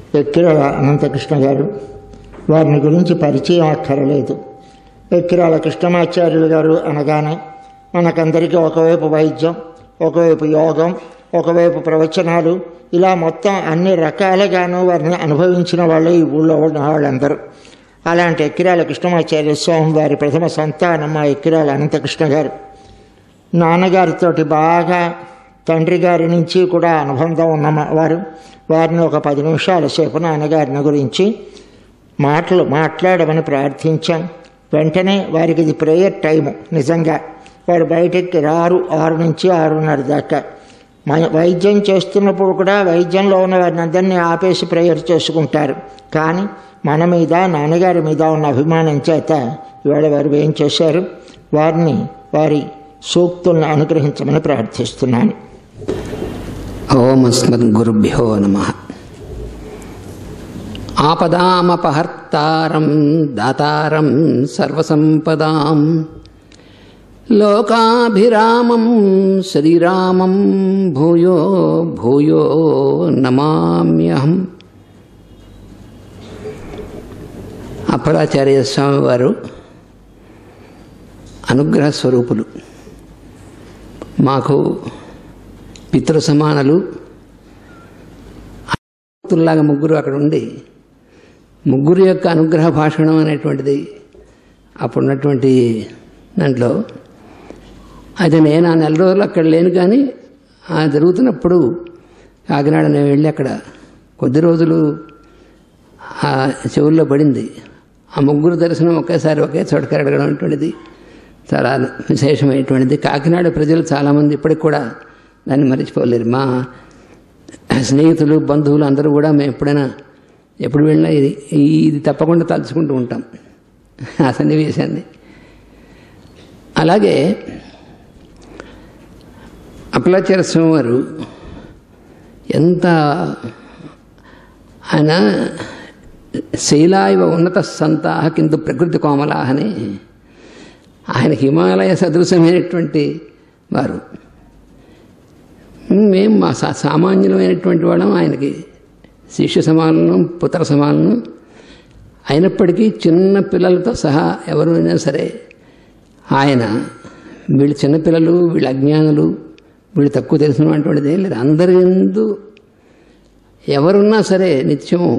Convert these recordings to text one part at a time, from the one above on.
ఎక్కిరాల అనంతకృష్ణ గారు వారిని గురించి పరిచయం అక్కరలేదు ఎక్కిరాల కృష్ణమాచార్యులు గారు అనగానే మనకందరికీ ఒకవైపు వైద్యం ఒకవైపు యోగం ఒకవైపు ప్రవచనాలు ఇలా మొత్తం అన్ని రకాలుగాను వారిని అనుభవించిన వాళ్ళు ఈ ఊళ్ళో ఉన్న వాళ్ళందరూ అలాంటి ఎక్కిరాల కృష్ణమాచార్య స్వామి వారి ప్రథమ సంతానం మా ఎక్కిరాల అనంతకృష్ణ గారు నాన్నగారితోటి బాగా తండ్రి గారి నుంచి కూడా అనుబంధం ఉన్న మా- వారు వారిని ఒక పది నిమిషాల సేపు నాన్నగారిని గురించి మాటలు మాట్లాడమని ప్రార్థించాం వెంటనే వారికి ఇది ప్రేయర్ టైము నిజంగా వారు బయటకి రారు ఆరు నుంచి ఆరున్నర దాకా మ- వైద్యం చేస్తున్నప్పుడు కూడా వైద్యంలో ఉన్న వారిని అందరినీ ఆపేసి ప్రేయర్ చేసుకుంటారు కానీ మన మీద నాన్నగారి మీద ఉన్న అభిమానం చేత ఇవాళ వారు ఏం చేశారు వారిని వారి సూక్తులను అనుగ్రహించమని ప్రార్థిస్తున్నాను ఓం అస్మద్గురుభ్యో నమ ఆపదామపహర్తారం దాతారం సర్వసంపదాం లోకాభిరామం శ్రీరామం భూయో భూయో నమామ్యహం అప్పలాచార్య స్వామి వారు అనుగ్రహ స్వరూపులు మాకు పితృ సమానులు లాగా ముగ్గురు అక్కడ ఉండి ముగ్గురు యొక్క అనుగ్రహ భాషణం అనేటువంటిది అప్పుడున్నటువంటి దాంట్లో అయితే నేను ఆ నెల రోజులు అక్కడ లేను కానీ ఆ జరుగుతున్నప్పుడు కాకినాడ నేను వెళ్ళి అక్కడ కొద్ది రోజులు ఆ చెవుల్లో పడింది ఆ ముగ్గురు దర్శనం ఒకేసారి ఒకే చోట కరగడం అటువంటిది చాలా విశేషమైనటువంటిది కాకినాడ ప్రజలు చాలామంది ఇప్పటికి కూడా దాన్ని మర్చిపోలేరు మా స్నేహితులు బంధువులు అందరూ కూడా మేము ఎప్పుడైనా ఎప్పుడు వెళ్ళినా ఇది ఇది తప్పకుండా తలుచుకుంటూ ఉంటాం ఆ సన్నివేశాన్ని అలాగే అప్పలాచార్య స్వామి వారు ఎంత ఆయన శైలాయివ ఉన్నత సంతాహ కింద ప్రకృతి కోమలాహ అని ఆయన హిమాలయ సదృశమైనటువంటి వారు మేము మా సా సామాన్యులమైనటువంటి వాళ్ళం ఆయనకి శిష్య సమానం పుత్ర సమానం అయినప్పటికీ చిన్న పిల్లలతో సహా ఎవరైనా సరే ఆయన వీళ్ళు చిన్నపిల్లలు వీళ్ళు అజ్ఞానులు వీళ్ళు తక్కువ తెలిసినటువంటిది ఏం లేదు అందరి ఎందు ఎవరున్నా సరే నిత్యము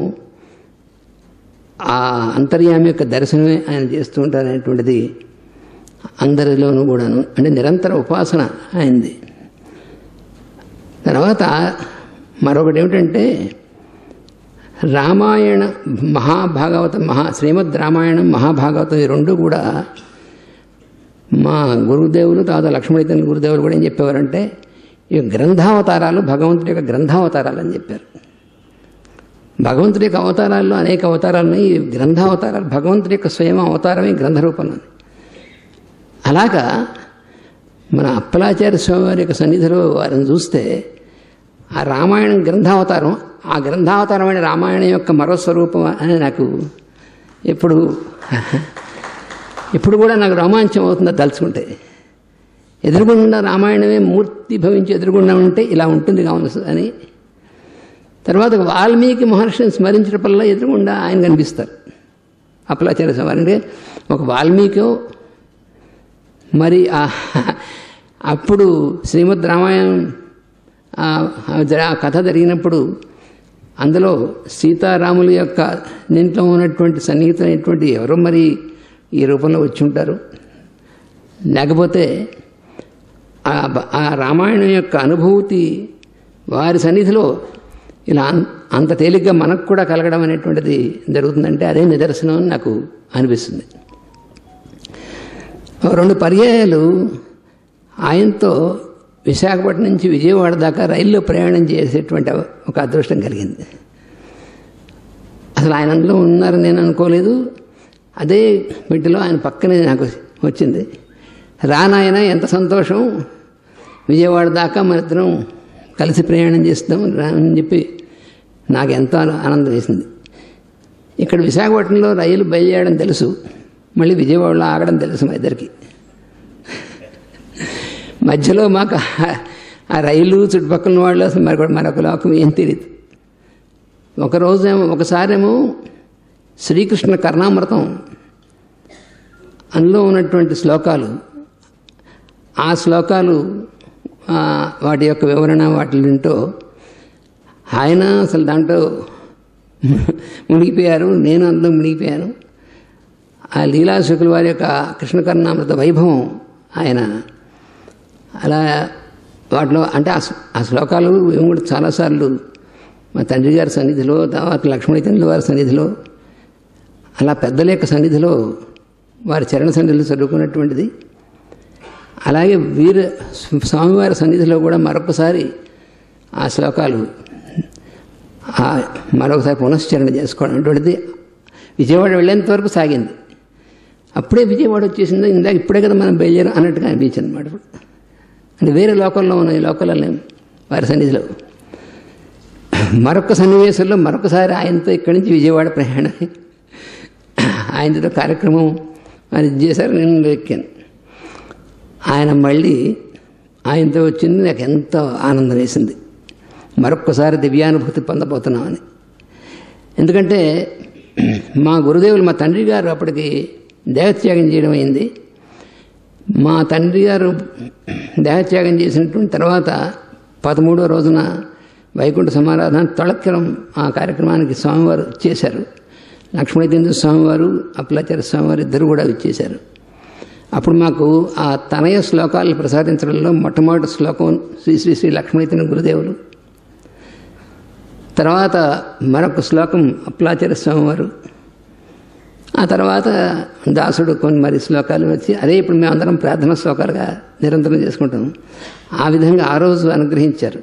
ఆ అంతర్యామి యొక్క దర్శనమే ఆయన చేస్తూ ఉంటారనేటువంటిది అందరిలోనూ కూడాను అంటే నిరంతర ఉపాసన ఆయనది తర్వాత మరొకటి ఏమిటంటే రామాయణ మహాభాగవతం మహా శ్రీమద్ రామాయణం మహాభాగవతం ఈ రెండు కూడా మా గురుదేవులు తర్వాత లక్ష్మణితన్ గురుదేవులు కూడా ఏం చెప్పేవారంటే ఈ గ్రంథావతారాలు భగవంతుడి యొక్క గ్రంథావతారాలు అని చెప్పారు భగవంతుడి యొక్క అవతారాల్లో అనేక అవతారాలు ఉన్నాయి ఈ గ్రంథావతారాలు భగవంతుడి యొక్క స్వయం అవతారమే గ్రంథ రూపంలో ఉంది. అలాగా మన అప్పలాచార్య స్వామి వారి యొక్క సన్నిధిలో వారిని చూస్తే ఆ రామాయణం గ్రంథావతారం ఆ గ్రంథావతారమైన రామాయణం యొక్క మరో స్వరూపం అని నాకు ఎప్పుడు ఇప్పుడు కూడా నాకు రోమాంచం అవుతుందో తలుచుకుంటే ఎదురుగుండా రామాయణమే మూర్తి భవించి ఎదురుగుండా ఉంటే ఇలా ఉంటుంది కావచ్చు అని తర్వాత వాల్మీకి మహర్షిని స్మరించడం ఎదురుగుండా ఆయన కనిపిస్తారు అప్పలాచార్య స్వామి వారు. అంటే ఒక వాల్మీకి మరి ఆ అప్పుడు శ్రీమద్ రామాయణం ఆ ఆ జ- ఆ కథ జరిగినప్పుడు అందులో సీతారాముల యొక్క దీంట్లో ఉన్నటువంటి సన్నిహితమైనటువంటి ఎవరో మరి ఈ రూపంలో వచ్చి ఉంటారు లేకపోతే ఆ బ- ఆ రామాయణం యొక్క అనుభూతి వారి సన్నిధిలో ఇలా అన్- అంత తేలిగ్గా మనకు కూడా కలగడం అనేటువంటిది జరుగుతుందంటే అదే నిదర్శనం అని నాకు అనిపిస్తుంది ఓ రెండు పర్యాయాలు ఆయనతో విశాఖపట్నం నుంచి విజయవాడ దాకా రైల్లో ప్రయాణం చేసేటువంటి ఒక అదృష్టం కలిగింది అసలు ఆయన అందులో ఉన్నారని నేను అనుకోలేదు అదే వీటిలో ఆయన పక్కనే నాకు వచ్చింది రానాయన ఎంత సంతోషం విజయవాడ దాకా మన ఇద్దరం కలిసి ప్రయాణం చేస్తాం రా అని చెప్పి నాకు ఎంతో ఆనందం వేసింది ఇక్కడ విశాఖపట్నంలో రైలు బయలుదేరడం తెలుసు మళ్ళీ విజయవాడలో ఆగడం తెలుసు మా ఇద్దరికి మధ్యలో మాకు ఆ రైలు చుట్టుపక్కల వాళ్ళు అసలు మరొక మరొక లోకం ఏం తెలియదు ఒకరోజేమో ఒకసారేమో శ్రీకృష్ణ కర్ణామృతం అందులో ఉన్నటువంటి శ్లోకాలు ఆ శ్లోకాలు ఆ, వాటి యొక్క వివరణ వాటి వింటూ ఆయన అసలు దాంట్లో మునిగిపోయారు నేను అందులో మునిగిపోయాను ఆ లీలాశుకుల వారి యొక్క కృష్ణకర్ణామృత వైభవం ఆయన అలా వాటిలో అంటే ఆ శ్లో- ఆ శ్లోకాలు మేము కూడా చాలాసార్లు మా తండ్రి గారి సన్నిధిలో తర్వాత లక్ష్మణి తండ్రి వారి సన్నిధిలో అలా పెద్దల యొక్క సన్నిధిలో వారి చరణ సన్నిధిలో చదువుకున్నటువంటిది అలాగే వీర స్వామివారి సన్నిధిలో కూడా మరొకసారి ఆ శ్లోకాలు ఆ మరొకసారి పునశ్చరణ చేసుకోవడం అటువంటిది విజయవాడ వెళ్ళేంత వరకు సాగింది అప్పుడే విజయవాడ వచ్చేసిందో ఇందాక ఇప్పుడే కదా మనం బయలుదేరాం అన్నట్టుగా అనిపించింది అనమాట ఇప్పుడు అంటే వేరే లోకల్లో ఉన్న ఈ లోకల్లో లేం వారి సన్నిధిలో మరొక సన్నివేశంలో మరొకసారి ఆయనతో ఇక్కడి నుంచి విజయవాడ ప్రయాణం ఆయనతో కార్యక్రమం ఆయన ఇది చేశారు నేను ఎక్కాను ఆయన మళ్ళీ ఆయనతో వచ్చింది నాకు ఎంతో ఆనందం వేసింది మరొక్కసారి దివ్యానుభూతి పొందబోతున్నామని ఎందుకంటే మా గురుదేవులు మా తండ్రి గారు అప్పటికి దేహత్యాగం చేయడం అయింది మా తండ్రి గారు దేహత్యాగం చేసినటువంటి తర్వాత పదమూడో రోజున వైకుంఠ సమారాధన తొలక్కరం ఆ కార్యక్రమానికి స్వామివారు చేశారు లక్ష్మణేంద్ర స్వామివారు అప్పలాచార్య స్వామివారు ఇద్దరు కూడా ఇచ్చేశారు అప్పుడు మాకు ఆ తనయ శ్లోకాలు ప్రసాదించడంలో మొట్టమొదటి శ్లోకం శ్రీ శ్రీ శ్రీ లక్ష్మణేంద్ర గురుదేవులు తర్వాత మరొక శ్లోకం అప్పలాచార్య స్వామివారు ఆ తర్వాత దాసుడు కొన్ని మరి శ్లోకాలు వచ్చి అదే ఇప్పుడు మేమందరం ప్రార్థన శ్లోకాలుగా నిరంతరం చేసుకుంటాం ఆ విధంగా ఆ రోజు అనుగ్రహించారు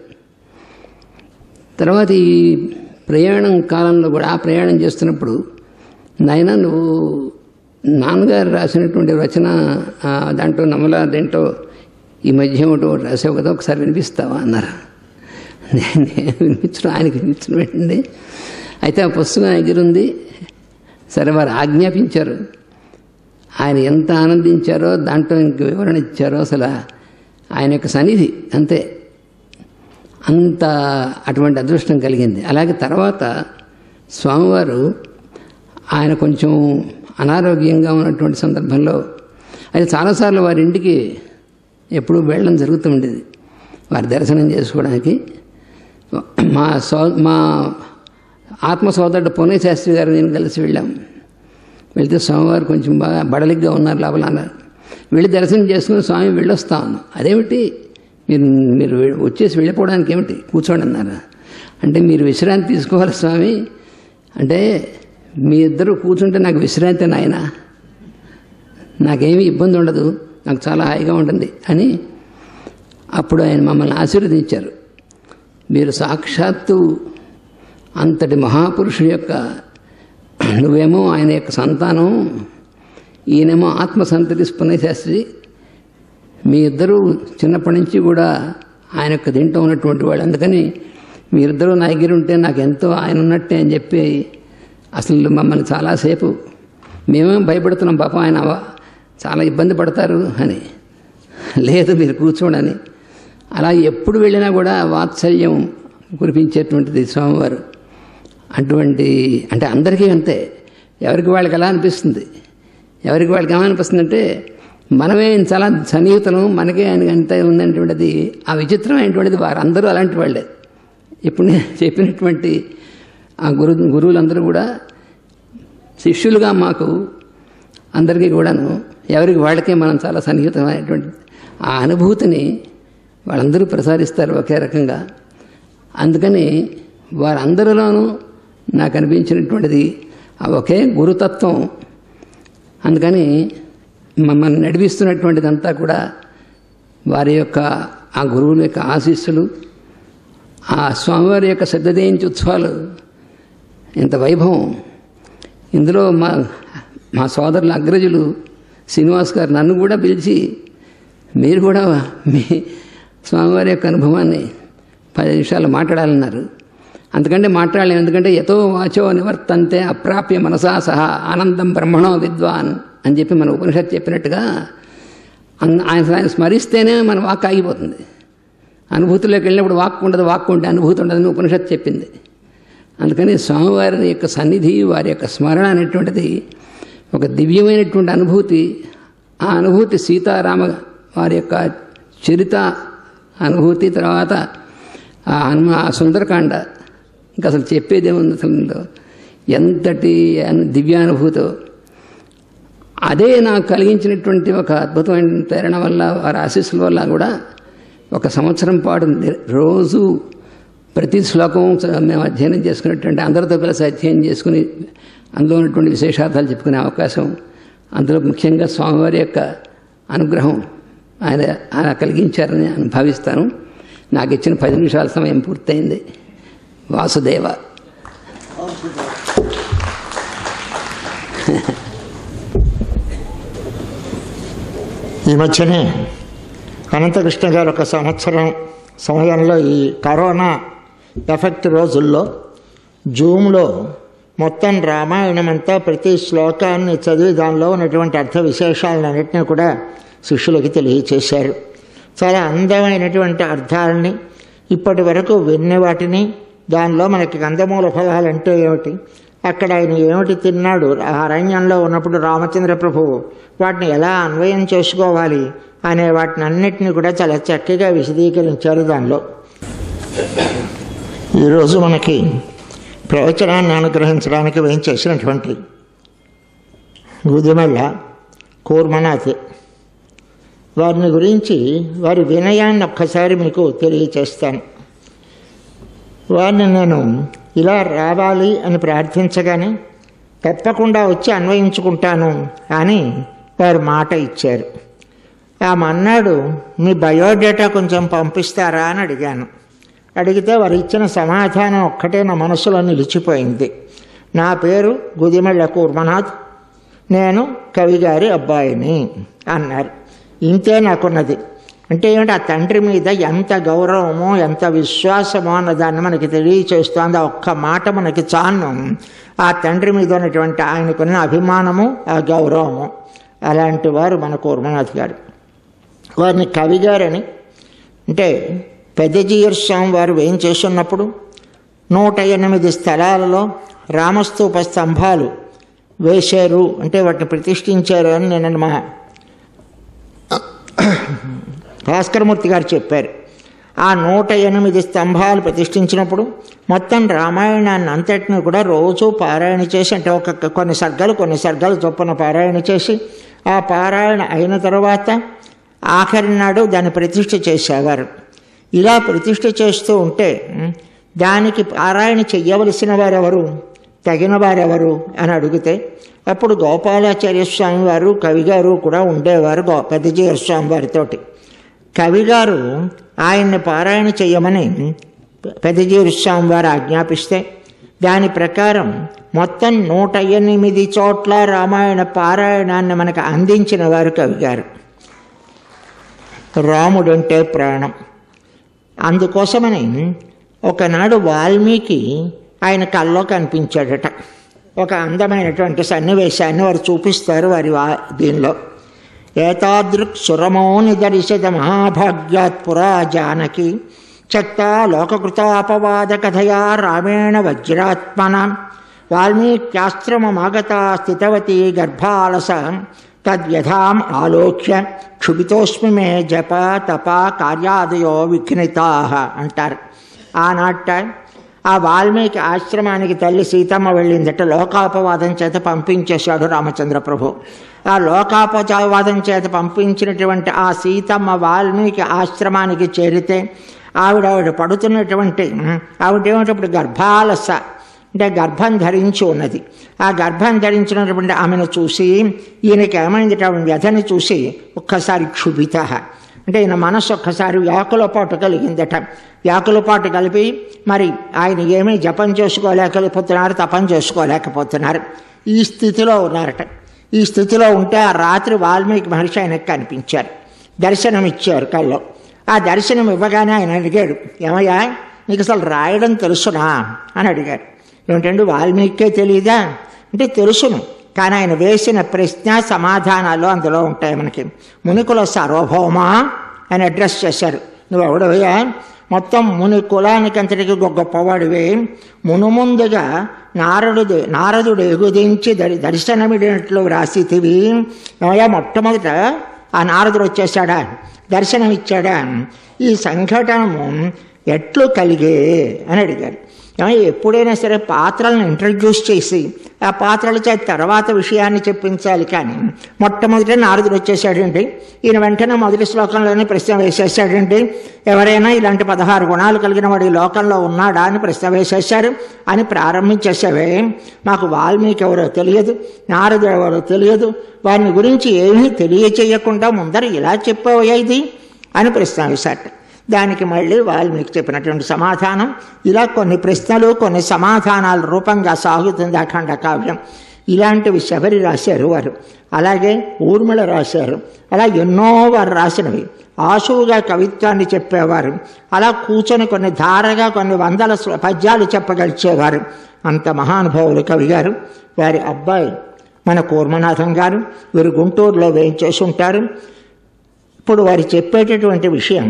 తర్వాత ఈ ప్రయాణం కాలంలో కూడా ఆ ప్రయాణం చేస్తున్నప్పుడు నాయన నువ్వు నాన్నగారు రాసినటువంటి రచన ఆ, దాంట్లో నమల దేంట్లో ఈ మధ్య ఒకటి ఒకటి రాసావు కదా ఒకసారి వినిపిస్తావా అన్నారు నేను నేను వినిపించడం ఆయనకి వినిపించడం ఏంటండి అయితే ఆ పుస్తకం ఆయన దగ్గర ఉంది సరే వారు ఆజ్ఞాపించారు ఆయన ఎంత ఆనందించారో దాంట్లో ఇంక వివరణ ఇచ్చారో అసలు ఆయన యొక్క సన్నిధి అంతే అంత అటువంటి అదృష్టం కలిగింది అలాగే తర్వాత స్వామివారు ఆయన కొంచెం అనారోగ్యంగా ఉన్నటువంటి సందర్భంలో అయితే చాలాసార్లు వారి ఇంటికి ఎప్పుడూ వెళ్ళడం జరుగుతూ ఉండేది వారి దర్శనం చేసుకోవడానికి మా సో మా ఆత్మ సోదరుడు పునే శాస్త్రి గారు నేను కలిసి వెళ్ళాం వెళ్తే స్వామివారు కొంచెం బాగా బడలిగ్గా ఉన్నారు లోపల అన్నారు వెళ్ళి దర్శనం చేసుకుని స్వామి వెళ్ళొస్తా ఉన్నాం అదేమిటి మీరు మీరు వె- వచ్చేసి వెళ్ళిపోవడానికి ఏమిటి కూర్చోండి అన్నారు అంటే మీరు విశ్రాంతి తీసుకోవాలి స్వామి అంటే మీ ఇద్దరు కూర్చుంటే నాకు విశ్రాంతి నాయన నాకేమీ ఇబ్బంది ఉండదు నాకు చాలా హాయిగా ఉంటుంది అని అప్పుడు ఆయన మమ్మల్ని ఆశీర్వదించారు మీరు సాక్షాత్తు అంతటి మహాపురుషుడు యొక్క నువ్వేమో ఆయన యొక్క సంతానం ఈయనేమో ఆత్మ సంతతి శాస్త్రి మీ ఇద్దరూ చిన్నప్పటి నుంచి కూడా ఆయన యొక్క దీంట్లో ఉన్నటువంటి వాళ్ళు అందుకని మీరిద్దరూ నా దగ్గర ఉంటే నాకు ఎంతో ఆయన ఉన్నట్టే అని చెప్పి అసలు మమ్మల్ని చాలాసేపు మేమేం భయపడుతున్నాం పాపం ఆయన చాలా ఇబ్బంది పడతారు అని లేదు మీరు కూర్చోండి అలా ఎప్పుడు వెళ్ళినా కూడా వాత్సల్యం కురిపించేటువంటిది స్వామివారు అటువంటి అంటే అందరికీ అంతే ఎవరికి వాళ్ళకి ఎలా అనిపిస్తుంది ఎవరికి వాళ్ళకి ఏమనిపిస్తుంది అంటే మనమే చాలా సన్నిహితులం మనకే ఆయన అంత ఉందనేటువంటిది ఆ విచిత్రమైనటువంటిది వారందరూ అలాంటి వాళ్ళే ఇప్పుడు నేను చెప్పినటువంటి ఆ గురు గురువులందరూ కూడా శిష్యులుగా మాకు అందరికీ కూడాను ఎవరికి వాళ్ళకే మనం చాలా సన్నిహితమైనటువంటి ఆ అనుభూతిని వాళ్ళందరూ ప్రసాదిస్తారు ఒకే రకంగా అందుకని వారందరిలోనూ నాకు అనిపించినటువంటిది ఆ ఒకే గురుతత్వం అందుకని మమ్మల్ని నడిపిస్తున్నటువంటిదంతా కూడా వారి యొక్క ఆ గురువుల యొక్క ఆశీస్సులు ఆ స్వామివారి యొక్క శ్రద్ధ జయంతి ఉత్సవాలు ఇంత వైభవం ఇందులో మా మా సోదరుల అగ్రజులు శ్రీనివాస్ గారు నన్ను కూడా పిలిచి మీరు కూడా మీ స్వామివారి యొక్క అనుభవాన్ని పది నిమిషాలు మాట్లాడాలన్నారు అందుకంటే మాట్లాడలేము ఎందుకంటే ఎతో వాచో నివర్తంతే అప్రాప్య మనసా సహా ఆనందం బ్రహ్మణో విద్వాన్ అని చెప్పి మన ఉపనిషత్తు చెప్పినట్టుగా అన్- ఆయన ఆయన స్మరిస్తేనే మన వాక్ ఆగిపోతుంది అనుభూతిలోకి వెళ్ళినప్పుడు వాక్ ఉండదు వాక్ ఉంటే అనుభూతి ఉండదని ఉపనిషత్తు చెప్పింది అందుకని స్వామివారి యొక్క సన్నిధి వారి యొక్క స్మరణ అనేటువంటిది ఒక దివ్యమైనటువంటి అనుభూతి ఆ అనుభూతి సీతారామ వారి యొక్క చరిత అనుభూతి తర్వాత ఆ హనుమ ఆ సుందరకాండ ఇంకా అసలు చెప్పేదేముంది అసలు ఇందులో. ఎంతటి అను- దివ్యానుభూతో అదే నాకు కలిగించినటువంటి ఒక అద్భుతమైన ప్రేరణ వల్ల వారి ఆశీస్సుల వల్ల కూడా ఒక సంవత్సరం పాటు ని- రోజు ప్రతి శ్లోకం చ- మేము అధ్యయనం చేసుకునేటువంటి అందరితో కలిసి అధ్యయనం చేసుకుని అందులో ఉన్నటువంటి విశేషార్థాలు చెప్పుకునే అవకాశం అందులో ముఖ్యంగా స్వామివారి యొక్క అనుగ్రహం ఆయన ఆయన కలిగించారని నేను భావిస్తాను నాకు ఇచ్చిన పది నిమిషాల సమయం పూర్తయింది వాసుదేవ ఈ మధ్యనే అనంతకృష్ణ గారు ఒక సంవత్సరం సమయంలో ఈ కరోనా ఎఫెక్ట్ రోజుల్లో జూమ్లో మొత్తం రామాయణం అంతా ప్రతి శ్లోకాన్ని చదివి దానిలో ఉన్నటువంటి అర్థ విశేషాలన్నింటినీ కూడా శిష్యులకి తెలియచేశారు చాలా అందమైనటువంటి అర్థాలని ఇప్పటి వరకు విన్న వాటిని దానిలో మనకి కందమూల ఫలాలు అంటే ఏమిటి అక్కడ ఆయన ఏమిటి తిన్నాడు ఆ అరణ్యంలో ఉన్నప్పుడు రామచంద్ర ప్రభువు వాటిని ఎలా అన్వయం చేసుకోవాలి అనే వాటిని అన్నిటిని కూడా చాలా చక్కగా విశదీకరించారు దానిలో ఈరోజు మనకి ప్రవచనాన్ని అనుగ్రహించడానికి వేం చేసినటువంటి గుదిమల్ల కూర్మనాథ్ వారిని గురించి వారి వినయాన్ని ఒక్కసారి మీకు తెలియచేస్తాను వారిని నేను ఇలా రావాలి అని ప్రార్థించగానే తప్పకుండా వచ్చి అన్వయించుకుంటాను అని వారు మాట ఇచ్చారు ఆ మన్నాడు మీ బయోడేటా కొంచెం పంపిస్తారా అని అడిగాను అడిగితే వారు ఇచ్చిన సమాధానం ఒక్కటే నా మనసులో నిలిచిపోయింది నా పేరు గుదిమెళ్ళ కూర్మనాథ్ నేను కవిగారి అబ్బాయిని అన్నారు ఇంతే నాకున్నది అంటే ఏమిటి ఆ తండ్రి మీద ఎంత గౌరవమో ఎంత విశ్వాసమో అన్న దాన్ని మనకి తెలియచేస్తోంది ఆ ఒక్క మాట మనకి చాను ఆ తండ్రి మీద ఉన్నటువంటి ఆయనకున్న అభిమానము ఆ గౌరవము అలాంటి వారు మన కూర్మనాథ్ గారు వారిని కవిగారని అంటే పెద్దజీయర్ స్వామి వారు ఏం చేస్తున్నప్పుడు నూట ఎనిమిది స్థలాలలో రామస్తూప స్తంభాలు వేశారు అంటే వాటిని ప్రతిష్ఠించారు అని నేను మా భాస్కరమూర్తి గారు చెప్పారు ఆ నూట ఎనిమిది స్తంభాలు ప్రతిష్ఠించినప్పుడు మొత్తం రామాయణాన్ని అంతటిని కూడా రోజు పారాయణ చేసి అంటే ఒక కొన్ని సర్గలు కొన్ని సర్గలు చొప్పున పారాయణ చేసి ఆ పారాయణ అయిన తర్వాత ఆఖరి నాడు దాన్ని ప్రతిష్ఠ చేసేవారు ఇలా ప్రతిష్ఠ చేస్తూ ఉంటే ఉం, దానికి పారాయణ చెయ్యవలసిన వారెవరు తగిన వారెవరు అని అడిగితే అప్పుడు గోపాలాచార్య స్వామి వారు కవిగారు కూడా ఉండేవారు గో పెద్దజీయ స్వామి వారితోటి కవిగారు ఆయన్ని పారాయణ చెయ్యమని పెద్దజీవి స్వామి వారు ఆజ్ఞాపిస్తే దాని ప్రకారం మొత్తం నూట ఎనిమిది చోట్ల రామాయణ పారాయణాన్ని మనకు అందించిన వారు కవిగారు రాముడంటే ప్రాణం అందుకోసమని ఒకనాడు వాల్మీకి ఆయన కల్లో కనిపించాడట ఒక అందమైనటువంటి సన్నివేశాన్ని వారు చూపిస్తారు వారి వా- దీనిలో ఏతాదృక్ సురమో నిదర్శత మహాభాగ్యాత్ పురా జానకి చక్తా లోకకృతాపవాద కథయా రామేణ వజ్రాత్మన వాల్మీక్యాశ్రమమాగత స్థితవతి గర్భాలస తద్వ్యథాం ఆలోక్య క్షుభితోస్మి మే జప తప కార్యాదయో విఘ్నితా అంటారు ఆనాట ఆ వాల్మీకి ఆశ్రమానికి తల్లి సీతమ్మ వెళ్ళిందట లోకాపవాదం చేత పంపించేశాడు రామచంద్ర ప్రభు ఆ లోకాపవాదం చేత పంపించినటువంటి ఆ సీతమ్మ వాల్మీకి ఆశ్రమానికి చేరితే ఆవిడ ఆవిడ పడుతున్నటువంటి ఆవిడేమిటి ఇప్పుడు గర్భాలస అంటే గర్భం ధరించి ఉన్నది ఆ గర్భం ధరించినటువంటి ఆమెను చూసి ఈయనకి ఏమైంది ఆవిడ వ్యధని చూసి ఒక్కసారి క్షుభిత అంటే ఈయన మనస్సు ఒక్కసారి వ్యాకులపాటు కలిగిందట వ్యాకులపాటు కలిపి మరి ఆయన ఏమీ జపం చేసుకోలేకపోతున్నారు తపం చేసుకోలేకపోతున్నారు ఈ స్థితిలో ఉన్నారట ఈ స్థితిలో ఉంటే ఆ రాత్రి వాల్మీకి మహర్షి ఆయనకు కనిపించారు దర్శనం ఇచ్చారు కల్లో ఆ దర్శనం ఇవ్వగానే ఆయన అడిగాడు ఏమయ్యా నీకు అసలు రాయడం తెలుసునా అని అడిగాడు ఏమిటండి వాల్మీకే తెలియదా అంటే తెలుసును కానీ ఆయన వేసిన ప్రశ్న సమాధానాలు అందులో ఉంటాయి మనకి మునికుల సార్వభౌమా అని అడ్రస్ చేశారు నువ్వు ఎవడవయ్యా మొత్తం ముని కులానికంతటికి గొప్పవాడివే మునుముందుగా నారదుడు నారదుడు ఎగుదించి దరి దర్శనమిడినట్లు వ్రాసితివి ఏమయ్యా మొట్టమొదట ఆ నారదుడు వచ్చేసాడా దర్శనం ఇచ్చాడా ఈ సంఘటనము ఎట్లు కలిగే అని అడిగారు ఏమయ్య, ఎప్పుడైనా సరే పాత్రలను ఇంట్రడ్యూస్ చేసి ఆ పాత్రల చేత తర్వాత విషయాన్ని చెప్పించాలి కానీ మొట్టమొదట నారదుడు వచ్చేసాడండి ఈయన వెంటనే మొదటి శ్లోకంలోనే ప్రశ్న వేసేసాడండి ఎవరైనా ఇలాంటి పదహారు గుణాలు కలిగిన వాడు ఈ లోకంలో ఉన్నాడా అని ప్రశ్న వేసేశారు అని ప్రారంభించేసావే మాకు వాల్మీకి ఎవరో తెలియదు నారదుడు ఎవరో తెలియదు వారిని గురించి ఏమీ తెలియచేయకుండా ముందర ఇలా చెప్పావయ్యా ఇది అని ప్రశ్న వేశాట దానికి మళ్ళీ వాల్మీకి చెప్పినటువంటి సమాధానం ఇలా కొన్ని ప్రశ్నలు కొన్ని సమాధానాల రూపంగా సాగుతుంది అఖండ కావ్యం ఇలాంటివి శబరి రాశారు వారు అలాగే ఊర్మిళ రాశారు అలా ఎన్నో వారు రాసినవి ఆశువుగా కవిత్వాన్ని చెప్పేవారు అలా కూర్చొని కొన్ని ధారగా కొన్ని వందల శ్లో- పద్యాలు చెప్పగలిచేవారు అంత మహానుభావులు కవి గారు వారి అబ్బాయి మన కూర్మనాథం గారు వీరు గుంటూరులో వేయించేసి ఉంటారు ఇప్పుడు వారు చెప్పేటటువంటి విషయం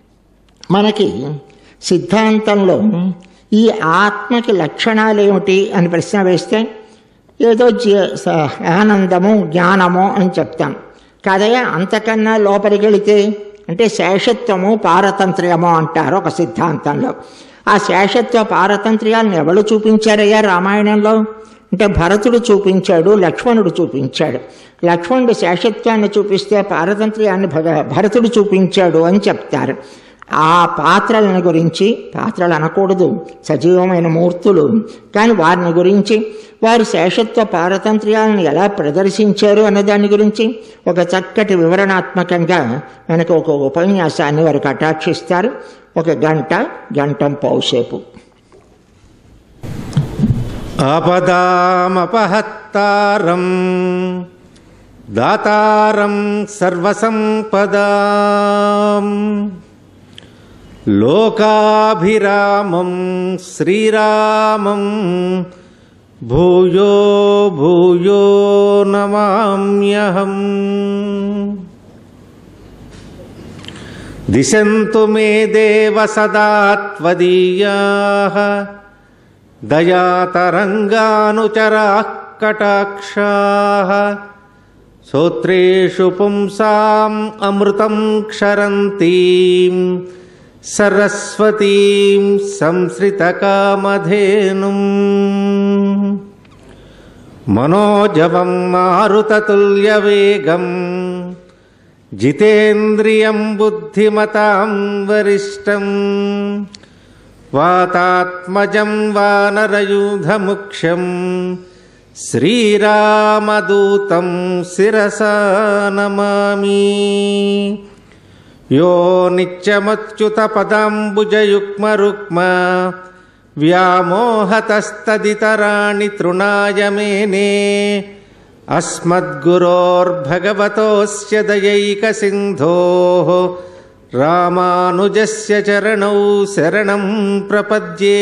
మనకి సిద్ధాంతంలో ఈ ఆత్మకి లక్షణాలు ఏమిటి అని ప్రశ్న వేస్తే ఏదో జీ- స- ఆనందము జ్ఞానము అని చెప్తాం కాదయ్యా అంతకన్నా లోపలికి వెళితే అంటే శేషత్వము పారతంత్ర్యము అంటారు ఒక సిద్ధాంతంలో ఆ శేషత్వ పారతంత్ర్యాలను ఎవరు చూపించారయ్యా రామాయణంలో అంటే భరతుడు చూపించాడు లక్ష్మణుడు చూపించాడు లక్ష్మణుడు శేషత్వాన్ని చూపిస్తే పారతంత్ర్యాన్ని భగ భరతుడు చూపించాడు అని చెప్తారు ఆ పాత్రలను గురించి పాత్రలు అనకూడదు సజీవమైన మూర్తులు కానీ వారిని గురించి వారి శేషత్వ పారతంత్ర్యాలను ఎలా ప్రదర్శించారు అనే దాని గురించి ఒక చక్కటి వివరణాత్మకంగా మనకు ఒక ఉపన్యాసాన్ని వారు కటాక్షిస్తారు ఒక గంట గంటం పౌసేపు ఆపదామపహత్తారం దాతారం సర్వసంపదాం లోకాభిరామం శ్రీరామం భూయో భూయో నమామ్యహం దిశంతు మే దేవ సదా త్వదీయాः దయాతరంగానుచరాः కటాక్షాः శ్రోత్రేషు పుంసాం అమృతం క్షరంతీం సరస్వతీం సంశ్రితకామధేనుం మనోజవం మారుతతుల్యవేగం జితేంద్రియం బుద్ధిమతాం వరిష్టం వాతాత్మజం వానరయూధముఖ్యం శ్రీరామదూతం శిరసా నమామి యో నిత్యమచ్యుతపదాంబుజయుగ్మరుక్మ వ్యామోహతస్తదితరాణి తృణాయ మేనే अस्मद्गुरोर्भगवतोऽस्य दयैकसिन्धोः रामानुजस्य चरणौ शरणं प्रपद्ये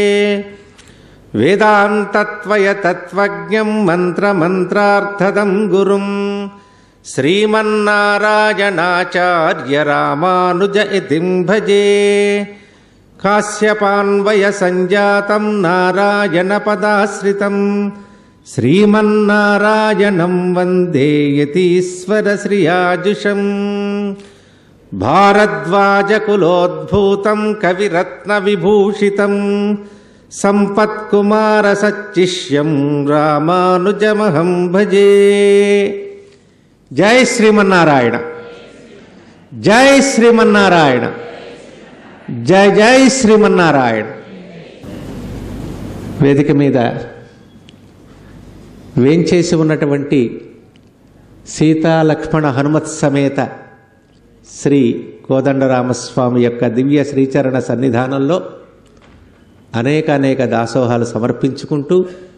वेदान्तत्वयतत्त्वज्ञं मन्त्रमन्त्रार्थदं गुरुं श्रीमन्नारायणाचार्य रामानुज इतिं भजे कास्यपान्वयसञ्जातं नारायणपदाश्रितम् श्रीमन्नारायणं वन्दे यतीश्वरश्रियाजुषम् भारद्वाजकुलोद्भूतं कविरत्नविभूषितं सम्पत्कुमारसच्चिष्यं रामानुजमहं भजे जय श्रीमन्नारायण जय श्रीमन्नारायण जय जय श्रीमन्नारायण వేదిక మీద వేంచేసి ఉన్నటువంటి సీతా లక్ష్మణ హనుమత్ సమేత శ్రీ కోదండరామస్వామి యొక్క దివ్య శ్రీచరణ సన్నిధానంలో అనేక అనేక దాసోహాలు సమర్పించుకుంటూ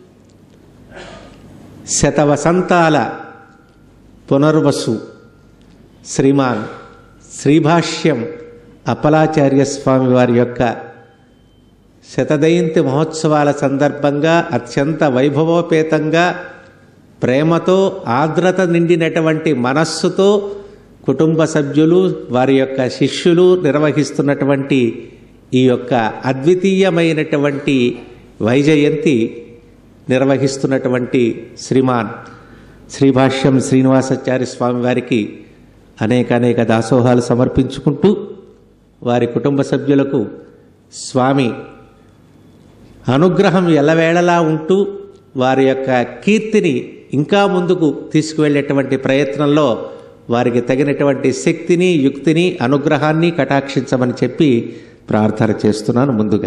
శతవసంతాల పునర్వసు శ్రీమాన్ శ్రీభాష్యం అప్పలాచార్య స్వామి వారి యొక్క శతదయంతి మహోత్సవాల సందర్భంగా అత్యంత వైభవోపేతంగా ప్రేమతో ఆర్ద్రత నిండినటువంటి మనస్సుతో కుటుంబ సభ్యులు వారి యొక్క శిష్యులు నిర్వహిస్తున్నటువంటి ఈ యొక్క అద్వితీయమైనటువంటి వైజయంతి నిర్వహిస్తున్నటువంటి శ్రీమాన్ శ్రీభాష్యం శ్రీనివాసాచార్య స్వామి వారికి అనేక అనేక దాసోహాలు సమర్పించుకుంటూ వారి కుటుంబ సభ్యులకు స్వామి అనుగ్రహం ఎల్లవేళలా ఉంటూ వారి యొక్క కీర్తిని ఇంకా ముందుకు తీసుకువెళ్ళేటువంటి ప్రయత్నంలో వారికి తగినటువంటి శక్తిని యుక్తిని అనుగ్రహాన్ని కటాక్షించమని చెప్పి ప్రార్థన చేస్తున్నాను ముందుగా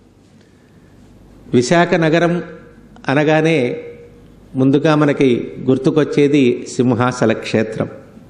విశాఖ నగరం అనగానే ముందుగా మనకి గుర్తుకొచ్చేది సింహాచల క్షేత్రం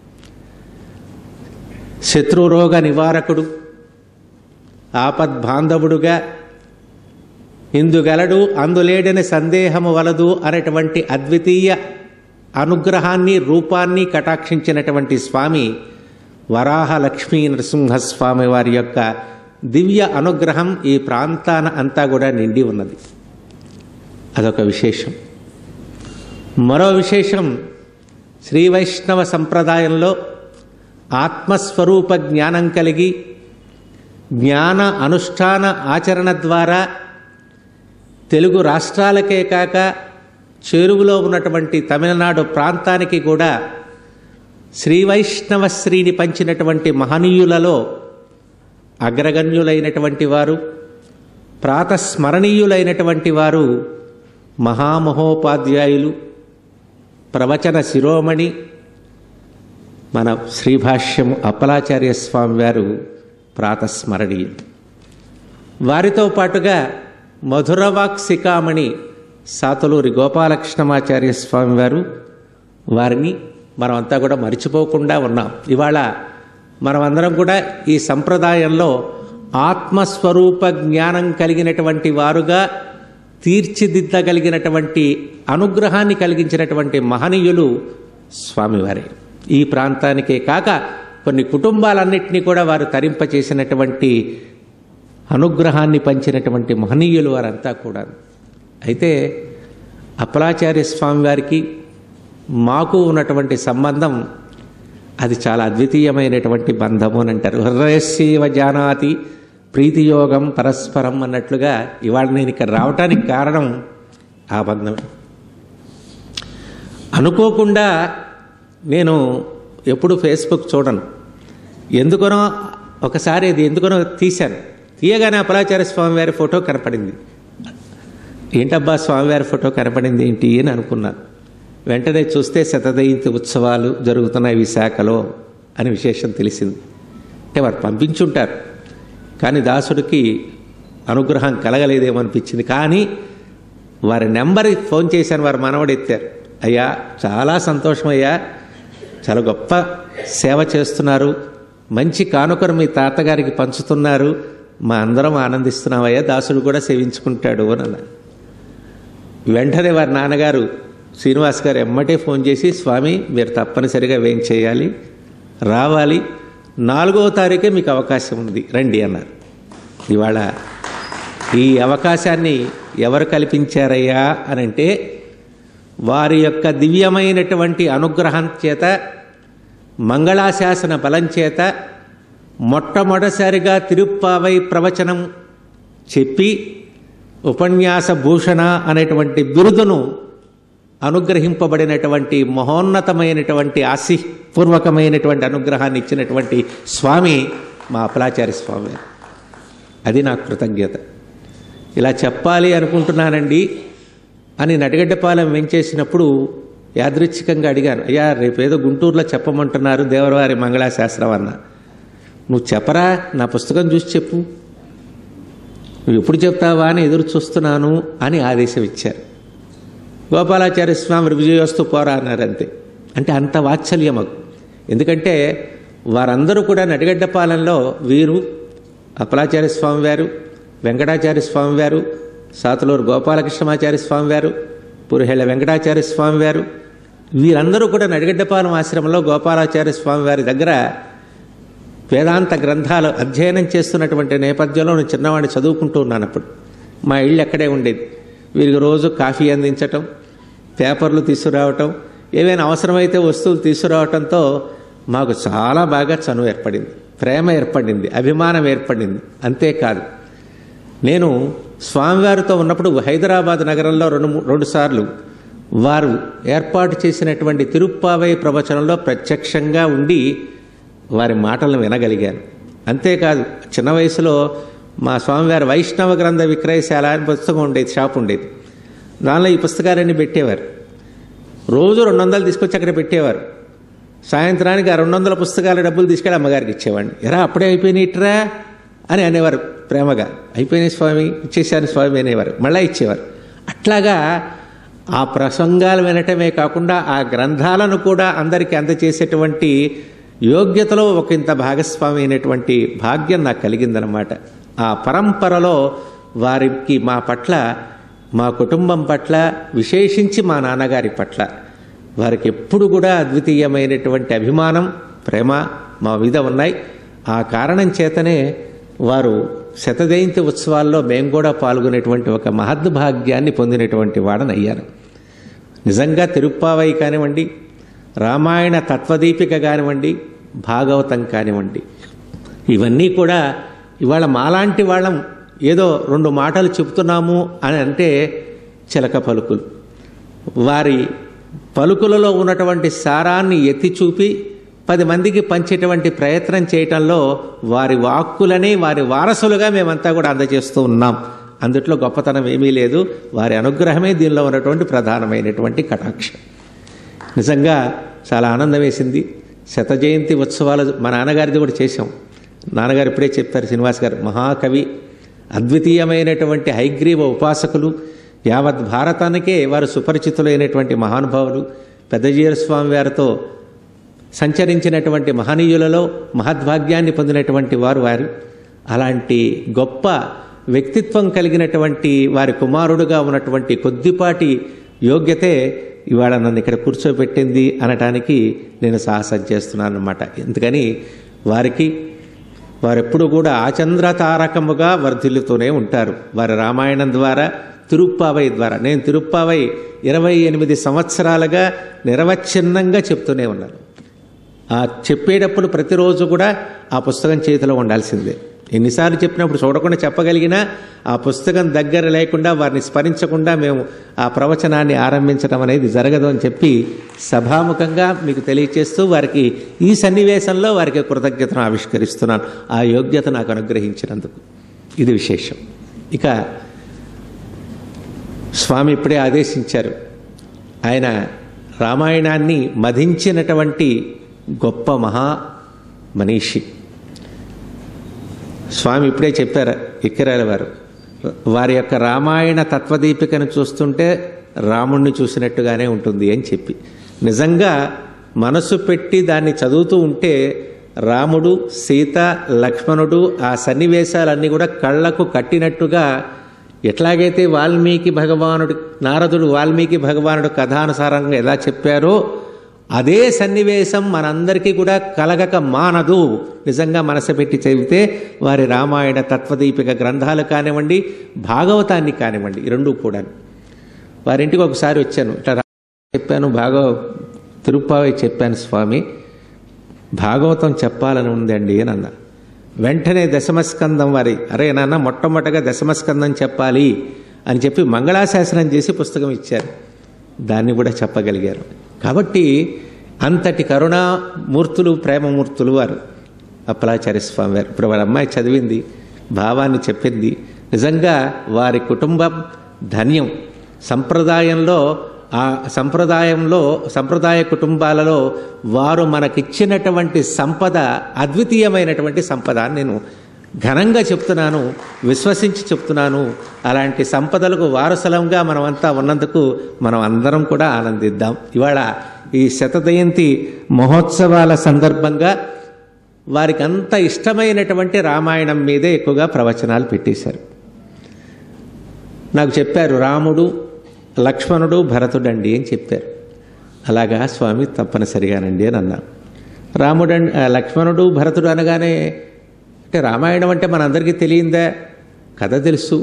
శత్రురోగ నివారకుడు ఆపద్బాంధవుడుగా ఇందుగలడు అందులేడని సందేహము వలదు అనేటువంటి అద్వితీయ అనుగ్రహాన్ని రూపాన్ని కటాక్షించినటువంటి స్వామి వరాహ లక్ష్మీ నరసింహస్వామి వారి యొక్క దివ్య అనుగ్రహం ఈ ప్రాంతాన అంతా కూడా నిండి ఉన్నది అదొక విశేషం మరో విశేషం శ్రీ వైష్ణవ సంప్రదాయంలో ఆత్మస్వరూప జ్ఞానం కలిగి జ్ఞాన అనుష్ఠాన ఆచరణ ద్వారా తెలుగు రాష్ట్రాలకే కాక చేరువులో ఉన్నటువంటి తమిళనాడు ప్రాంతానికి కూడా శ్రీ వైష్ణవ శ్రీని పంచినటువంటి మహనీయులలో అగ్రగణ్యులైనటువంటి వారు ప్రాతస్మరణీయులైనటువంటి వారు మహామహోపాధ్యాయులు ప్రవచన శిరోమణి మన శ్రీభాష్యం అప్పలాచార్య స్వామి వారు ప్రాతస్మరణీయులు వారితో పాటుగా మధురవాక్సికామణి సాతులూరి గోపాలకృష్ణమాచార్య స్వామి వారు వారిని మనమంతా కూడా మర్చిపోకుండా ఉన్నాం ఇవాళ మనమందరం కూడా ఈ సంప్రదాయంలో ఆత్మస్వరూప జ్ఞానం కలిగినటువంటి వారుగా తీర్చిదిద్దగలిగినటువంటి అనుగ్రహాన్ని కలిగించినటువంటి మహనీయులు స్వామివారే ఈ ప్రాంతానికే కాక కొన్ని కుటుంబాలన్నింటినీ కూడా వారు తరింపచేసినటువంటి అనుగ్రహాన్ని పంచినటువంటి మహనీయులు వారంతా కూడా అయితే అప్పలాచార్య స్వామి వారికి మాకు ఉన్నటువంటి సంబంధం అది చాలా అద్వితీయమైనటువంటి బంధము అని అంటారు హృదయశీవ జానాతి ప్రీతియోగం పరస్పరం అన్నట్లుగా ఇవాళ నేను ఇక్కడ రావటానికి కారణం ఆ బంధమే అనుకోకుండా నేను ఎప్పుడు ఫేస్బుక్ చూడను ఎందుకనో ఒకసారి అది ఎందుకనో తీశాను తీయగానే అపలాచార్య స్వామివారి ఫోటో కనపడింది ఏంటబ్బా స్వామివారి ఫోటో కనపడింది ఏంటి అని అనుకున్నాను వెంటనే చూస్తే శతదయంతి ఉత్సవాలు జరుగుతున్నాయి విశాఖలో అని విశేషం తెలిసింది అంటే వారు పంపించుంటారు కానీ దాసుడికి అనుగ్రహం కలగలేదేమో అనిపించింది కానీ వారి నెంబర్కి ఫోన్ చేశాను వారు మనవడు ఎత్తారు అయ్యా చాలా సంతోషం అయ్యా చాలా గొప్ప సేవ చేస్తున్నారు మంచి కానుకను మీ తాతగారికి పంచుతున్నారు మా అందరం ఆనందిస్తున్నామయ్యా దాసుడు కూడా సేవించుకుంటాడు అని అన్నారు వెంటనే వారి నాన్నగారు శ్రీనివాస్ గారు ఎమ్మటే ఫోన్ చేసి స్వామి మీరు తప్పనిసరిగా వేం చేయాలి రావాలి నాలుగవ తారీఖే మీకు అవకాశం ఉంది రండి అన్నారు ఇవాళ ఈ అవకాశాన్ని ఎవరు కల్పించారయ్యా అని అంటే వారి యొక్క దివ్యమైనటువంటి అనుగ్రహం చేత మంగళాశాసన బలం చేత మొట్టమొదటిసారిగా తిరుప్పావై ప్రవచనం చెప్పి ఉపన్యాస భూషణ అనేటువంటి బిరుదును అనుగ్రహింపబడినటువంటి మహోన్నతమైనటువంటి ఆశీపూర్వకమైనటువంటి అనుగ్రహాన్ని ఇచ్చినటువంటి స్వామి మా అపలాచార్య స్వామి అది నా కృతజ్ఞత ఇలా చెప్పాలి అనుకుంటున్నానండి అని నడిగడ్డపాలెం వెంచేసినప్పుడు యాదృచ్ఛికంగా అడిగాను అయ్యా రేపేదో గుంటూరులో చెప్పమంటున్నారు దేవరవారి మంగళాశాస్త్రం అన్న నువ్వు చెప్పరా నా పుస్తకం చూసి చెప్పు నువ్వు ఎప్పుడు చెప్తావా అని ఎదురు చూస్తున్నాను అని ఆదేశం ఇచ్చారు గోపాలాచార్య స్వామి విజయోస్తు పోరా అన్నారు అంతే అంటే అంత వాత్సల్యం మాకు ఎందుకంటే వారందరూ కూడా నడిగడ్డపాలెంలో వీరు అప్పలాచార్య స్వామి వారు వెంకటాచార్య స్వామి వారు సాతులూరు గోపాలకృష్ణమాచార్య స్వామి వారు పురిహెళ్ళ వెంకటాచార్య స్వామి వారు వీరందరూ కూడా నడిగడ్డపాలెం ఆశ్రమంలో గోపాలాచార్య స్వామి వారి దగ్గర వేదాంత గ్రంథాలు అధ్యయనం చేస్తున్నటువంటి నేపథ్యంలో నేను చిన్నవాడిని చదువుకుంటూ ఉన్నాను అప్పుడు మా ఇళ్ళు అక్కడే ఉండేది వీరికి రోజు కాఫీ అందించటం పేపర్లు తీసుకురావటం ఏవైనా అవసరమైతే వస్తువులు తీసుకురావటంతో మాకు చాలా బాగా చనువు ఏర్పడింది ప్రేమ ఏర్పడింది అభిమానం ఏర్పడింది అంతేకాదు నేను స్వామివారితో ఉన్నప్పుడు హైదరాబాద్ నగరంలో రెండు మూ- రెండు సార్లు వారు ఏర్పాటు చేసినటువంటి తిరుప్పావై ప్రవచనంలో ప్రత్యక్షంగా ఉండి వారి మాటలను వినగలిగాను అంతేకాదు చిన్న వయసులో మా స్వామివారి వైష్ణవ గ్రంథ విక్రయశాల అని పుస్తకం ఉండేది షాప్ ఉండేది దానిలో ఈ పుస్తకాలన్నీ పెట్టేవారు రోజు రెండు వందలు తీసుకొచ్చి అక్కడ పెట్టేవారు సాయంత్రానికి ఆ రెండు వందల పుస్తకాల డబ్బులు తీసుకెళ్ళి అమ్మగారికి ఇచ్చేవాడిని ఎరా అప్పుడే అయిపోయినట్రా అని అనేవారు ప్రేమగా అయిపోయినాయి స్వామి ఇచ్చేసాను స్వామి అనేవారు మళ్ళీ ఇచ్చేవారు అట్లాగా ఆ ప్రసంగాలు వినటమే కాకుండా ఆ గ్రంథాలను కూడా అందరికీ అందచేసేటువంటి యోగ్యతలో ఒక ఇంత భాగస్వామి అయినటువంటి భాగ్యం నాకు కలిగిందనమాట ఆ పరంపరలో వారికి మా పట్ల మా కుటుంబం పట్ల విశేషించి మా నాన్నగారి పట్ల వారికి ఎప్పుడు కూడా అద్వితీయమైనటువంటి అభిమానం ప్రేమ మా మీద ఉన్నాయి ఆ కారణం చేతనే వారు శతజయంతి ఉత్సవాల్లో మేము కూడా పాల్గొనేటువంటి ఒక మహద్భాగ్యాన్ని పొందినటువంటి వాడని అయ్యాను నిజంగా తిరుప్పావై కానివ్వండి రామాయణ తత్వదీపిక కానివ్వండి భాగవతం కానివ్వండి ఇవన్నీ కూడా ఇవాళ మాలాంటి వాళ్ళం ఏదో రెండు మాటలు చెప్తున్నాము అని అంటే చిలక పలుకులు వారి పలుకులలో ఉన్నటువంటి సారాన్ని ఎత్తి చూపి పది మందికి పంచేటువంటి ప్రయత్నం చేయటంలో వారి వాక్కులని వారి వారసులుగా మేమంతా కూడా అందజేస్తూ ఉన్నాం అందుట్లో గొప్పతనం ఏమీ లేదు వారి అనుగ్రహమే దీనిలో ఉన్నటువంటి ప్రధానమైనటువంటి కటాక్షం నిజంగా చాలా ఆనందం వేసింది శత జయంతి ఉత్సవాలు మా నాన్నగారిది కూడా చేశాం నాన్నగారు ఇప్పుడే చెప్పారు శ్రీనివాస్ గారు మహాకవి అద్వితీయమైనటువంటి హైగ్రీవ ఉపాసకులు యావత్ భారతానికే వారు సుపరిచితులైనటువంటి మహానుభావులు పెద్దజీర స్వామి వారితో సంచరించినటువంటి మహనీయులలో మహద్భాగ్యాన్ని పొందినటువంటి వారు వారు అలాంటి గొప్ప వ్యక్తిత్వం కలిగినటువంటి వారి కుమారుడుగా ఉన్నటువంటి కొద్దిపాటి యోగ్యతే ఇవాళ నన్ను ఇక్కడ కూర్చోబెట్టింది అనటానికి నేను సాహసం చేస్తున్నాను అనమాట ఎందుకని వారికి వారెప్పుడు కూడా ఆచంద్ర తారకముగా వర్ధిల్లుతూనే ఉంటారు వారి రామాయణం ద్వారా తిరుప్పావై ద్వారా నేను తిరుప్పావై ఇరవై ఎనిమిది సంవత్సరాలుగా నిరవచ్ఛిన్నంగా చెప్తూనే ఉన్నాను ఆ చెప్పేటప్పుడు ప్రతిరోజు కూడా ఆ పుస్తకం చేతిలో ఉండాల్సిందే ఎన్నిసార్లు చెప్పినప్పుడు చూడకుండా చెప్పగలిగినా ఆ పుస్తకం దగ్గర లేకుండా వారిని స్మరించకుండా మేము ఆ ప్రవచనాన్ని ఆరంభించడం అనేది జరగదు అని చెప్పి సభాముఖంగా మీకు తెలియచేస్తూ వారికి ఈ సన్నివేశంలో వారికి కృతజ్ఞతను ఆవిష్కరిస్తున్నాను ఆ యోగ్యత నాకు అనుగ్రహించినందుకు ఇది విశేషం ఇక స్వామి ఇప్పుడే ఆదేశించారు ఆయన రామాయణాన్ని మధించినటువంటి గొప్ప మహా మనీషి స్వామి ఇప్పుడే చెప్పారు ఇక్కిరాల వారు వారి యొక్క రామాయణ తత్వదీపికను చూస్తుంటే రాముణ్ణి చూసినట్టుగానే ఉంటుంది అని చెప్పి నిజంగా మనసు పెట్టి దాన్ని చదువుతూ ఉంటే రాముడు సీత లక్ష్మణుడు ఆ సన్నివేశాలన్నీ కూడా కళ్ళకు కట్టినట్టుగా ఎట్లాగైతే వాల్మీకి భగవానుడు నారదుడు వాల్మీకి భగవానుడు కథానుసారంగా ఎలా చెప్పారో అదే సన్నివేశం మనందరికీ కూడా కలగక మానదు నిజంగా మనసు పెట్టి చదివితే వారి రామాయణ తత్వదీపిక గ్రంథాలు కానివ్వండి భాగవతాన్ని కానివ్వండి ఈ రెండు కూడా వారింటికి ఒకసారి వచ్చాను ఇట్లా రా- చెప్పాను భాగవ తిరుప్పావై చెప్పాను స్వామి భాగవతం చెప్పాలని ఉందండి అని అన్న వెంటనే దశమస్కందం వారి అరే నాన్న మొట్టమొదటగా దశమస్కందం చెప్పాలి అని చెప్పి మంగళాశాసనం చేసి పుస్తకం ఇచ్చారు దాన్ని కూడా చెప్పగలిగారు కాబట్టి అంతటి కరుణామూర్తులు ప్రేమమూర్తులు వారు అప్పలాచార్య స్వామి వారు ఇప్పుడు వాళ్ళ అమ్మాయి చదివింది భావాన్ని చెప్పింది నిజంగా వారి కుటుంబం ధన్యం సంప్రదాయంలో ఆ సంప్రదాయంలో సంప్రదాయ కుటుంబాలలో వారు మనకిచ్చినటువంటి సంపద అద్వితీయమైనటువంటి సంపద అని నేను ఘనంగా చెప్తున్నాను విశ్వసించి చెప్తున్నాను అలాంటి సంపదలకు వారసలంగా మనమంతా ఉన్నందుకు మనం అందరం కూడా ఆనందిద్దాం ఇవాళ ఈ శతజయంతి మహోత్సవాల సందర్భంగా వారికి అంత ఇష్టమైనటువంటి రామాయణం మీదే ఎక్కువగా ప్రవచనాలు పెట్టేశారు నాకు చెప్పారు రాముడు లక్ష్మణుడు భరతుడండి అని చెప్పారు అలాగా స్వామి తప్పనిసరిగానండి అని అన్నా రాముడు లక్ష్మణుడు భరతుడు అనగానే అంటే రామాయణం అంటే మనందరికీ తెలియందా కథ తెలుసు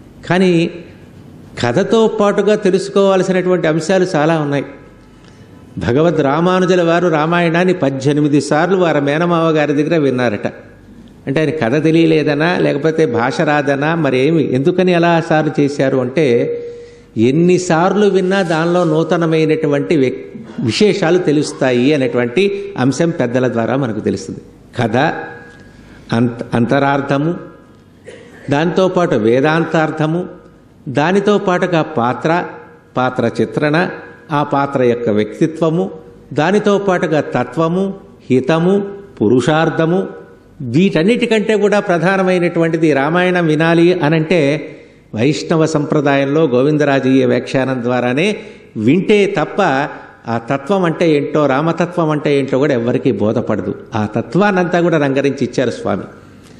కానీ కథతో పాటుగా తెలుసుకోవాల్సినటువంటి అంశాలు చాలా ఉన్నాయి భగవద్ రామానుజుల వారు రామాయణాన్ని పద్దెనిమిది సార్లు వారి మేనమావ గారి దగ్గర విన్నారట అంటే ఆయన కథ తెలియలేదనా లేకపోతే భాష రాదనా మరేమి ఎందుకని అలా సార్లు చేశారు అంటే ఎన్నిసార్లు విన్నా దానిలో నూతనమైనటువంటి వ్యక్- విశేషాలు తెలుస్తాయి అనేటువంటి అంశం పెద్దల ద్వారా మనకు తెలుస్తుంది కథ అంత అంతరార్థము దాంతోపాటు వేదాంతార్థము దానితో పాటుగా పాత్ర పాత్ర చిత్రణ ఆ పాత్ర యొక్క వ్యక్తిత్వము దానితో పాటుగా తత్వము హితము పురుషార్థము వీటన్నిటికంటే కూడా ప్రధానమైనటువంటిది రామాయణం వినాలి అనంటే వైష్ణవ సంప్రదాయంలో గోవిందరాజీయ వ్యాఖ్యానం ద్వారానే వింటే తప్ప ఆ తత్వం అంటే ఏంటో రామతత్వం అంటే ఏంటో కూడా ఎవ్వరికీ బోధపడదు ఆ తత్వాన్నంతా కూడా రంగరించి ఇచ్చారు స్వామి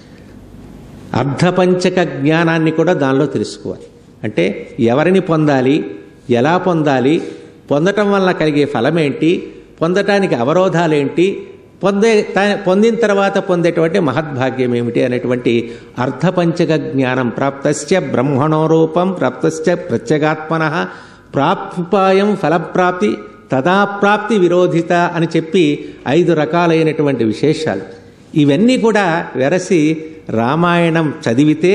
అర్ధపంచక జ్ఞానాన్ని కూడా దానిలో తెలుసుకోవాలి అంటే ఎవరిని పొందాలి ఎలా పొందాలి పొందటం వల్ల కలిగే ఫలమేంటి పొందటానికి అవరోధాలేంటి పొందే తా- పొందిన తర్వాత పొందేటువంటి మహద్భాగ్యం ఏమిటి అనేటువంటి అర్ధపంచక జ్ఞానం ప్రాప్తస్య బ్రహ్మణోరూపం ప్రాప్తస్య ప్రత్యేగాత్మన ప్రాప్యుపాయం ఫలప్రాప్తి తదాప్రాప్తి విరోధిత అని చెప్పి ఐదు రకాలైనటువంటి విశేషాలు ఇవన్నీ కూడా వెరసి రామాయణం చదివితే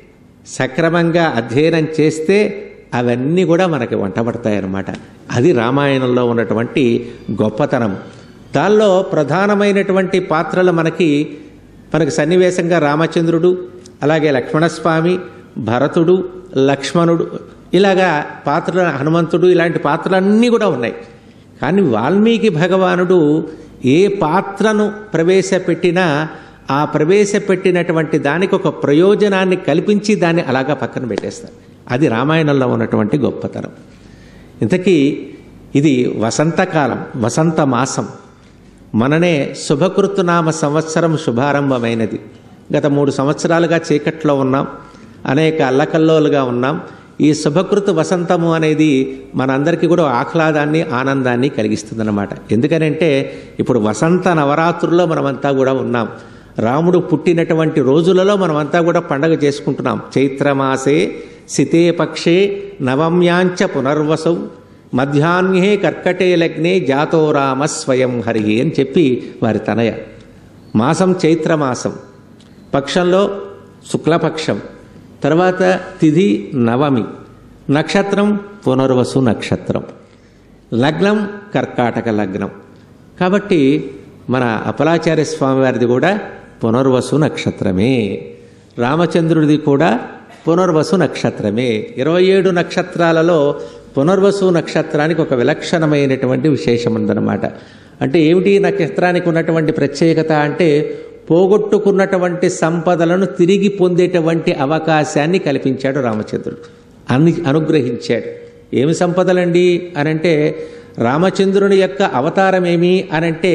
సక్రమంగా అధ్యయనం చేస్తే అవన్నీ కూడా మనకి వంటబడతాయన్నమాట అది రామాయణంలో ఉన్నటువంటి గొప్పతనం దానిలో ప్రధానమైనటువంటి పాత్రలు మనకి మనకి సన్నివేశంగా రామచంద్రుడు అలాగే లక్ష్మణస్వామి భరతుడు లక్ష్మణుడు ఇలాగా పాత్రలు హనుమంతుడు ఇలాంటి పాత్రలన్నీ కూడా ఉన్నాయి కానీ వాల్మీకి భగవానుడు ఏ పాత్రను ప్రవేశపెట్టినా ఆ ప్రవేశపెట్టినటువంటి దానికి ఒక ప్రయోజనాన్ని కల్పించి దాన్ని అలాగా పక్కన పెట్టేస్తారు అది రామాయణంలో ఉన్నటువంటి గొప్పతనం ఇంతకీ ఇది వసంతకాలం వసంత మాసం మననే శుభకృతునామ సంవత్సరం శుభారంభమైనది గత మూడు సంవత్సరాలుగా చీకట్లో ఉన్నాం అనేక అల్లకల్లోలుగా ఉన్నాం ఈ శుభకృతు వసంతము అనేది మనందరికీ కూడా ఆహ్లాదాన్ని ఆనందాన్ని కలిగిస్తుందన్నమాట ఎందుకనంటే ఇప్పుడు వసంత నవరాత్రుల్లో మనమంతా కూడా ఉన్నాం రాముడు పుట్టినటువంటి రోజులలో మనమంతా కూడా పండగ చేసుకుంటున్నాం చైత్రమాసే సితే పక్షే నవమ్యాంచ పునర్వసౌ మధ్యాహ్నే కర్కటే లగ్నే జాతో రామ స్వయం హరి అని చెప్పి వారి తనయ మాసం చైత్రమాసం పక్షంలో శుక్లపక్షం తర్వాత తిథి నవమి నక్షత్రం పునర్వసు నక్షత్రం లగ్నం కర్కాటక లగ్నం కాబట్టి మన అపలాచార్య స్వామి వారిది కూడా పునర్వసు నక్షత్రమే రామచంద్రుడిది కూడా పునర్వసు నక్షత్రమే ఇరవై ఏడు నక్షత్రాలలో పునర్వసు నక్షత్రానికి ఒక విలక్షణమైనటువంటి విశేషం ఉందన్నమాట అంటే ఏమిటి ఈ నక్షత్రానికి ఉన్నటువంటి ప్రత్యేకత అంటే పోగొట్టుకున్నటువంటి సంపదలను తిరిగి పొందేటువంటి అవకాశాన్ని కల్పించాడు రామచంద్రుడు అన్ని అనుగ్రహించాడు ఏమి సంపదలండి అనంటే రామచంద్రుని యొక్క అవతారం ఏమి అనంటే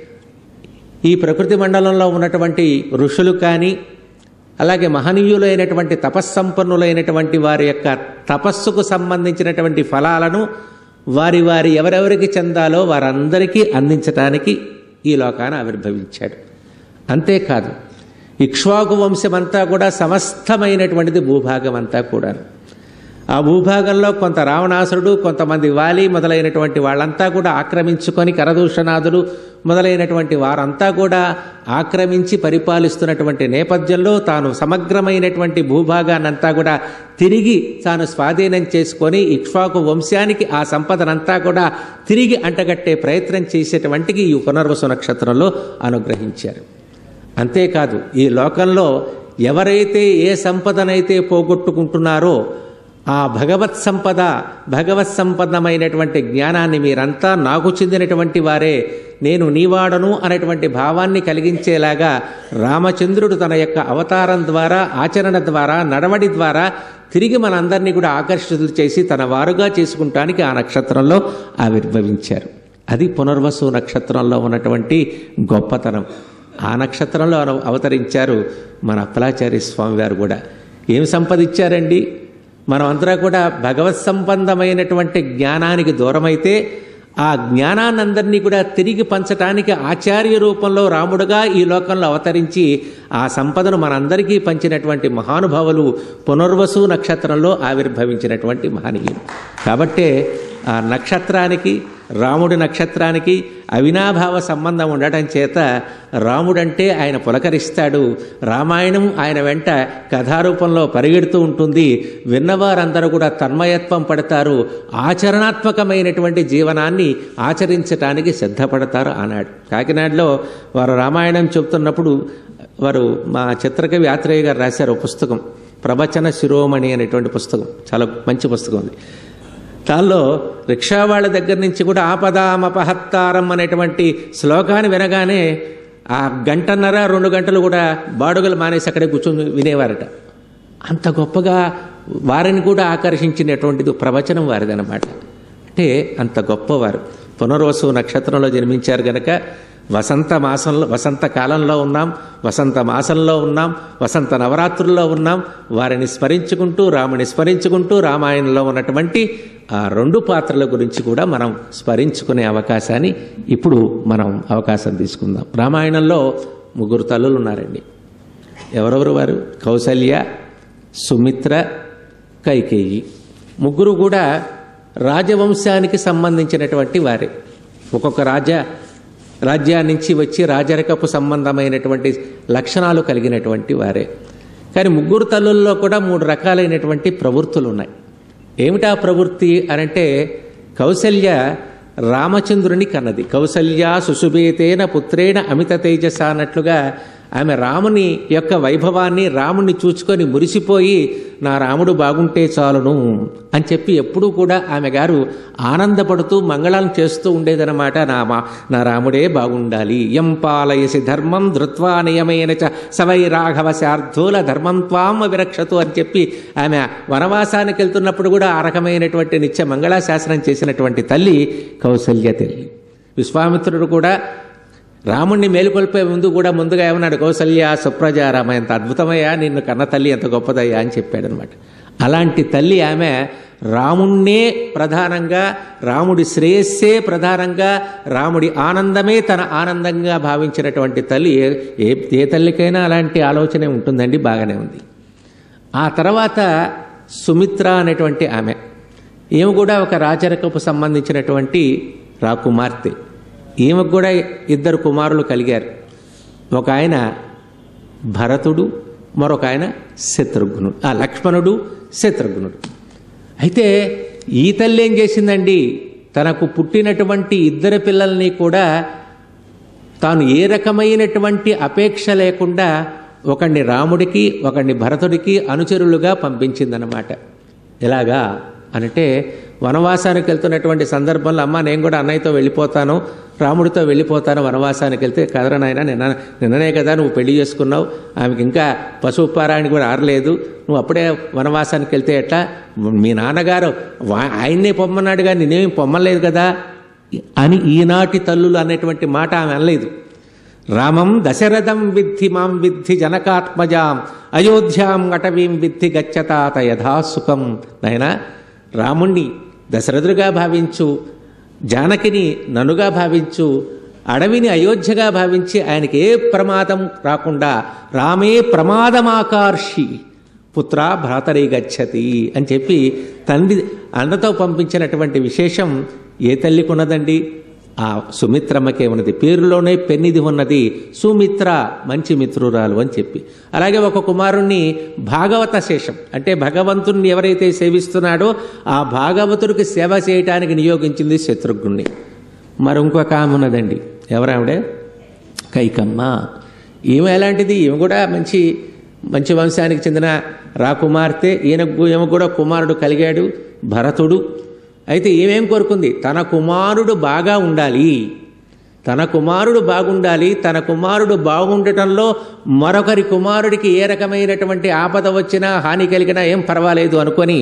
ఈ ప్రకృతి మండలంలో ఉన్నటువంటి ఋషులు కానీ అలాగే మహనీయులైనటువంటి తపస్సంపన్నులైనటువంటి వారి యొక్క తపస్సుకు సంబంధించినటువంటి ఫలాలను వారి వారి ఎవరెవరికి చెందాలో వారందరికీ అందించటానికి ఈ లోకాన ఆవిర్భవించాడు అంతేకాదు ఇక్ష్వాకు వంశమంతా కూడా సమస్తమైనటువంటిది భూభాగం అంతా కూడా ఆ భూభాగంలో కొంత రావణాసురుడు కొంతమంది వాలి మొదలైనటువంటి వాళ్ళంతా కూడా ఆక్రమించుకొని కరదూషణాదులు మొదలైనటువంటి వారంతా కూడా ఆక్రమించి పరిపాలిస్తున్నటువంటి నేపథ్యంలో తాను సమగ్రమైనటువంటి భూభాగాన్నంతా కూడా తిరిగి తాను స్వాధీనం చేసుకొని ఇక్ష్వాకు వంశానికి ఆ సంపదనంతా కూడా తిరిగి అంటగట్టే ప్రయత్నం చేసేటువంటికి ఈ పునర్వసు నక్షత్రంలో అనుగ్రహించారు అంతేకాదు ఈ లోకంలో ఎవరైతే ఏ సంపదనైతే పోగొట్టుకుంటున్నారో ఆ భగవత్ సంపద భగవత్ సంపన్నమైనటువంటి జ్ఞానాన్ని మీరంతా నాకు చెందినటువంటి వారే నేను నీవాడను అనేటువంటి భావాన్ని కలిగించేలాగా రామచంద్రుడు తన యొక్క అవతారం ద్వారా ఆచరణ ద్వారా నడవడి ద్వారా తిరిగి మనందరినీ కూడా ఆకర్షితులు చేసి తన వారుగా చేసుకుంటానికి ఆ నక్షత్రంలో ఆవిర్భవించారు అది పునర్వసు నక్షత్రంలో ఉన్నటువంటి గొప్పతనం ఆ నక్షత్రంలో అవ- అవతరించారు మన అప్పలాచార్య స్వామి వారు కూడా ఏమి సంపదించారండి మనమంతా కూడా భగవత్ సంబంధమైనటువంటి జ్ఞానానికి దూరమైతే ఆ జ్ఞానాన్నందరినీ కూడా తిరిగి పంచటానికి ఆచార్య రూపంలో రాముడుగా ఈ లోకంలో అవతరించి ఆ సంపదను మనందరికీ పంచినటువంటి మహానుభావులు పునర్వసు నక్షత్రంలో ఆవిర్భవించినటువంటి మహనీయులు కాబట్టే ఆ నక్షత్రానికి రాముడి నక్షత్రానికి అవినాభావ సంబంధం ఉండటం చేత రాముడంటే ఆయన పులకరిస్తాడు రామాయణం ఆయన వెంట కథారూపంలో పరిగెడుతూ ఉంటుంది విన్నవారందరూ కూడా తన్మయత్వం పడతారు ఆచరణాత్మకమైనటువంటి జీవనాన్ని ఆచరించటానికి సిద్ధపడతారు ఆనాడు కాకినాడలో వారు రామాయణం చెబుతున్నప్పుడు వారు మా చిత్రకవి యాత్రయ్య గారు రాశారు ఒక పుస్తకం ప్రవచన శిరోమణి అనేటువంటి పుస్తకం చాలా మంచి పుస్తకం అది దానిలో రిక్షా వాళ్ళ దగ్గర నుంచి కూడా ఆపదామపహత్తారం అనేటువంటి శ్లోకాన్ని వినగానే ఆ గంటన్నర రెండు గంటలు కూడా బాడుగలు మానేసి అక్కడే కూర్చొని వినేవారట అంత గొప్పగా వారిని కూడా ఆకర్షించినటువంటిది ప్రవచనం వారిదనమాట అంటే అంత గొప్పవారు పునర్వసు నక్షత్రంలో జన్మించారు గనక వసంత మాసంలో వసంత కాలంలో ఉన్నాం వసంత మాసంలో ఉన్నాం వసంత నవరాత్రుల్లో ఉన్నాం వారిని స్మరించుకుంటూ రాముని స్మరించుకుంటూ రామాయణంలో ఉన్నటువంటి ఆ రెండు పాత్రల గురించి కూడా మనం స్మరించుకునే అవకాశాన్ని ఇప్పుడు మనం అవకాశం తీసుకుందాం రామాయణంలో ముగ్గురు తల్లులు ఉన్నారండి ఎవరెవరు వారు కౌసల్య సుమిత్ర కైకేయి ముగ్గురు కూడా రాజవంశానికి సంబంధించినటువంటి వారే ఒక్కొక్క రాజ రాజ్యాన్నించి వచ్చి రాజరికపు సంబంధమైనటువంటి లక్షణాలు కలిగినటువంటి వారే కానీ ముగ్గురు తల్లుల్లో కూడా మూడు రకాలైనటువంటి ప్రవృత్తులు ఉన్నాయి ఏమిటా ప్రవృత్తి అనంటే కౌసల్య రామచంద్రుని కన్నది కౌసల్య సుశుభేతేన పుత్రేణ అమిత తేజస అన్నట్లుగా ఆమె రాముని యొక్క వైభవాన్ని రాముని చూచుకొని మురిసిపోయి నా రాముడు బాగుంటే చాలును అని చెప్పి ఎప్పుడూ కూడా ఆమె గారు ఆనందపడుతూ మంగళం చేస్తూ ఉండేదనమాట నా మా నా రాముడే బాగుండాలి ఎం పాలయసి ధర్మం ధృత్వా నియమైన చ సవై రాఘవ శార్ధూల ధర్మం త్వాం విరక్షతు అని చెప్పి ఆమె వనవాసానికి వెళ్తున్నప్పుడు కూడా ఆ రకమైనటువంటి నిత్య మంగళాశాసనం చేసినటువంటి తల్లి కౌసల్య తల్లి విశ్వామిత్రుడు కూడా రాముణ్ణి మేలుకొల్పే ముందు కూడా ముందుగా ఏమన్నాడు కౌసల్య సుప్రజారామ ఎంత అద్భుతమయ్యా నిన్ను కన్న తల్లి ఎంత గొప్పదయ్యా అని చెప్పాడనమాట అలాంటి తల్లి ఆమె రాముణ్ణే ప్రధానంగా రాముడి శ్రేయస్సే ప్రధానంగా రాముడి ఆనందమే తన ఆనందంగా భావించినటువంటి తల్లి ఏ ఏ ఏ తల్లికైనా అలాంటి ఆలోచనే ఉంటుందండి బాగానే ఉంది ఆ తర్వాత సుమిత్ర అనేటువంటి ఆమె ఈమె కూడా ఒక రాచరికపు సంబంధించినటువంటి రాకుమార్తె ఈమెకు కూడా ఇద్దరు కుమారులు కలిగారు ఒక ఆయన భరతుడు మరొక ఆయన శత్రుఘ్నుడు ఆ లక్ష్మణుడు శత్రుఘ్నుడు అయితే ఈ తల్లి ఏం చేసిందండి తనకు పుట్టినటువంటి ఇద్దరు పిల్లల్ని కూడా తాను ఏ రకమైనటువంటి అపేక్ష లేకుండా ఒకడిని రాముడికి ఒకడిని భరతుడికి అనుచరులుగా పంపించిందనమాట ఎలాగా అనంటే వనవాసానికి వెళ్తున్నటువంటి సందర్భంలో అమ్మ నేను కూడా అన్నయ్యతో వెళ్ళిపోతాను రాముడితో వెళ్ళిపోతాను వనవాసానికి వెళ్తే కదరా నాయన నిన్న నిన్ననే కదా నువ్వు పెళ్లి చేసుకున్నావు ఆమెకి ఇంకా పశువు పారాయణ కూడా ఆరలేదు నువ్వు అప్పుడే వనవాసానికి వెళ్తే ఎట్లా మీ నాన్నగారు వా- ఆయన్నే పొమ్మన్నాడు కానీ నేనేం పొమ్మలేదు కదా అని ఈనాటి తల్లులు అనేటువంటి మాట ఆమె అనలేదు రామం దశరథం విద్ధి మాం విద్ధి జనకాత్మజాం అయోధ్యాం అటవీం విద్ధి గచ్చతాత యథాసుఖం నాయనా రాముణ్ణి దశరథుడుగా భావించు జానకిని ననుగా భావించు అడవిని అయోధ్యగా భావించి ఆయనకి ఏ ప్రమాదం రాకుండా రామే ప్రమాదమాకార్షి పుత్ర భ్రాతరి గచ్చతి అని చెప్పి తండ్రి అన్నతో పంపించినటువంటి విశేషం ఏ తల్లికి ఉన్నదండి ఆ సుమిత్రమ్మకే ఉన్నది పేరులోనే పెన్నిది ఉన్నది సుమిత్ర మంచి మిత్రురాలు అని చెప్పి అలాగే ఒక కుమారుణ్ణి భాగవత శేషం అంటే భగవంతుణ్ణి ఎవరైతే సేవిస్తున్నాడో ఆ భాగవతుడికి సేవ చేయటానికి నియోగించింది శత్రుఘ్నుణ్ణి మరి ఇంకొక ఆమె ఉన్నదండి ఎవరావిడే కైకమ్మ ఈమె ఎలాంటిది ఈమె కూడా మంచి మంచి వంశానికి చెందిన రాకుమార్తె ఈయనకు ఈమె కూడా కుమారుడు కలిగాడు భరతుడు అయితే ఈమెం కోరుకుంది తన కుమారుడు బాగా ఉండాలి తన కుమారుడు బాగుండాలి తన కుమారుడు బాగుండటంలో మరొకరి కుమారుడికి ఏ రకమైనటువంటి ఆపద వచ్చినా హాని కలిగినా ఏం పర్వాలేదు అనుకొని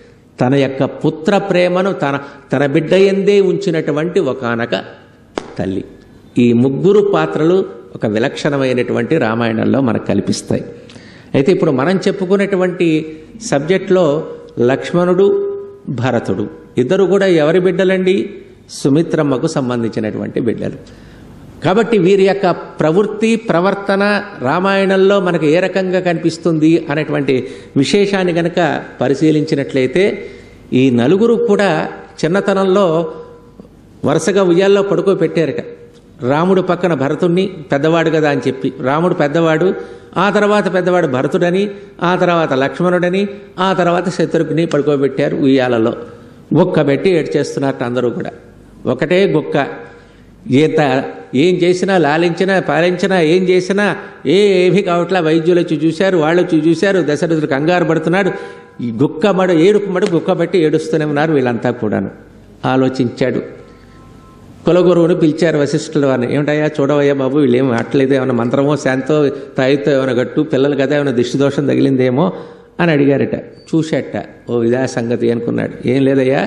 తన యొక్క పుత్ర ప్రేమను తన తన బిడ్డ ఎందే ఉంచినటువంటి ఒకానక తల్లి ఈ ముగ్గురు పాత్రలు ఒక విలక్షణమైనటువంటి రామాయణంలో మనకు కల్పిస్తాయి అయితే ఇప్పుడు మనం చెప్పుకునేటువంటి సబ్జెక్ట్లో లక్ష్మణుడు భరతుడు ఇద్దరు కూడా ఎవరి బిడ్డలండి సుమిత్రమ్మకు సంబంధించినటువంటి బిడ్డలు కాబట్టి వీరి యొక్క ప్రవృత్తి ప్రవర్తన రామాయణంలో మనకు ఏ రకంగా కనిపిస్తుంది అనేటువంటి విశేషాన్ని గనక పరిశీలించినట్లయితే ఈ నలుగురు కూడా చిన్నతనంలో వరుసగా ఉయ్యాల్లో పడుకోబెట్టారట రాముడు పక్కన భరతుణ్ణి పెద్దవాడు కదా అని చెప్పి రాముడు పెద్దవాడు ఆ తర్వాత పెద్దవాడు భరతుడని ఆ తర్వాత లక్ష్మణుడని ఆ తర్వాత శత్రుఘ్ని పడుకోబెట్టారు ఉయ్యాలలో గుక్క పెట్టి ఏడ్చేస్తున్నట్టు అందరూ కూడా ఒకటే గుక్క ఈత ఏం చేసినా లాలించినా పాలించినా ఏం చేసినా ఏ ఏమీ కావట్లా వైద్యులు వచ్చి చూశారు వాళ్ళు వచ్చి చూశారు దశరథుడు కంగారు పడుతున్నాడు ఈ గుక్క మడు ఏడుపు మడు గుక్క పెట్టి ఏడుస్తూనే ఉన్నారు వీళ్ళంతా కూడాను ఆలోచించాడు కులగురువుని పిలిచారు వశిష్ఠుల వారిని ఏమిటయ్యా చూడవయ్యా బాబు వీళ్ళు ఏం అట్లేదు ఏమైనా మంత్రమో శాంతో తాయితో ఏమైనా గట్టు పిల్లలు కదా ఏమైనా దిష్టి దోషం తగిలిందేమో అని అడిగారట చూశాట ఓ ఇదా సంగతి అనుకున్నాడు ఏం లేదయ్యా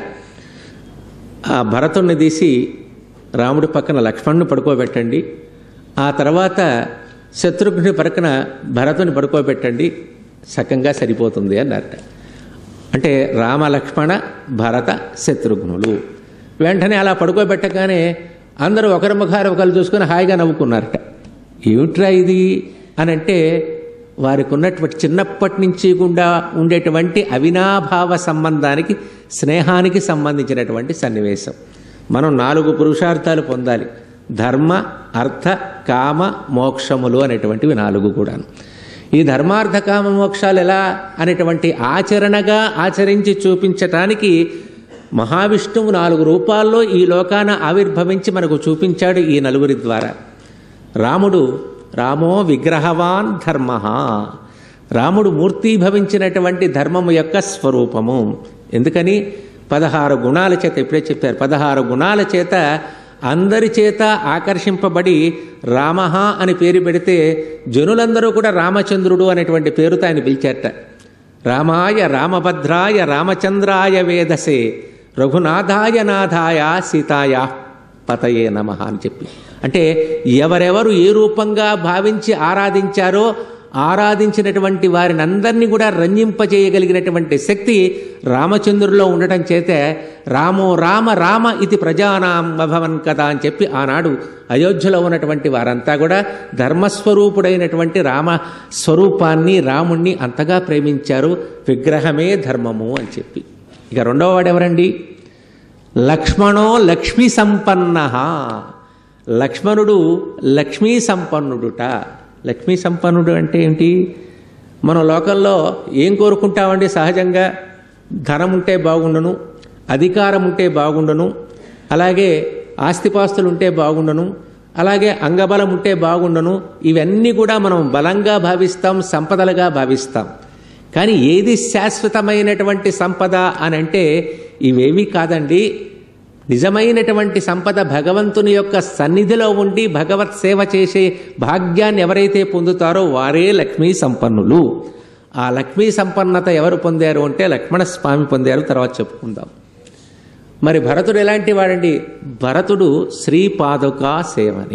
ఆ భరతుణ్ణి తీసి రాముడి పక్కన లక్ష్మణ్ణి పడుకోబెట్టండి ఆ తర్వాత శత్రుఘ్ని పక్కన భరతుని పడుకోబెట్టండి సకంగా సరిపోతుంది అన్నారట అంటే రామ లక్ష్మణ భరత శత్రుఘ్నులు వెంటనే అలా పడుకోబెట్టగానే అందరూ ఒకరి ముఖారు ఒకరు చూసుకుని హాయిగా నవ్వుకున్నారట ఏమిట్రా ఇది అని అంటే వారికి ఉన్నటువంటి చిన్నప్పటి నుంచి కూడా ఉండేటువంటి అవినాభావ సంబంధానికి స్నేహానికి సంబంధించినటువంటి సన్నివేశం మనం నాలుగు పురుషార్థాలు పొందాలి ధర్మ అర్థ కామ మోక్షములు అనేటువంటివి నాలుగు కూడాను ఈ ధర్మార్థ కామ మోక్షాలు ఎలా అనేటువంటి ఆచరణగా ఆచరించి చూపించటానికి మహావిష్ణువు నాలుగు రూపాల్లో ఈ లోకాన ఆవిర్భవించి మనకు చూపించాడు ఈ నలుగురి ద్వారా రాముడు రామో విగ్రహవాన్ ధర్మ రాముడు మూర్తీభవించినటువంటి ధర్మము యొక్క స్వరూపము ఎందుకని పదహారు గుణాల చేత ఇప్పుడే చెప్పారు పదహారు గుణాల చేత అందరి చేత ఆకర్షింపబడి రామ అని పేరు పెడితే జనులందరూ కూడా రామచంద్రుడు అనేటువంటి పేరుతో ఆయన పిలిచారట రామాయ రామభద్రాయ రామచంద్రాయ వేదసే రఘునాథాయ నాథాయ సీతాయ పతయే నమ అని చెప్పి అంటే ఎవరెవరు ఏ రూపంగా భావించి ఆరాధించారో ఆరాధించినటువంటి వారిని అందరినీ కూడా రంజింపజేయగలిగినటువంటి శక్తి రామచంద్రుల్లో ఉండటం చేతే రామో రామ రామ ఇది ప్రజానాం అభవన్ కదా అని చెప్పి ఆనాడు అయోధ్యలో ఉన్నటువంటి వారంతా కూడా ధర్మస్వరూపుడైనటువంటి రామ స్వరూపాన్ని రాముణ్ణి అంతగా ప్రేమించారు విగ్రహమే ధర్మము అని చెప్పి ఇక రెండవ వాడు ఎవరండి లక్ష్మణో లక్ష్మీ సంపన్న లక్ష్మణుడు లక్ష్మీ సంపన్నుడుట లక్ష్మీ సంపన్నుడు అంటే ఏంటి మన లోకంలో ఏం కోరుకుంటామండి సహజంగా ధనం ఉంటే బాగుండును అధికారం ఉంటే బాగుండును అలాగే ఆస్తిపాస్తులు ఉంటే బాగుండును అలాగే అంగబలం ఉంటే బాగుండును ఇవన్నీ కూడా మనం బలంగా భావిస్తాం సంపదలుగా భావిస్తాం కానీ ఏది శాశ్వతమైనటువంటి సంపద అని అంటే ఇవేవి కాదండి నిజమైనటువంటి సంపద భగవంతుని యొక్క సన్నిధిలో ఉండి భగవత్ సేవ చేసే భాగ్యాన్ని ఎవరైతే పొందుతారో వారే లక్ష్మీ సంపన్నులు ఆ లక్ష్మీ సంపన్నత ఎవరు పొందారు అంటే లక్ష్మణ స్వామి పొందారు తర్వాత చెప్పుకుందాం మరి భరతుడు ఎలాంటి వాడండి భరతుడు శ్రీపాదుకా సేవని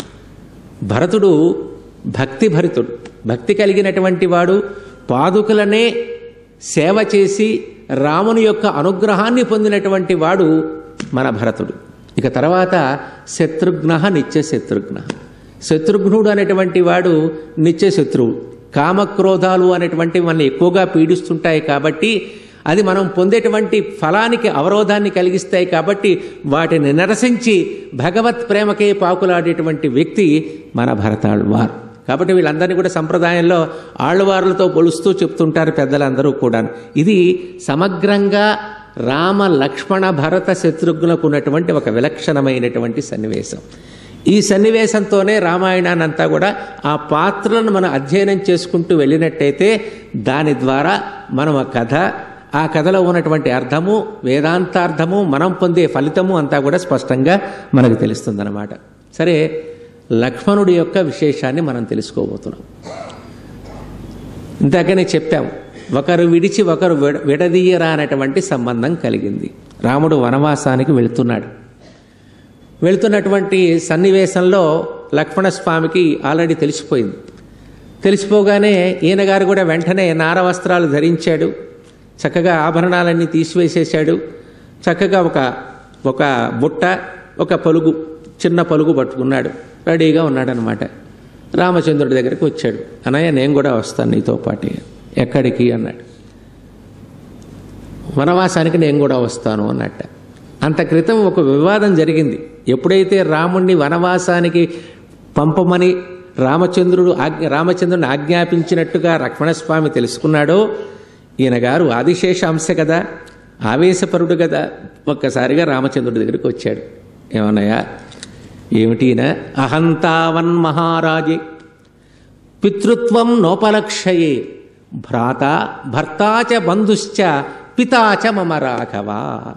భరతుడు భక్తి భరితుడు భక్తి కలిగినటువంటి వాడు పాదుకలనే సేవ చేసి రాముని యొక్క అనుగ్రహాన్ని పొందినటువంటి వాడు మన భరతుడు ఇక తర్వాత శత్రుఘ్న నిత్య శత్రుఘ్న శత్రుఘ్నుడు అనేటువంటి వాడు నిత్య శత్రువు కామక్రోధాలు అనేటువంటివి మనల్ని ఎక్కువగా పీడిస్తుంటాయి కాబట్టి అది మనం పొందేటువంటి ఫలానికి అవరోధాన్ని కలిగిస్తాయి కాబట్టి వాటిని నిరసించి భగవత్ ప్రేమకే పాకులాడేటువంటి వ్యక్తి మన భరతాళ్వారు కాబట్టి వీళ్ళందరినీ కూడా సంప్రదాయంలో ఆళ్వార్లతో పొలుస్తూ చెప్తుంటారు పెద్దలందరూ కూడా ఇది సమగ్రంగా రామ లక్ష్మణ భరత శత్రుఘ్నులకు ఉన్నటువంటి ఒక విలక్షణమైనటువంటి సన్నివేశం ఈ సన్నివేశంతోనే రామాయణాన్ని అంతా కూడా ఆ పాత్రలను మనం అధ్యయనం చేసుకుంటూ వెళ్ళినట్టయితే దాని ద్వారా మనం ఆ కథ ఆ కథలో ఉన్నటువంటి అర్థము వేదాంతార్థము మనం పొందే ఫలితము అంతా కూడా స్పష్టంగా మనకు తెలుస్తుందన్నమాట సరే లక్ష్మణుడి యొక్క విశేషాన్ని మనం తెలుసుకోబోతున్నాం ఇందాకనే చెప్పాం ఒకరు విడిచి ఒకరు విడ విడదీయరా అనేటువంటి సంబంధం కలిగింది రాముడు వనవాసానికి వెళుతున్నాడు వెళుతున్నటువంటి సన్నివేశంలో లక్ష్మణస్వామికి ఆల్రెడీ తెలిసిపోయింది తెలిసిపోగానే ఈయన గారు కూడా వెంటనే నార వస్త్రాలు ధరించాడు చక్కగా ఆభరణాలన్నీ తీసివేసేశాడు చక్కగా ఒక ఒక బుట్ట ఒక పలుగు చిన్న పలుగు పట్టుకున్నాడు రెడీగా ఉన్నాడనమాట రామచంద్రుడి దగ్గరికి వచ్చాడు అన్నయ్య నేను కూడా వస్తాను నీతో పాటే ఎక్కడికి అన్నాడు వనవాసానికి నేను కూడా వస్తాను అన్నట్ట అంత క్రితం ఒక వివాదం జరిగింది ఎప్పుడైతే రాముణ్ణి వనవాసానికి పంపమని రామచంద్రుడు ఆజ్ఞ రామచంద్రుని ఆజ్ఞాపించినట్టుగా లక్ష్మణస్వామి తెలుసుకున్నాడో ఈయన గారు ఆదిశేష అంశ కదా ఆవేశపరుడు కదా ఒక్కసారిగా రామచంద్రుడి దగ్గరికి వచ్చాడు ఏమన్నాయా ఏమిటిన అహంతావన్ మహారాజే పితృత్వం నోపలక్షయే భ్రాత భర్తాచ బంధుశ్చ పితాచ మమ రాఘవ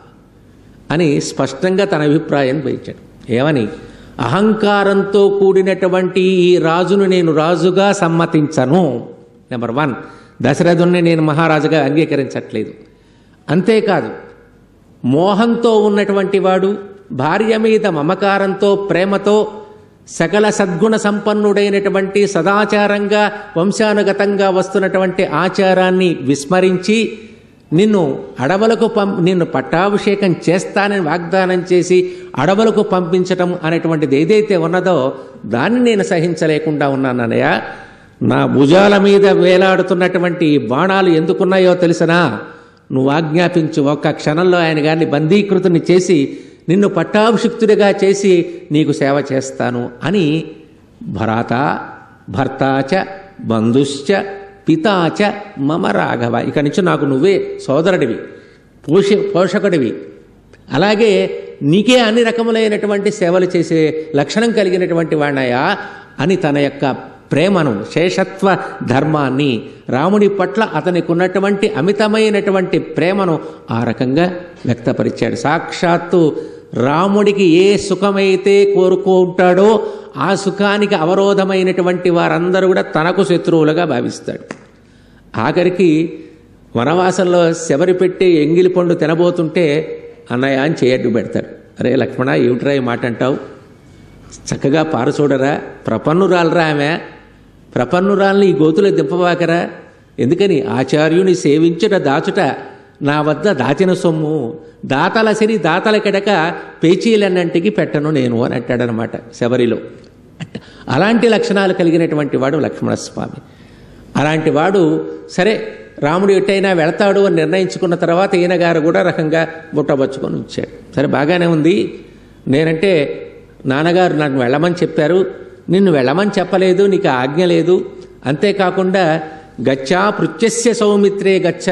అని స్పష్టంగా తన అభిప్రాయం పెంచాడు ఏమని అహంకారంతో కూడినటువంటి ఈ రాజును నేను రాజుగా సమ్మతించను నెంబర్ వన్ దశరథుణ్ణి నేను మహారాజుగా అంగీకరించట్లేదు అంతేకాదు మోహంతో ఉన్నటువంటి వాడు భార్య మీద మమకారంతో ప్రేమతో సకల సద్గుణ సంపన్నుడైనటువంటి సదాచారంగా వంశానుగతంగా వస్తున్నటువంటి ఆచారాన్ని విస్మరించి నిన్ను అడవులకు పం నిన్ను పట్టాభిషేకం చేస్తానని వాగ్దానం చేసి అడవులకు పంపించటం అనేటువంటిది ఏదైతే ఉన్నదో దాన్ని నేను సహించలేకుండా ఉన్నానన్నయ్య నా భుజాల మీద వేలాడుతున్నటువంటి ఈ బాణాలు ఎందుకున్నాయో తెలిసినా నువ్వు ఆజ్ఞాపించు ఒక్క క్షణంలో ఆయన గారిని బందీకృతుని చేసి నిన్ను పట్టాభిషిక్తుడిగా చేసి నీకు సేవ చేస్తాను అని భరాత భర్తాచ బంధుశ్చ పితాచ మమ రాఘవ ఇక నుంచి నాకు నువ్వే సోదరుడివి పోషి పోషకుడివి అలాగే నీకే అన్ని రకములైనటువంటి సేవలు చేసే లక్షణం కలిగినటువంటి వాణ్ణయా అని తన యొక్క ప్రేమను శేషత్వ ధర్మాన్ని రాముడి పట్ల అతనికి ఉన్నటువంటి అమితమైనటువంటి ప్రేమను ఆ రకంగా వ్యక్తపరిచాడు సాక్షాత్తు రాముడికి ఏ సుఖమైతే కోరుకుంటాడో ఆ సుఖానికి అవరోధమైనటువంటి వారందరూ కూడా తనకు శత్రువులుగా భావిస్తాడు ఆఖరికి వనవాసంలో శబరి పెట్టి ఎంగిలి పండు తినబోతుంటే అన్నయ్య అని చేయడ్డు పెడతాడు అరే లక్ష్మణ ఏమిట్రా ఈ మాట అంటావు చక్కగా పారచూడరా ప్రపన్నురాలరా ఆమె ప్రపన్నురాల్ని ఈ గోతులో దింపవాకరా ఎందుకని ఆచార్యుని సేవించుట దాచుట నా వద్ద దాచిన సొమ్ము దాతల సిరి దాతల కిడక పేచీలన్నంటికి పెట్టను నేను అని అంటాడనమాట శబరిలో అట్ట అలాంటి లక్షణాలు కలిగినటువంటి వాడు లక్ష్మణస్వామి అలాంటి వాడు సరే రాముడు ఎట్టయినా వెళతాడు అని నిర్ణయించుకున్న తర్వాత ఈయన గారు కూడా రకంగా బుట్టబచ్చుకొని ఉంచాడు సరే బాగానే ఉంది నేనంటే నాన్నగారు నన్ను వెళ్ళమని చెప్పారు నిన్ను వెళ్ళమని చెప్పలేదు నీకు ఆజ్ఞ లేదు అంతేకాకుండా గచ్చా పృత్యస్య సౌమిత్రే గచ్చ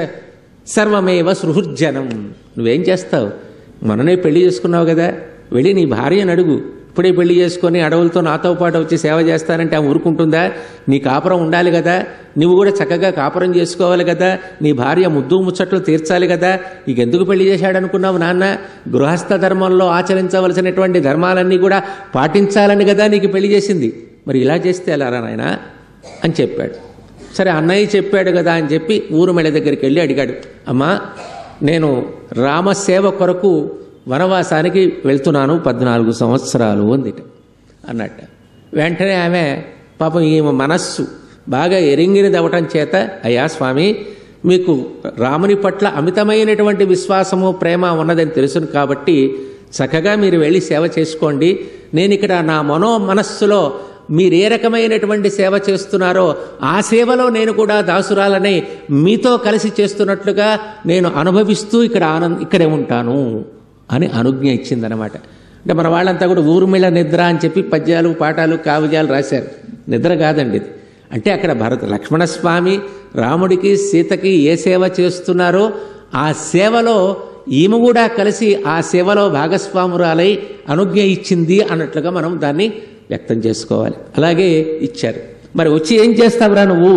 సర్వమేవ సృహుర్జనం నువ్వేం చేస్తావు మననే పెళ్లి చేసుకున్నావు కదా వెళ్ళి నీ భార్యను అడుగు ఇప్పుడే పెళ్లి చేసుకొని అడవులతో నాతో పాటు వచ్చి సేవ చేస్తానంటే ఆమె ఊరుకుంటుందా నీ కాపురం ఉండాలి కదా నువ్వు కూడా చక్కగా కాపురం చేసుకోవాలి కదా నీ భార్య ముద్దు ముచ్చట్లు తీర్చాలి కదా ఇక ఎందుకు పెళ్లి చేశాడు అనుకున్నావు నాన్న గృహస్థ ధర్మంలో ఆచరించవలసినటువంటి ధర్మాలన్నీ కూడా పాటించాలని కదా నీకు పెళ్లి చేసింది మరి ఇలా చేస్తే ఎలా నాయన అని చెప్పాడు సరే అన్నయ్య చెప్పాడు కదా అని చెప్పి ఊరు మెళ్ళ దగ్గరికి వెళ్ళి అడిగాడు అమ్మా నేను రామసేవ కొరకు వనవాసానికి వెళ్తున్నాను పద్నాలుగు సంవత్సరాలు అందిట అన్నట్ట వెంటనే ఆమె పాపం ఈమె మనస్సు బాగా ఎరింగినది అవటం చేత అయ్యా స్వామి మీకు రాముని పట్ల అమితమైనటువంటి విశ్వాసము ప్రేమ ఉన్నదని తెలుసును కాబట్టి చక్కగా మీరు వెళ్ళి సేవ చేసుకోండి నేను ఇక్కడ నా మనో మనస్సులో మీరు ఏ రకమైనటువంటి సేవ చేస్తున్నారో ఆ సేవలో నేను కూడా దాసురాలని మీతో కలిసి చేస్తున్నట్లుగా నేను అనుభవిస్తూ ఇక్కడ ఆనంద ఇక్కడే ఉంటాను అని అనుజ్ఞ ఇచ్చిందనమాట అంటే మన వాళ్ళంతా కూడా ఊర్మిళ నిద్ర అని చెప్పి పద్యాలు పాఠాలు కావ్యాలు రాశారు నిద్ర కాదండి ఇది అంటే అక్కడ భరత లక్ష్మణస్వామి రాముడికి సీతకి ఏ సేవ చేస్తున్నారో ఆ సేవలో ఈమె కూడా కలిసి ఆ సేవలో భాగస్వామురాలై అనుజ్ఞ ఇచ్చింది అన్నట్లుగా మనం దాన్ని వ్యక్తం చేసుకోవాలి అలాగే ఇచ్చారు మరి వచ్చి ఏం చేస్తావురా నువ్వు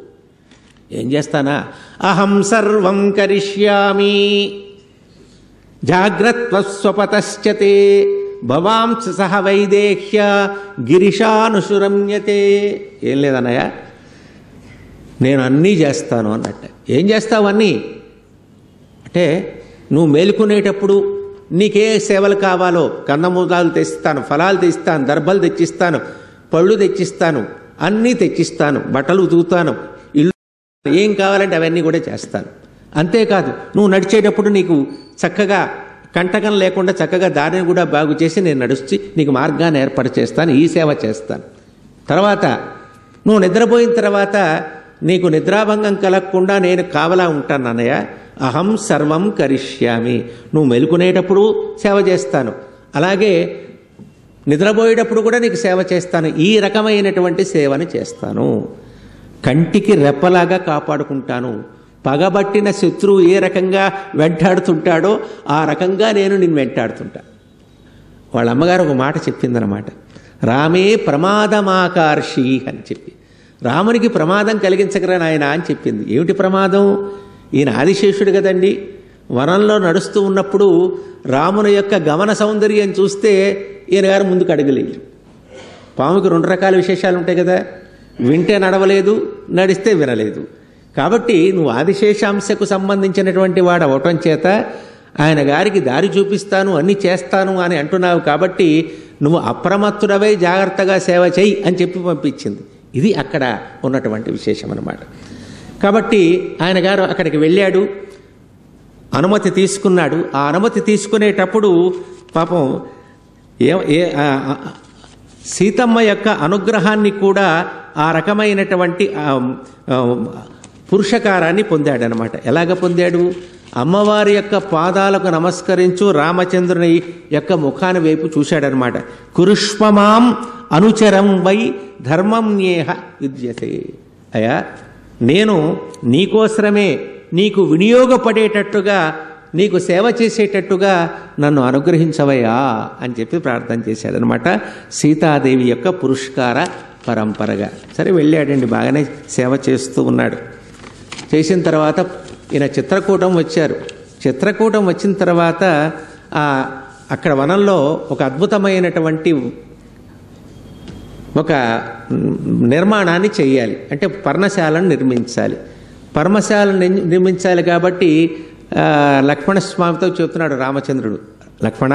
ఏం చేస్తానా అహం సర్వం కరిష్యామి జాగ్రత్వస్వపతశ్చతే భవాంశ సహ వైదేహ్య గిరిషానుసురమ్యతే ఏం లేదన్నయ్య నేను అన్నీ చేస్తాను అన్నట్ట ఏం చేస్తావు అన్నీ అంటే నువ్వు మేలుకునేటప్పుడు నీకే సేవలు కావాలో కందమూలాలు తెస్తాను ఫలాలు తెస్తాను దర్భలు తెచ్చిస్తాను పళ్ళు తెచ్చిస్తాను అన్నీ తెచ్చిస్తాను బట్టలు ఉతుకుతాను ఇల్లు ఏం కావాలంటే అవన్నీ కూడా చేస్తాను అంతేకాదు నువ్వు నడిచేటప్పుడు నీకు చక్కగా కంటకం లేకుండా చక్కగా దారిని కూడా బాగు చేసి నేను నడుచి నీకు మార్గాన్ని ఏర్పాటు చేస్తాను ఈ సేవ చేస్తాను తర్వాత నువ్వు నిద్రపోయిన తర్వాత నీకు నిద్రాభంగం కలగకుండా నేను కావలా ఉంటాను అన్నయ్య అహం సర్వం కరిష్యామి నువ్వు మెలుకునేటప్పుడు సేవ చేస్తాను అలాగే నిద్రపోయేటప్పుడు కూడా నీకు సేవ చేస్తాను ఈ రకమైనటువంటి సేవని చేస్తాను కంటికి రెప్పలాగా కాపాడుకుంటాను పగబట్టిన శత్రువు ఏ రకంగా వెంటాడుతుంటాడో ఆ రకంగా నేను నిన్ను వెంటాడుతుంటా వాళ్ళ అమ్మగారు ఒక మాట చెప్పిందనమాట రామే ప్రమాదమాకర్షి అని చెప్పి రామునికి ప్రమాదం కలిగించగరా నాయన అని చెప్పింది ఏమిటి ప్రమాదం ఈయన ఆదిశేషుడు కదండి వనంలో నడుస్తూ ఉన్నప్పుడు రాముని యొక్క గమన సౌందర్యం చూస్తే ఈయన గారు ముందుకు అడగలేదు పాముకి రెండు రకాల విశేషాలు ఉంటాయి కదా వింటే నడవలేదు నడిస్తే వినలేదు కాబట్టి నువ్వు ఆదిశేషాంశకు సంబంధించినటువంటి వాడు అవటం చేత ఆయన గారికి దారి చూపిస్తాను అన్ని చేస్తాను అని అంటున్నావు కాబట్టి నువ్వు అప్రమత్తుడవై జాగ్రత్తగా సేవ చెయ్యి అని చెప్పి పంపించింది ఇది అక్కడ ఉన్నటువంటి విశేషం అన్నమాట కాబట్టి ఆయన గారు అక్కడికి వెళ్ళాడు అనుమతి తీసుకున్నాడు ఆ అనుమతి తీసుకునేటప్పుడు పాపం ఏ ఏ ఆ, ఆ, సీతమ్మ యొక్క అనుగ్రహాన్ని కూడా ఆ రకమైనటువంటి ఆ, ఆ, పురుషకారాన్ని పొందాడనమాట ఎలాగ పొందాడు అమ్మవారి యొక్క పాదాలకు నమస్కరించు రామచంద్రుని యొక్క ముఖాన్ని వైపు చూశాడనమాట కురుష్మమాం అనుచరం వై ధర్మం నేహ విద్యతే అయా నేను నీకోసరమే నీకు వినియోగపడేటట్టుగా నీకు సేవ చేసేటట్టుగా నన్ను అనుగ్రహించవయ్యా అని చెప్పి ప్రార్థన చేశాడనమాట సీతాదేవి యొక్క పురుష్కార పరంపరగా సరే వెళ్ళాడండి బాగానే సేవ చేస్తూ ఉన్నాడు చేసిన తర్వాత ఈయన చిత్రకూటం వచ్చారు చిత్రకూటం వచ్చిన తర్వాత ఆ అక్కడ వనంలో ఒక అద్భుతమైనటువంటి ఒక నిర్మాణాన్ని చేయాలి అంటే పర్ణశాలను నిర్మించాలి పర్ణశాలను నిర్- నిర్మించాలి కాబట్టి ఆ, లక్ష్మణస్వామితో చెప్తున్నాడు రామచంద్రుడు లక్ష్మణ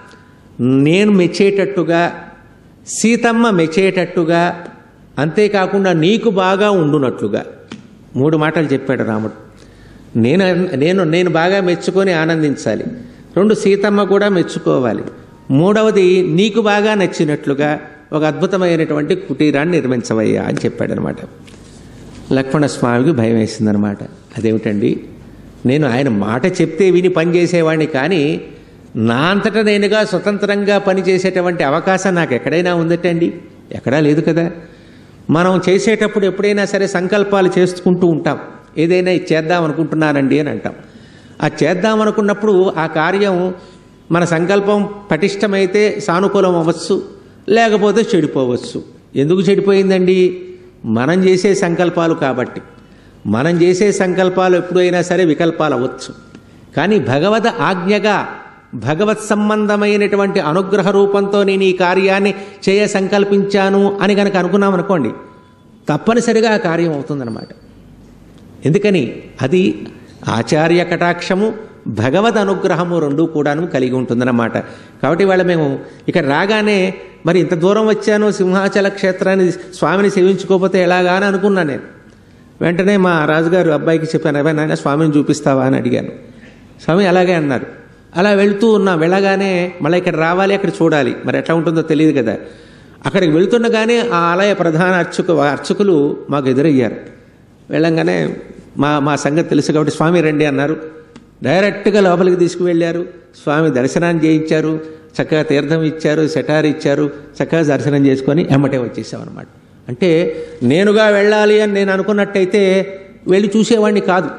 నేను మెచ్చేటట్టుగా సీతమ్మ మెచ్చేటట్టుగా అంతేకాకుండా నీకు బాగా ఉండునట్లుగా మూడు మాటలు చెప్పాడు రాముడు నేను నేను నేను బాగా మెచ్చుకొని ఆనందించాలి రెండు సీతమ్మ కూడా మెచ్చుకోవాలి మూడవది నీకు బాగా నచ్చినట్లుగా ఒక అద్భుతమైనటువంటి కుటీరాన్ని నిర్మించవయ్యా అని చెప్పాడనమాట లక్ష్మణస్వామికి భయం వేసిందనమాట అదేమిటండి నేను ఆయన మాట చెప్తే విని పని చేసేవాడిని కానీ నా అంతటా నేనుగా స్వతంత్రంగా పనిచేసేటువంటి అవకాశం నాకు ఎక్కడైనా ఉందటండి ఎక్కడా లేదు కదా మనం చేసేటప్పుడు ఎప్పుడైనా సరే సంకల్పాలు చేసుకుంటూ ఉంటాం ఏదైనా ఇది చేద్దాం అనుకుంటున్నానండి అని అంటాం ఆ చేద్దాం అనుకున్నప్పుడు ఆ కార్యం మన సంకల్పం పటిష్టమైతే సానుకూలం అవ్వచ్చు లేకపోతే చెడిపోవచ్చు ఎందుకు చెడిపోయిందండి మనం చేసే సంకల్పాలు కాబట్టి మనం చేసే సంకల్పాలు ఎప్పుడైనా సరే వికల్పాలు అవ్వచ్చు కానీ భగవద్ ఆజ్ఞగా భగవత్ సంబంధమైనటువంటి అనుగ్రహ రూపంతో నేను ఈ కార్యాన్ని చేయ సంకల్పించాను అని కనుక అనుకున్నాం అనుకోండి తప్పనిసరిగా ఆ కార్యం అవుతుందన్నమాట ఎందుకని అది ఆచార్య కటాక్షము భగవద్ అనుగ్రహము రెండు కూడాను కలిగి ఉంటుందన్నమాట కాబట్టి వాళ్ళ మేము ఇక్కడ రాగానే మరి ఇంత దూరం వచ్చాను సింహాచల క్షేత్రాన్ని స్వామిని సేవించుకోకపోతే ఎలాగా అని అనుకున్నాను నేను వెంటనే మా రాజుగారు అబ్బాయికి చెప్పాను అబ్బాయి నాయన స్వామిని చూపిస్తావా అని అడిగాను స్వామి అలాగే అన్నారు అలా వెళ్తూ ఉన్నా వెళ్ళగానే మళ్ళీ ఇక్కడ రావాలి అక్కడ చూడాలి మరి ఎట్లా ఉంటుందో తెలియదు కదా అక్కడికి వెళ్తుండగానే ఆ ఆలయ ప్రధాన అర్చకు అర్చకులు మాకు ఎదురయ్యారు వెళ్ళంగానే మా మా సంగతి తెలుసు కాబట్టి స్వామి రండి అన్నారు డైరెక్ట్గా లోపలికి తీసుకువెళ్ళారు స్వామి దర్శనాన్ని చేయించారు చక్కగా తీర్థం ఇచ్చారు సెటార్ ఇచ్చారు చక్కగా దర్శనం చేసుకొని ఎమ్మటే వచ్చేసామన్నమాట అంటే నేనుగా వెళ్ళాలి అని నేను అనుకున్నట్టయితే వెళ్ళి చూసేవాడిని కాదు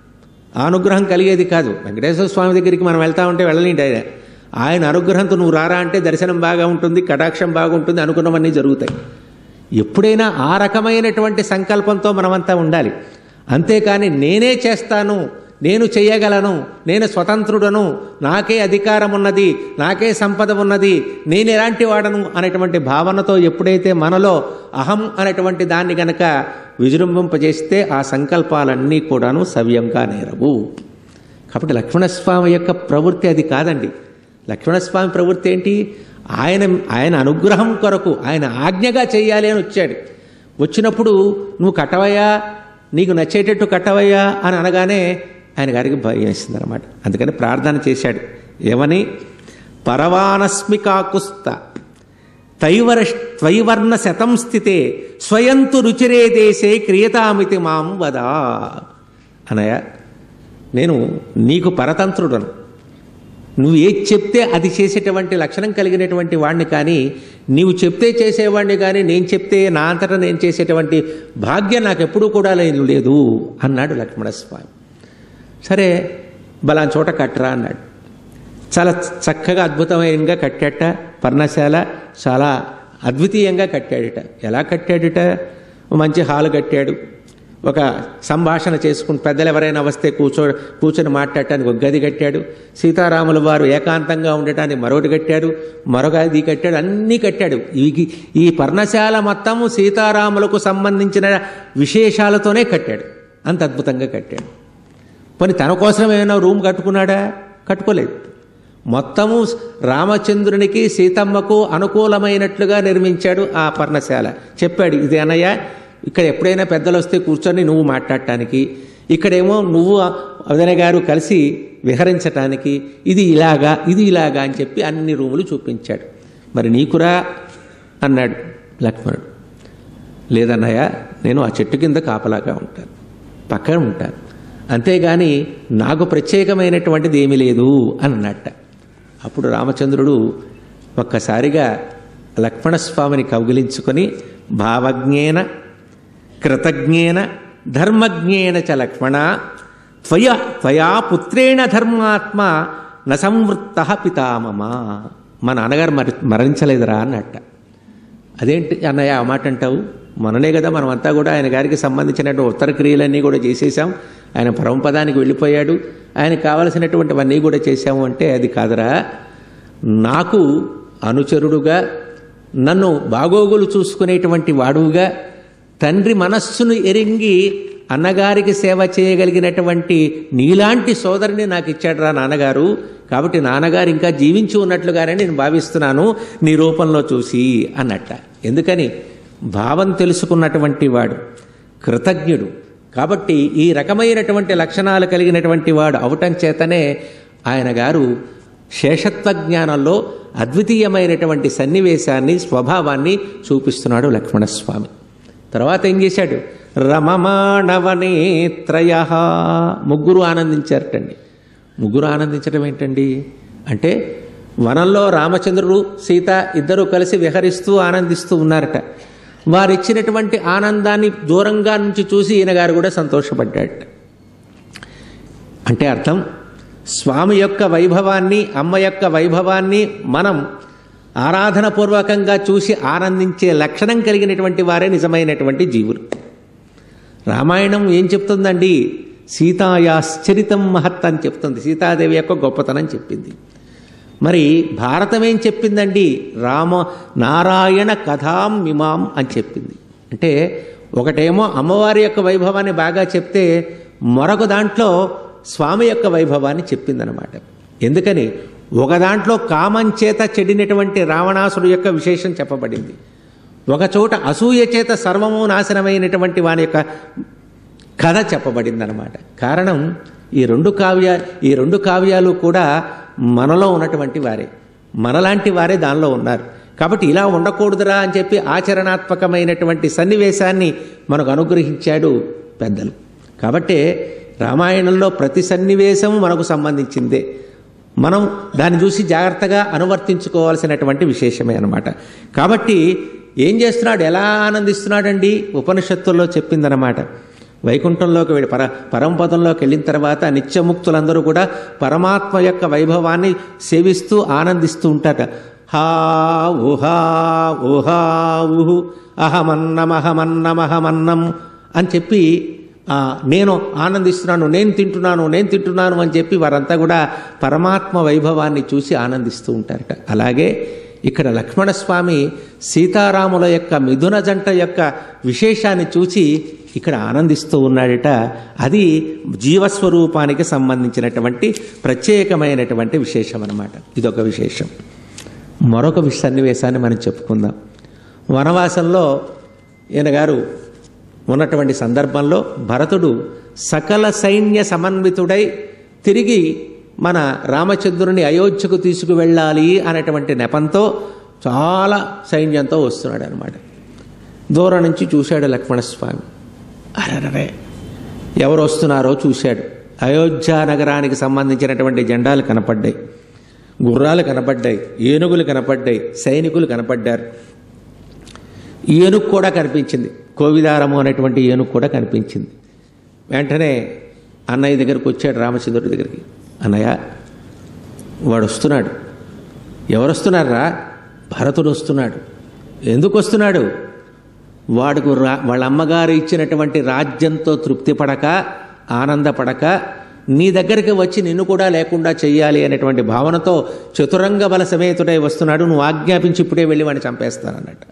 ఆ అనుగ్రహం కలిగేది కాదు వెంకటేశ్వర స్వామి దగ్గరికి మనం వెళ్తా ఉంటే వెళ్ళలేండి ఆయన ఆయన అనుగ్రహంతో నువ్వు రారా అంటే దర్శనం బాగా ఉంటుంది కటాక్షం బాగుంటుంది అనుకున్నవన్నీ జరుగుతాయి ఎప్పుడైనా ఆ రకమైనటువంటి సంకల్పంతో మనమంతా ఉండాలి అంతేకాని నేనే చేస్తాను నేను చెయ్యగలను నేను స్వతంత్రుడను నాకే అధికారం ఉన్నది నాకే సంపద ఉన్నది నేను ఎలాంటి వాడను అనేటువంటి భావనతో ఎప్పుడైతే మనలో అహం అనేటువంటి దాన్ని గనక విజృంభింపజేస్తే ఆ సంకల్పాలన్నీ కూడాను సవ్యంగా నేరవు కాబట్టి లక్ష్మణస్వామి యొక్క ప్రవృత్తి అది కాదండి లక్ష్మణస్వామి ప్రవృత్తి ఏంటి ఆయన ఆయన అనుగ్రహం కొరకు ఆయన ఆజ్ఞగా చెయ్యాలి అని వచ్చాడు వచ్చినప్పుడు నువ్వు కట్టవయ్యా నీకు నచ్చేటట్టు కట్టవయ్యా అని అనగానే ఆయన గారికి భయం వేసింది అనమాట అందుకని ప్రార్థన చేశాడు ఏమని పరవానస్మి కాకుస్త తైవర త్వైవర్ణ శతం స్థితే స్వయంతు రుచిరే దేశే క్రియతామితి మాం వదా అనయ నేను నీకు పరతంత్రుడను నువ్వు ఏది చెప్తే అది చేసేటువంటి లక్షణం కలిగినటువంటి వాడిని కానీ నీవు చెప్తే చేసేవాడిని కానీ నేను చెప్తే నా అంతటా నేను చేసేటువంటి భాగ్యం నాకు ఎప్పుడూ కూడా లేదు లేదు అన్నాడు లక్ష్మణస్వామి సరే బలాన్ చోట కట్టరా అన్నాడు చాలా చక్కగా అద్భుతమైనగా కట్టాట పర్ణశాల చాలా అద్వితీయంగా కట్టాడట ఎలా కట్టాడట మంచి హాలు కట్టాడు ఒక సంభాషణ చేసుకుని పెద్దలు ఎవరైనా వస్తే కూర్చో కూర్చొని మాట్లాడటానికి ఒక గది కట్టాడు సీతారాముల వారు ఏకాంతంగా ఉండటానికి మరొకటి కట్టాడు మరొక గది కట్టాడు అన్నీ కట్టాడు ఈ ఈ పర్ణశాల మొత్తము సీతారాములకు సంబంధించిన విశేషాలతోనే కట్టాడు అంత అద్భుతంగా కట్టాడు పోనీ తన కోసం ఏమైనా రూమ్ కట్టుకున్నాడా కట్టుకోలేదు మొత్తము రామచంద్రునికి సీతమ్మకు అనుకూలమైనట్లుగా నిర్మించాడు ఆ పర్ణశాల చెప్పాడు ఇది అన్నయ్య ఇక్కడ ఎప్పుడైనా పెద్దలు వస్తే కూర్చొని నువ్వు మాట్లాడటానికి ఇక్కడేమో నువ్వు వదన గారు కలిసి విహరించటానికి ఇది ఇలాగా ఇది ఇలాగా అని చెప్పి అన్ని రూములు చూపించాడు మరి నీకురా అన్నాడు లక్ష్మణుడు లేదన్నయ్య నేను ఆ చెట్టు కింద కాపలాగా ఉంటాను పక్కన ఉంటాను అంతేగాని నాకు ప్రత్యేకమైనటువంటిది ఏమీ లేదు అని అన్నట్ట అప్పుడు రామచంద్రుడు ఒక్కసారిగా లక్ష్మణస్వామిని కౌగిలించుకొని భావజ్ఞేన కృతజ్ఞేన ధర్మజ్ఞేన చ లక్ష్మణ త్వయ త్వయా పుత్రేణ ధర్మాత్మ నసంవృత్త పితామమ మా నాన్నగారు మరి మరణించలేదురా అన్నట్ట అదేంటి అన్నయ్య ఆ మాట అంటావు మననే కదా మనమంతా కూడా ఆయన గారికి సంబంధించినటువంటి ఉత్తర క్రియలన్నీ కూడా చేసేసాం ఆయన పరమపదానికి వెళ్ళిపోయాడు ఆయనకు కావలసినటువంటివన్నీ కూడా చేశాము అంటే అది కాదురా నాకు అనుచరుడుగా నన్ను బాగోగులు చూసుకునేటువంటి వాడుగా తండ్రి మనస్సును ఎరింగి అన్నగారికి సేవ చేయగలిగినటువంటి నీలాంటి సోదరుని నాకు ఇచ్చాడురా నాన్నగారు కాబట్టి నాన్నగారు ఇంకా జీవించి ఉన్నట్లుగానే నేను భావిస్తున్నాను నీ రూపంలో చూసి అన్నట్ట ఎందుకని భావం తెలుసుకున్నటువంటి వాడు కృతజ్ఞుడు కాబట్టి ఈ రకమైనటువంటి లక్షణాలు కలిగినటువంటి వాడు అవటం చేతనే ఆయన గారు శేషత్వ జ్ఞానంలో అద్వితీయమైనటువంటి సన్నివేశాన్ని స్వభావాన్ని చూపిస్తున్నాడు లక్ష్మణస్వామి తర్వాత ఏం చేశాడు రమమాణవనేత్రయ ముగ్గురు ఆనందించారటండి ముగ్గురు ఆనందించడం ఏంటండి అంటే వనంలో రామచంద్రుడు సీత ఇద్దరూ కలిసి విహరిస్తూ ఆనందిస్తూ ఉన్నారట వారిచ్చినటువంటి ఆనందాన్ని దూరంగా నుంచి చూసి ఈయన గారు కూడా సంతోషపడ్డాడట అంటే అర్థం స్వామి యొక్క వైభవాన్ని అమ్మ యొక్క వైభవాన్ని మనం ఆరాధనపూర్వకంగా చూసి ఆనందించే లక్షణం కలిగినటువంటి వారే నిజమైనటువంటి జీవులు రామాయణం ఏం చెప్తుందండి సీతాయాశ్చరితం మహత్ అని చెప్తుంది సీతాదేవి యొక్క గొప్పతనం చెప్పింది మరి భారతం ఏం చెప్పిందండి రామ నారాయణ కథాం మిమాం అని చెప్పింది అంటే ఒకటేమో అమ్మవారి యొక్క వైభవాన్ని బాగా చెప్తే మరొక దాంట్లో స్వామి యొక్క వైభవాన్ని చెప్పిందనమాట ఎందుకని ఒక దాంట్లో కామం చేత చెడినటువంటి రావణాసుడు యొక్క విశేషం చెప్పబడింది ఒక చోట అసూయ చేత సర్వము నాశనమైనటువంటి వాని యొక్క కథ చెప్పబడిందనమాట కారణం ఈ రెండు కావ్య ఈ రెండు కావ్యాలు కూడా మనలో ఉన్నటువంటి వారే మనలాంటి వారే దానిలో ఉన్నారు కాబట్టి ఇలా ఉండకూడదురా అని చెప్పి ఆచరణాత్మకమైనటువంటి సన్నివేశాన్ని మనకు అనుగ్రహించాడు పెద్దలు కాబట్టే రామాయణంలో ప్రతి సన్నివేశం మనకు సంబంధించిందే మనం దాన్ని చూసి జాగ్రత్తగా అనువర్తించుకోవాల్సినటువంటి విశేషమే అనమాట కాబట్టి ఏం చేస్తున్నాడు ఎలా ఆనందిస్తున్నాడండి ఉపనిషత్తుల్లో చెప్పిందనమాట వైకుంఠంలోకి వెళ్ళి పర పరంపదంలోకి వెళ్ళిన తర్వాత నిత్యముక్తులందరూ కూడా పరమాత్మ యొక్క వైభవాన్ని సేవిస్తూ ఆనందిస్తూ ఉంటారట హా ఊహా ఊహా ఊహు అహమన్నమహమన్నమహమన్నం అని చెప్పి ఆ, నేను ఆనందిస్తున్నాను నేను తింటున్నాను నేను తింటున్నాను అని చెప్పి వారంతా కూడా పరమాత్మ వైభవాన్ని చూసి ఆనందిస్తూ ఉంటారట అలాగే ఇక్కడ లక్ష్మణస్వామి సీతారాముల యొక్క మిథున జంట యొక్క విశేషాన్ని చూసి ఇక్కడ ఆనందిస్తూ ఉన్నాడట అది జీవస్వరూపానికి సంబంధించినటువంటి ప్రత్యేకమైనటువంటి విశేషం అన్నమాట ఇదొక విశేషం మరొక విష- సన్నివేశాన్ని మనం చెప్పుకుందాం వనవాసంలో ఈయన గారు ఉన్నటువంటి సందర్భంలో భరతుడు సకల సైన్య సమన్వితుడై తిరిగి మన రామచంద్రుని అయోధ్యకు తీసుకువెళ్ళాలి అనేటువంటి నెపంతో చాలా సైన్యంతో వస్తున్నాడు అనమాట దూరం నుంచి చూశాడు లక్ష్మణస్వామి అరరే ఎవరు వస్తున్నారో చూశాడు అయోధ్య నగరానికి సంబంధించినటువంటి జెండాలు కనపడ్డాయి గుర్రాలు కనపడ్డాయి ఏనుగులు కనపడ్డాయి సైనికులు కనపడ్డారు ఏనుగు కూడా కనిపించింది కోవిదారము అనేటువంటి ఏనుగు కూడా కనిపించింది వెంటనే అన్నయ్య దగ్గరికి వచ్చాడు రామచంద్రుడి దగ్గరికి అన్నయ్య వాడు వస్తున్నాడు ఎవరు వస్తున్నారా భరతుడు వస్తున్నాడు ఎందుకు వస్తున్నాడు వాడుకు రా వాళ్ళ అమ్మగారు ఇచ్చినటువంటి రాజ్యంతో తృప్తి పడక ఆనందపడక నీ దగ్గరికి వచ్చి నిన్ను కూడా లేకుండా చెయ్యాలి అనేటువంటి భావనతో చతురంగ బల సమేతుడై వస్తున్నాడు నువ్వు ఆజ్ఞాపించి ఇప్పుడే వెళ్ళి వాడిని చంపేస్తానన్నట్టు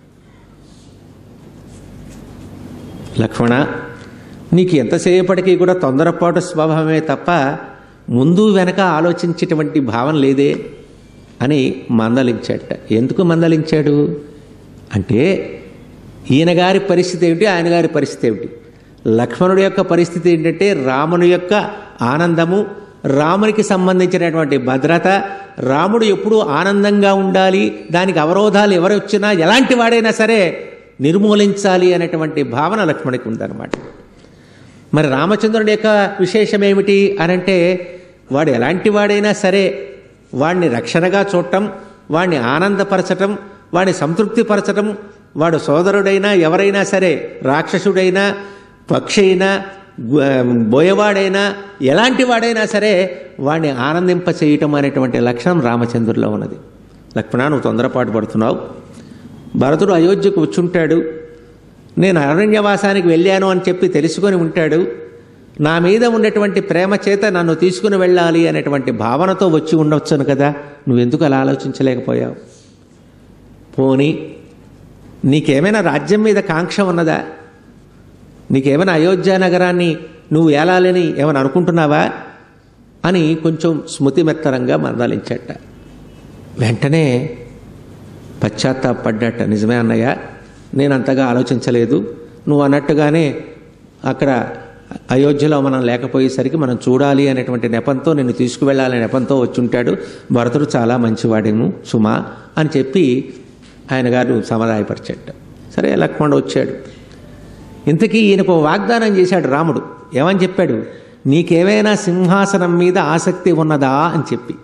లక్ష్మణ నీకు ఎంతసేపటికి కూడా తొందరపాటు స్వభావమే తప్ప ముందు వెనక ఆలోచించేటువంటి భావన లేదే అని మందలించాట ఎందుకు మందలించాడు అంటే ఈయన గారి పరిస్థితి ఏమిటి ఆయన గారి పరిస్థితి ఏమిటి లక్ష్మణుడి యొక్క పరిస్థితి ఏంటంటే రాముని యొక్క ఆనందము రామునికి సంబంధించినటువంటి భద్రత రాముడు ఎప్పుడూ ఆనందంగా ఉండాలి దానికి అవరోధాలు ఎవరు వచ్చినా ఎలాంటి వాడైనా సరే నిర్మూలించాలి అనేటువంటి భావన లక్ష్మణుడికి ఉందన్నమాట మరి రామచంద్రుడి యొక్క విశేషం ఏమిటి అనంటే వాడు ఎలాంటి వాడైనా సరే వాడిని రక్షణగా చూడటం వాడిని ఆనందపరచటం వాడిని సంతృప్తిపరచటం వాడు సోదరుడైనా ఎవరైనా సరే రాక్షసుడైనా పక్షి అయినా గు- బోయవాడైనా ఎలాంటి వాడైనా సరే వాడిని ఆనందింప చేయటం అనేటువంటి లక్షణం రామచంద్రుల్లో ఉన్నది లక్ష్మణ నువ్వు తొందరపాటు పడుతున్నావు భరతుడు అయోధ్యకు వచ్చుంటాడు నేను అరణ్యవాసానికి వెళ్ళాను అని చెప్పి తెలుసుకొని ఉంటాడు నా మీద ఉన్నటువంటి ప్రేమ చేత నన్ను తీసుకుని వెళ్ళాలి అనేటువంటి భావనతో వచ్చి ఉండవచ్చును కదా నువ్వెందుకు అలా ఆలోచించలేకపోయావు పోని నీకేమైనా రాజ్యం మీద కాంక్ష ఉన్నదా నీకేమైనా అయోధ్య నగరాన్ని నువ్వు ఏలాలని ఏమైనా అనుకుంటున్నావా అని కొంచెం స్మృతిమెత్తరంగా మందలించట వెంటనే పశ్చాత్తాపడ్డట నిజమే అన్నయ్య నేను అంతగా ఆలోచించలేదు నువ్వు అన్నట్టుగానే అక్కడ అయోధ్యలో మనం లేకపోయేసరికి మనం చూడాలి అనేటువంటి నెపంతో నిన్ను తీసుకువెళ్ళాలనే నెపంతో వచ్చుంటాడు భరతుడు చాలా మంచివాడేమో సుమా అని చెప్పి ఆయన గారు సమాధాయపరిచాడు సరే లక్ష్మణుడు వచ్చాడు ఇంతకీ ఈయనకు ఓ వాగ్దానం చేశాడు రాముడు ఏమని చెప్పాడు నీకేమైనా సింహాసనం మీద ఆసక్తి ఉన్నదా అని చెప్పి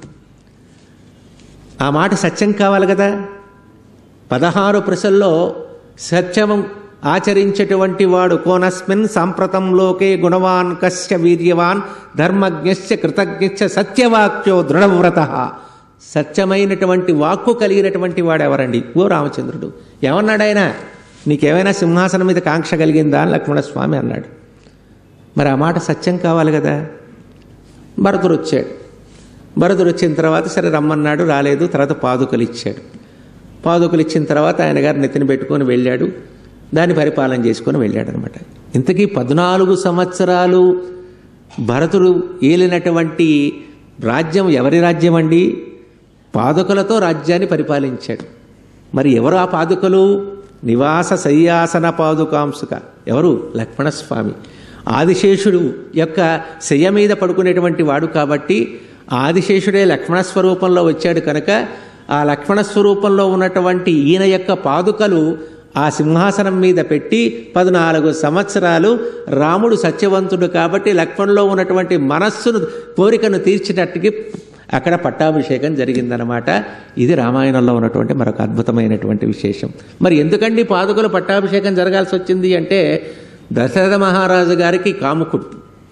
ఆ మాట సత్యం కావాలి కదా పదహారు ప్రశ్నల్లో సత్యం ఆచరించేటువంటి వాడు కోనస్మిన్ సాంప్రతం లోకే గుణవాన్ కశ్య వీర్యవాన్ ధర్మజ్ఞశ్చ కృతజ్ఞశ్చ సత్యవాక్యో దృఢవ్రత సత్యమైనటువంటి వాక్కు కలిగినటువంటి వాడు ఎవరండి ఓ రామచంద్రుడు ఏమన్నాడు ఆయన నీకేమైనా సింహాసనం మీద కాంక్ష కలిగిందా అని లక్ష్మణస్వామి అన్నాడు మరి ఆ మాట సత్యం కావాలి కదా భరతుడు వచ్చాడు భరతుడు వచ్చిన తర్వాత సరే రమ్మన్నాడు రాలేదు తర్వాత పాదుకలు ఇచ్చాడు పాదుకలు ఇచ్చిన తర్వాత ఆయన గారు నెత్తిన పెట్టుకొని వెళ్ళాడు దాన్ని పరిపాలన చేసుకొని వెళ్ళాడు అనమాట ఇంతకీ పద్నాలుగు సంవత్సరాలు భరతుడు ఏలినటువంటి రాజ్యం ఎవరి రాజ్యం అండి పాదుకలతో రాజ్యాన్ని పరిపాలించాడు మరి ఎవరు ఆ పాదుకలు నివాస శయ్యాసన పాదుకాంసుక ఎవరు లక్ష్మణస్వామి ఆదిశేషుడు యొక్క శయ్య మీద పడుకునేటువంటి వాడు కాబట్టి ఆదిశేషుడే లక్ష్మణ స్వరూపంలో వచ్చాడు కనుక ఆ లక్ష్మణ స్వరూపంలో ఉన్నటువంటి ఈయన యొక్క పాదుకలు ఆ సింహాసనం మీద పెట్టి పద్నాలుగు సంవత్సరాలు రాముడు సత్యవంతుడు కాబట్టి లక్ష్మణులో ఉన్నటువంటి మనస్సును కోరికను తీర్చేటట్టుకి అక్కడ పట్టాభిషేకం జరిగిందనమాట ఇది రామాయణంలో ఉన్నటువంటి మరొక అద్భుతమైనటువంటి విశేషం మరి ఎందుకండి పాదుకలు పట్టాభిషేకం జరగాల్సి వచ్చింది అంటే దశరథ మహారాజు గారికి కాముకుడు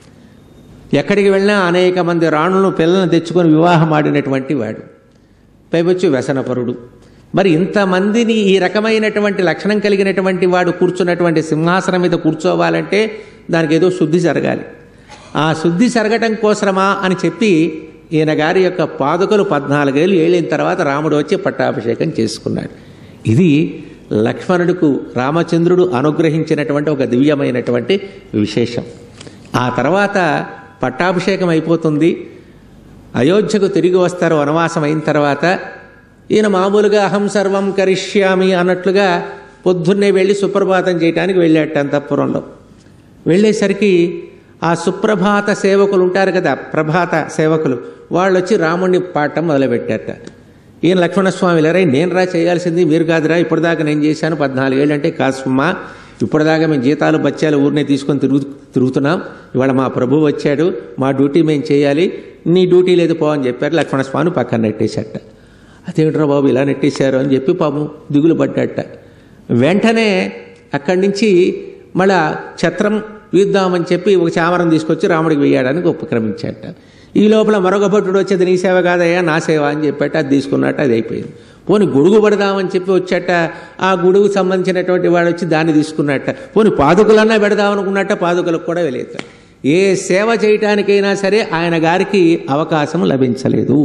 ఎక్కడికి వెళ్ళినా అనేక మంది రాణులను పిల్లలను తెచ్చుకొని వివాహం ఆడినటువంటి వాడు పైవచ్చి వ్యసనపరుడు మరి ఇంతమందిని ఈ రకమైనటువంటి లక్షణం కలిగినటువంటి వాడు కూర్చున్నటువంటి సింహాసనం మీద కూర్చోవాలంటే దానికి ఏదో శుద్ధి జరగాలి ఆ శుద్ధి జరగటం కోసమా అని చెప్పి ఈయన గారి యొక్క పాదుకలు పద్నాలుగేళ్ళు ఏళ్ళిన తర్వాత రాముడు వచ్చి పట్టాభిషేకం చేసుకున్నాడు ఇది లక్ష్మణుడికు రామచంద్రుడు అనుగ్రహించినటువంటి ఒక దివ్యమైనటువంటి విశేషం ఆ తర్వాత పట్టాభిషేకం అయిపోతుంది అయోధ్యకు తిరిగి వస్తారు వనవాసం అయిన తర్వాత ఈయన మామూలుగా అహం సర్వం కరిష్యామి అన్నట్లుగా పొద్దున్నే వెళ్ళి సుప్రభాతం చేయడానికి వెళ్ళాట అంతఃపురంలో వెళ్ళేసరికి ఆ సుప్రభాత సేవకులు ఉంటారు కదా ప్రభాత సేవకులు వాళ్ళు వచ్చి రాముడిని పాడటం మొదలుపెట్టారట ఈయన లక్ష్మణస్వామి లేరా నేను రా చేయాల్సింది మీరు కాదురా ఇప్పటిదాకా నేను చేశాను పద్నాలుగేళ్ళు అంటే కాసుమ్మా ఇప్పటిదాకా మేము జీతాలు బత్యాలు ఊరినే తీసుకొని తిరుగు తిరుగుతున్నాం ఇవాళ మా ప్రభు వచ్చాడు మా డ్యూటీ మేము చేయాలి నీ డ్యూటీ లేదు పో అని చెప్పారు లక్ష్మణస్వామి పక్కన నెట్టేశాట అదేమిట్రా బాబు ఇలా నెట్టేశారు అని చెప్పి పాపం దిగులు పడ్డట వెంటనే అక్కడి నుంచి మళ్ళా ఛత్రం వీద్దామని చెప్పి ఒక చామరం తీసుకొచ్చి రాముడికి వేయడానికి ఉపక్రమించాట ఈ లోపల మరొక భట్టుడు వచ్చేది నీ సేవ కాదయ్యా నా సేవ అని చెప్పాట అది తీసుకున్నట్టు అది అయిపోయింది పోని గొడుగు పడదామని చెప్పి వచ్చాట ఆ గొడుగు సంబంధించినటువంటి వాడు వచ్చి దాన్ని తీసుకున్నట్ట పోని పాదుకలన్నా పెడదామనుకున్నట్ట పాదుకలకు కూడా వెళ్ళేట ఏ సేవ చేయటానికైనా సరే ఆయన గారికి అవకాశం లభించలేదు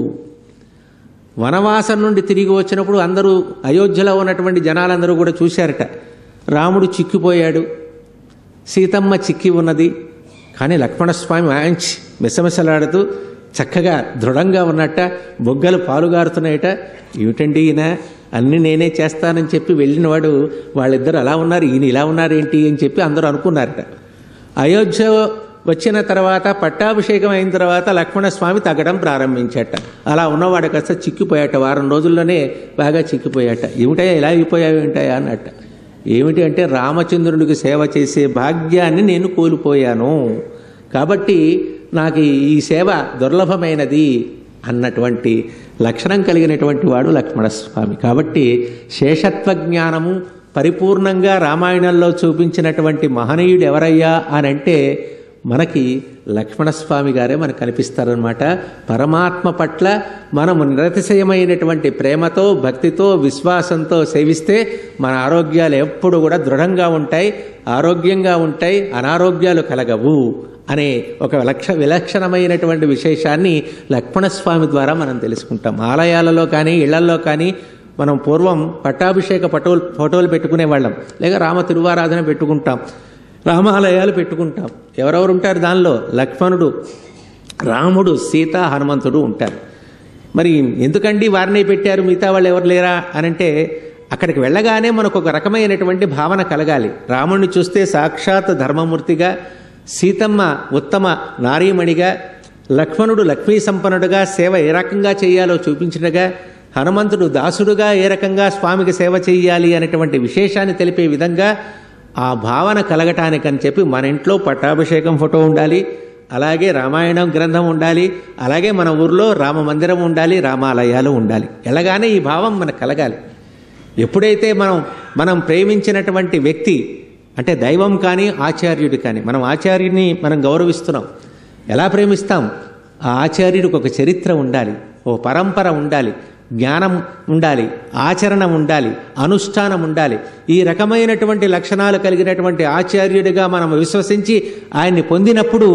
వనవాసం నుండి తిరిగి వచ్చినప్పుడు అందరూ అయోధ్యలో ఉన్నటువంటి జనాలందరూ కూడా చూశారట రాముడు చిక్కిపోయాడు సీతమ్మ చిక్కి ఉన్నది కానీ లక్ష్మణస్వామి మంచి మిసమిసలాడుతూ చక్కగా దృఢంగా ఉన్నట్ట బొగ్గలు పాలుగారుతున్నాయట ఏమిటండి ఈయన అన్ని నేనే చేస్తానని చెప్పి వెళ్ళినవాడు వాళ్ళిద్దరు అలా ఉన్నారు ఈయన ఇలా ఉన్నారేంటి అని చెప్పి అందరూ అనుకున్నారట అయోధ్య వచ్చిన తర్వాత పట్టాభిషేకం అయిన తర్వాత లక్ష్మణస్వామి తగ్గడం ప్రారంభించట అలా ఉన్నవాడు కాస్త చిక్కిపోయాట వారం రోజుల్లోనే బాగా చిక్కిపోయాట ఏమిటయా ఇలా అయిపోయావు ఏంటయా అన్నట్ట ఏమిటి అంటే రామచంద్రుడికి సేవ చేసే భాగ్యాన్ని నేను కోల్పోయాను కాబట్టి నాకు ఈ సేవ దుర్లభమైనది అన్నటువంటి లక్షణం కలిగినటువంటి వాడు లక్ష్మణస్వామి కాబట్టి శేషత్వ జ్ఞానము పరిపూర్ణంగా రామాయణంలో చూపించినటువంటి మహనీయుడు ఎవరయ్యా అని అంటే మనకి లక్ష్మణస్వామి గారే మనకు కనిపిస్తారనమాట పరమాత్మ పట్ల మనము నిరతిశయమైనటువంటి ప్రేమతో భక్తితో విశ్వాసంతో సేవిస్తే మన ఆరోగ్యాలు ఎప్పుడు కూడా దృఢంగా ఉంటాయి ఆరోగ్యంగా ఉంటాయి అనారోగ్యాలు కలగవు అనే ఒక లక్ష విలక్షణమైనటువంటి విశేషాన్ని లక్ష్మణస్వామి ద్వారా మనం తెలుసుకుంటాం ఆలయాలలో కానీ ఇళ్లల్లో కానీ మనం పూర్వం పట్టాభిషేక ఫోటోలు ఫోటోలు పెట్టుకునే వాళ్ళం లేక రామ తిరువారాధన పెట్టుకుంటాం రామాలయాలు పెట్టుకుంటాం ఎవరెవరు ఉంటారు దానిలో లక్ష్మణుడు రాముడు సీత హనుమంతుడు ఉంటారు మరి ఎందుకండి వారిని పెట్టారు మిగతా వాళ్ళు ఎవరు లేరా అని అంటే అక్కడికి వెళ్ళగానే మనకు ఒక రకమైనటువంటి భావన కలగాలి రాముడిని చూస్తే సాక్షాత్ ధర్మమూర్తిగా సీతమ్మ ఉత్తమ నారీమణిగా లక్ష్మణుడు లక్ష్మీ సంపన్నుడుగా సేవ ఏ రకంగా చేయాలో చూపించినగా హనుమంతుడు దాసుడుగా ఏ రకంగా స్వామికి సేవ చేయాలి అనేటువంటి విశేషాన్ని తెలిపే విధంగా ఆ భావన కలగటానికని చెప్పి మన ఇంట్లో పట్టాభిషేకం ఫోటో ఉండాలి అలాగే రామాయణం గ్రంథం ఉండాలి అలాగే మన ఊర్లో రామ మందిరం ఉండాలి రామాలయాలు ఉండాలి ఎలాగానే ఈ భావం మనకు కలగాలి ఎప్పుడైతే మనం మనం ప్రేమించినటువంటి వ్యక్తి అంటే దైవం కానీ ఆచార్యుడు కానీ మనం ఆచార్యుడిని మనం గౌరవిస్తున్నాం ఎలా ప్రేమిస్తాం ఆ ఆచార్యుడికి ఒక చరిత్ర ఉండాలి ఓ పరంపర ఉండాలి జ్ఞానం ఉండాలి ఆచరణ ఉండాలి అనుష్ఠానం ఉండాలి ఈ రకమైనటువంటి లక్షణాలు కలిగినటువంటి ఆచార్యుడిగా మనం విశ్వసించి ఆయన్ని పొందినప్పుడు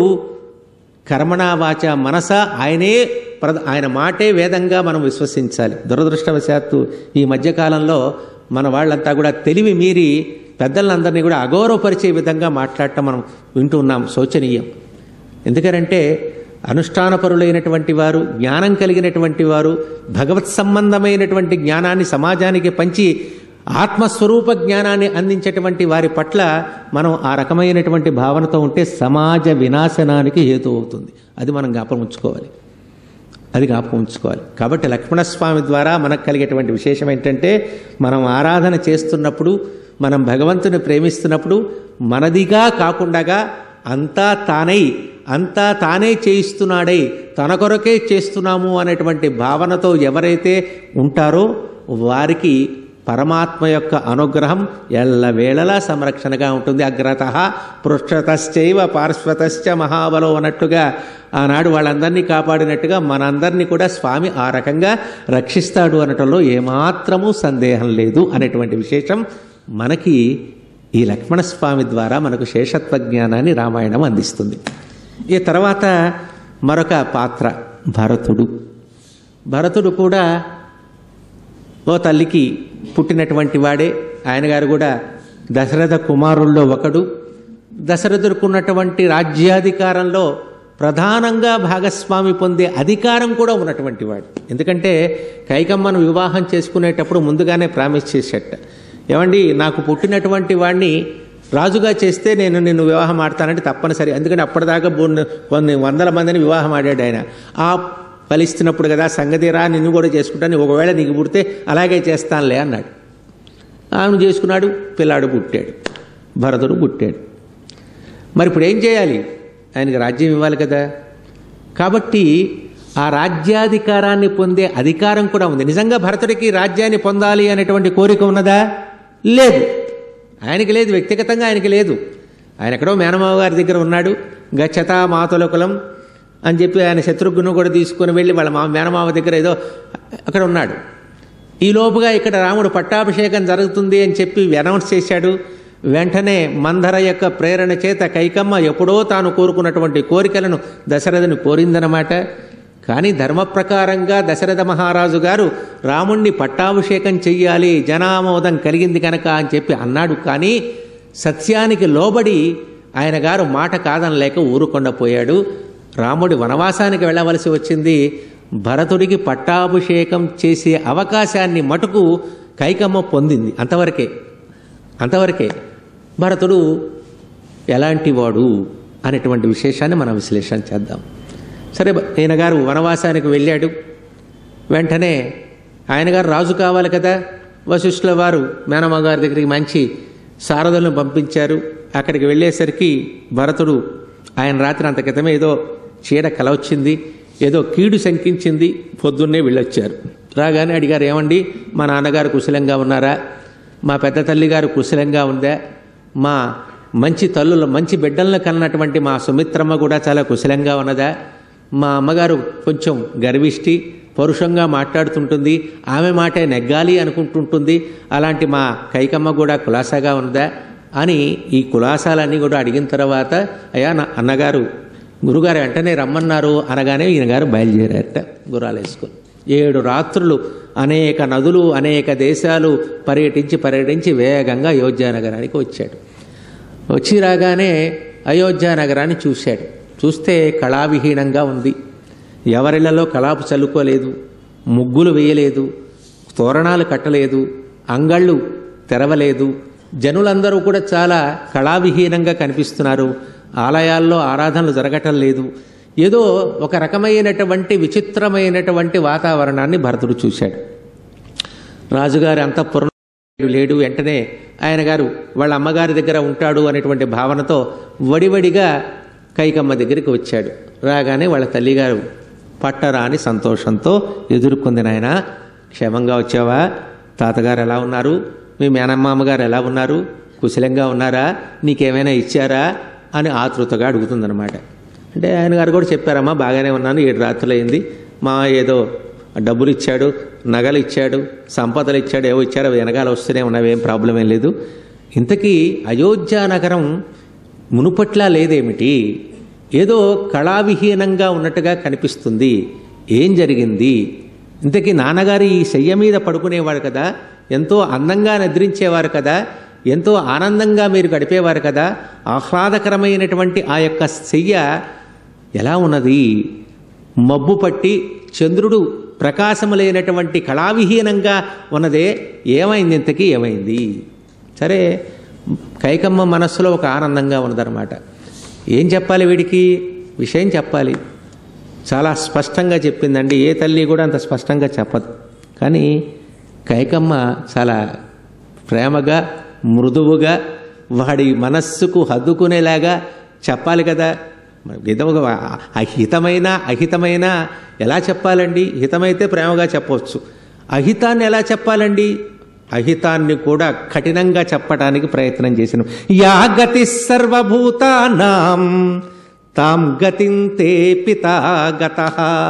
కర్మణావాచ మనస ఆయనే ప్రధ ఆయన మాటే వేదంగా మనం విశ్వసించాలి దురదృష్టవశాత్తు ఈ మధ్యకాలంలో మన వాళ్ళంతా కూడా తెలివి మీరి పెద్దలందరినీ కూడా అగౌరవపరిచే విధంగా మాట్లాడటం మనం వింటున్నాం శోచనీయం ఎందుకనంటే అనుష్ఠానపరులైనటువంటి వారు జ్ఞానం కలిగినటువంటి వారు భగవత్ సంబంధమైనటువంటి జ్ఞానాన్ని సమాజానికి పంచి ఆత్మస్వరూప జ్ఞానాన్ని అందించేటువంటి వారి పట్ల మనం ఆ రకమైనటువంటి భావనతో ఉంటే సమాజ వినాశనానికి హేతు అవుతుంది అది మనం జ్ఞాపకం ఉంచుకోవాలి అది జ్ఞాపకం ఉంచుకోవాలి కాబట్టి లక్ష్మణస్వామి ద్వారా మనకు కలిగేటువంటి విశేషం ఏంటంటే మనం ఆరాధన చేస్తున్నప్పుడు మనం భగవంతుని ప్రేమిస్తున్నప్పుడు మనదిగా కాకుండగా అంతా తానై అంతా తానే చేయిస్తున్నాడై తన కొరకే చేస్తున్నాము అనేటువంటి భావనతో ఎవరైతే ఉంటారో వారికి పరమాత్మ యొక్క అనుగ్రహం ఎల్లవేళలా సంరక్షణగా ఉంటుంది అగ్రత పృష్ఠతశ్చైవ పార్శ్వతశ్చ మహాబలో అన్నట్టుగా ఆనాడు వాళ్ళందరినీ కాపాడినట్టుగా మనందరినీ కూడా స్వామి ఆ రకంగా రక్షిస్తాడు అనటంలో ఏమాత్రమూ సందేహం లేదు అనేటువంటి విశేషం మనకి ఈ లక్ష్మణస్వామి ద్వారా మనకు శేషత్వ జ్ఞానాన్ని రామాయణం అందిస్తుంది ఈ తర్వాత మరొక పాత్ర భరతుడు భరతుడు కూడా ఓ తల్లికి పుట్టినటువంటి వాడే ఆయన గారు కూడా దశరథ కుమారుల్లో ఒకడు దశరథుడుకున్నటువంటి రాజ్యాధికారంలో ప్రధానంగా భాగస్వామి పొందే అధికారం కూడా ఉన్నటువంటి వాడు ఎందుకంటే కైకమ్మను వివాహం చేసుకునేటప్పుడు ముందుగానే ప్రామిస్ చేసేట ఏమండి నాకు పుట్టినటువంటి వాడిని రాజుగా చేస్తే నేను నిన్ను వివాహం ఆడతానంటే తప్పనిసరి ఎందుకంటే అప్పటిదాకా బోన్- కొన్ని వందల మందిని వివాహం ఆడాడు ఆయన ఆ ఫలిస్తున్నప్పుడు కదా సంగతి రా నిన్ను కూడా చేసుకుంటాను ఒకవేళ నీకు పుడితే అలాగే చేస్తానులే అన్నాడు ఆమెను చేసుకున్నాడు పిల్లాడు పుట్టాడు భరతుడు పుట్టాడు మరి ఇప్పుడు ఏం చేయాలి ఆయనకి రాజ్యం ఇవ్వాలి కదా కాబట్టి ఆ రాజ్యాధికారాన్ని పొందే అధికారం కూడా ఉంది నిజంగా భరతుడికి రాజ్యాన్ని పొందాలి అనేటువంటి కోరిక ఉన్నదా లేదు ఆయనకి లేదు వ్యక్తిగతంగా ఆయనకి లేదు ఆయన ఎక్కడో మేనమావ గారి దగ్గర ఉన్నాడు గచ్చత మాతులకులం అని చెప్పి ఆయన శత్రుఘ్ను కూడా తీసుకొని వెళ్ళి వాళ్ళ మా మేనమావ దగ్గర ఏదో అక్కడ ఉన్నాడు ఈ లోపుగా ఇక్కడ రాముడు పట్టాభిషేకం జరుగుతుంది అని చెప్పి అనౌన్స్ చేశాడు వెంటనే మందర యొక్క ప్రేరణ చేత కైకమ్మ ఎప్పుడో తాను కోరుకున్నటువంటి కోరికలను దశరథుని కోరిందనమాట కానీ ధర్మ ప్రకారంగా దశరథ మహారాజు గారు రాముణ్ణి పట్టాభిషేకం చెయ్యాలి జనామోదం కలిగింది కనుక అని చెప్పి అన్నాడు కానీ సత్యానికి లోబడి ఆయన గారు మాట కాదనలేక ఊరుకొండ పోయాడు రాముడి వనవాసానికి వెళ్ళవలసి వచ్చింది భరతుడికి పట్టాభిషేకం చేసే అవకాశాన్ని మటుకు కైకమ్మ పొందింది అంతవరకే అంతవరకే భరతుడు ఎలాంటి వాడు అనేటువంటి విశేషాన్ని మనం విశ్లేషణ చేద్దాం సరే ఈయన గారు వనవాసానికి వెళ్ళాడు వెంటనే ఆయన గారు రాజు కావాలి కదా వశిష్ఠుల వారు మేనమ్మ గారి దగ్గరికి మంచి సారథులను పంపించారు అక్కడికి వెళ్ళేసరికి భరతుడు ఆయన రాత్రి అంత క్రితమే ఏదో చీడ కలవచ్చింది ఏదో కీడు శంకించింది పొద్దున్నే వెళ్ళొచ్చారు రాగానే అడిగారు ఏమండి మా నాన్నగారు కుశలంగా ఉన్నారా మా పెద్ద తల్లి గారు కుశలంగా ఉందా మా మంచి తల్లుల మంచి బిడ్డలను కన్నటువంటి మా సుమిత్రమ్మ కూడా చాలా కుశలంగా ఉన్నదా మా అమ్మగారు కొంచెం గర్విష్టి పరుషంగా మాట్లాడుతుంటుంది ఆమె మాటే నెగ్గాలి అనుకుంటుంటుంది అలాంటి మా కైకమ్మ కూడా కులాసాగా ఉందా అని ఈ కులాసాలన్నీ కూడా అడిగిన తర్వాత అయ్యా నా అన్నగారు గురుగారు వెంటనే రమ్మన్నారు అనగానే ఈయన గారు బయలుదేరారట గురాలు వేసుకొని ఏడు రాత్రులు అనేక నదులు అనేక దేశాలు పర్యటించి పర్యటించి వేగంగా అయోధ్య నగరానికి వచ్చాడు వచ్చి రాగానే అయోధ్య నగరాన్ని చూశాడు చూస్తే కళావిహీనంగా ఉంది ఎవరిళ్లలో కళాపు చల్లుకోలేదు ముగ్గులు వేయలేదు తోరణాలు కట్టలేదు అంగళ్ళు తెరవలేదు జనులందరూ కూడా చాలా కళావిహీనంగా కనిపిస్తున్నారు ఆలయాల్లో ఆరాధనలు జరగటం లేదు ఏదో ఒక రకమైనటువంటి విచిత్రమైనటువంటి వాతావరణాన్ని భరతుడు చూశాడు రాజుగారి అంతఃపురం లేడు వెంటనే ఆయన గారు వాళ్ళ అమ్మగారి దగ్గర ఉంటాడు అనేటువంటి భావనతో వడివడిగా కైకమ్మ దగ్గరికి వచ్చాడు రాగానే వాళ్ళ తల్లిగారు పట్టరాని సంతోషంతో ఎదుర్కొంది నాయన క్షేమంగా వచ్చావా తాతగారు ఎలా ఉన్నారు మీ మేనమ్మ గారు ఎలా ఉన్నారు కుశలంగా ఉన్నారా నీకేమైనా ఇచ్చారా అని ఆతృతగా అడుగుతుందనమాట అంటే ఆయన గారు కూడా చెప్పారమ్మా బాగానే ఉన్నాను ఏడు రాత్రులు అయింది మా ఏదో డబ్బులు ఇచ్చాడు నగలు ఇచ్చాడు సంపదలు ఇచ్చాడు ఏవో ఇచ్చాడు అవి వెనకాల వస్తూనే ఉన్నవి ఏం ప్రాబ్లం ఏం లేదు ఇంతకీ అయోధ్య నగరం మునుపట్లా లేదేమిటి ఏదో కళావిహీనంగా ఉన్నట్టుగా కనిపిస్తుంది ఏం జరిగింది ఇంతకీ నాన్నగారు ఈ శయ్య మీద పడుకునేవాడు కదా ఎంతో అందంగా నిద్రించేవారు కదా ఎంతో ఆనందంగా మీరు గడిపేవారు కదా ఆహ్లాదకరమైనటువంటి ఆ యొక్క శయ్య ఎలా ఉన్నది మబ్బు పట్టి చంద్రుడు ప్రకాశము లేనటువంటి కళావిహీనంగా ఉన్నదే ఏమైంది ఇంతకీ ఏమైంది సరే కైకమ్మ మనస్సులో ఒక ఆనందంగా ఉన్నదన్నమాట ఏం చెప్పాలి వీడికి విషయం చెప్పాలి చాలా స్పష్టంగా చెప్పిందండి ఏ తల్లి కూడా అంత స్పష్టంగా చెప్పదు కానీ కైకమ్మ చాలా ప్రేమగా మృదువుగా వాడి మనస్సుకు హద్దుకునేలాగా చెప్పాలి కదా ఏదో ఒక అహితమైన అహితమైన ఎలా చెప్పాలండి హితమైతే ప్రేమగా చెప్పవచ్చు అహితాన్ని ఎలా చెప్పాలండి అహితాన్ని కూడా కఠినంగా చెప్పడానికి ప్రయత్నం చేసిన యా గతి సర్వభూతానాం తాం గతిం తే పితా గత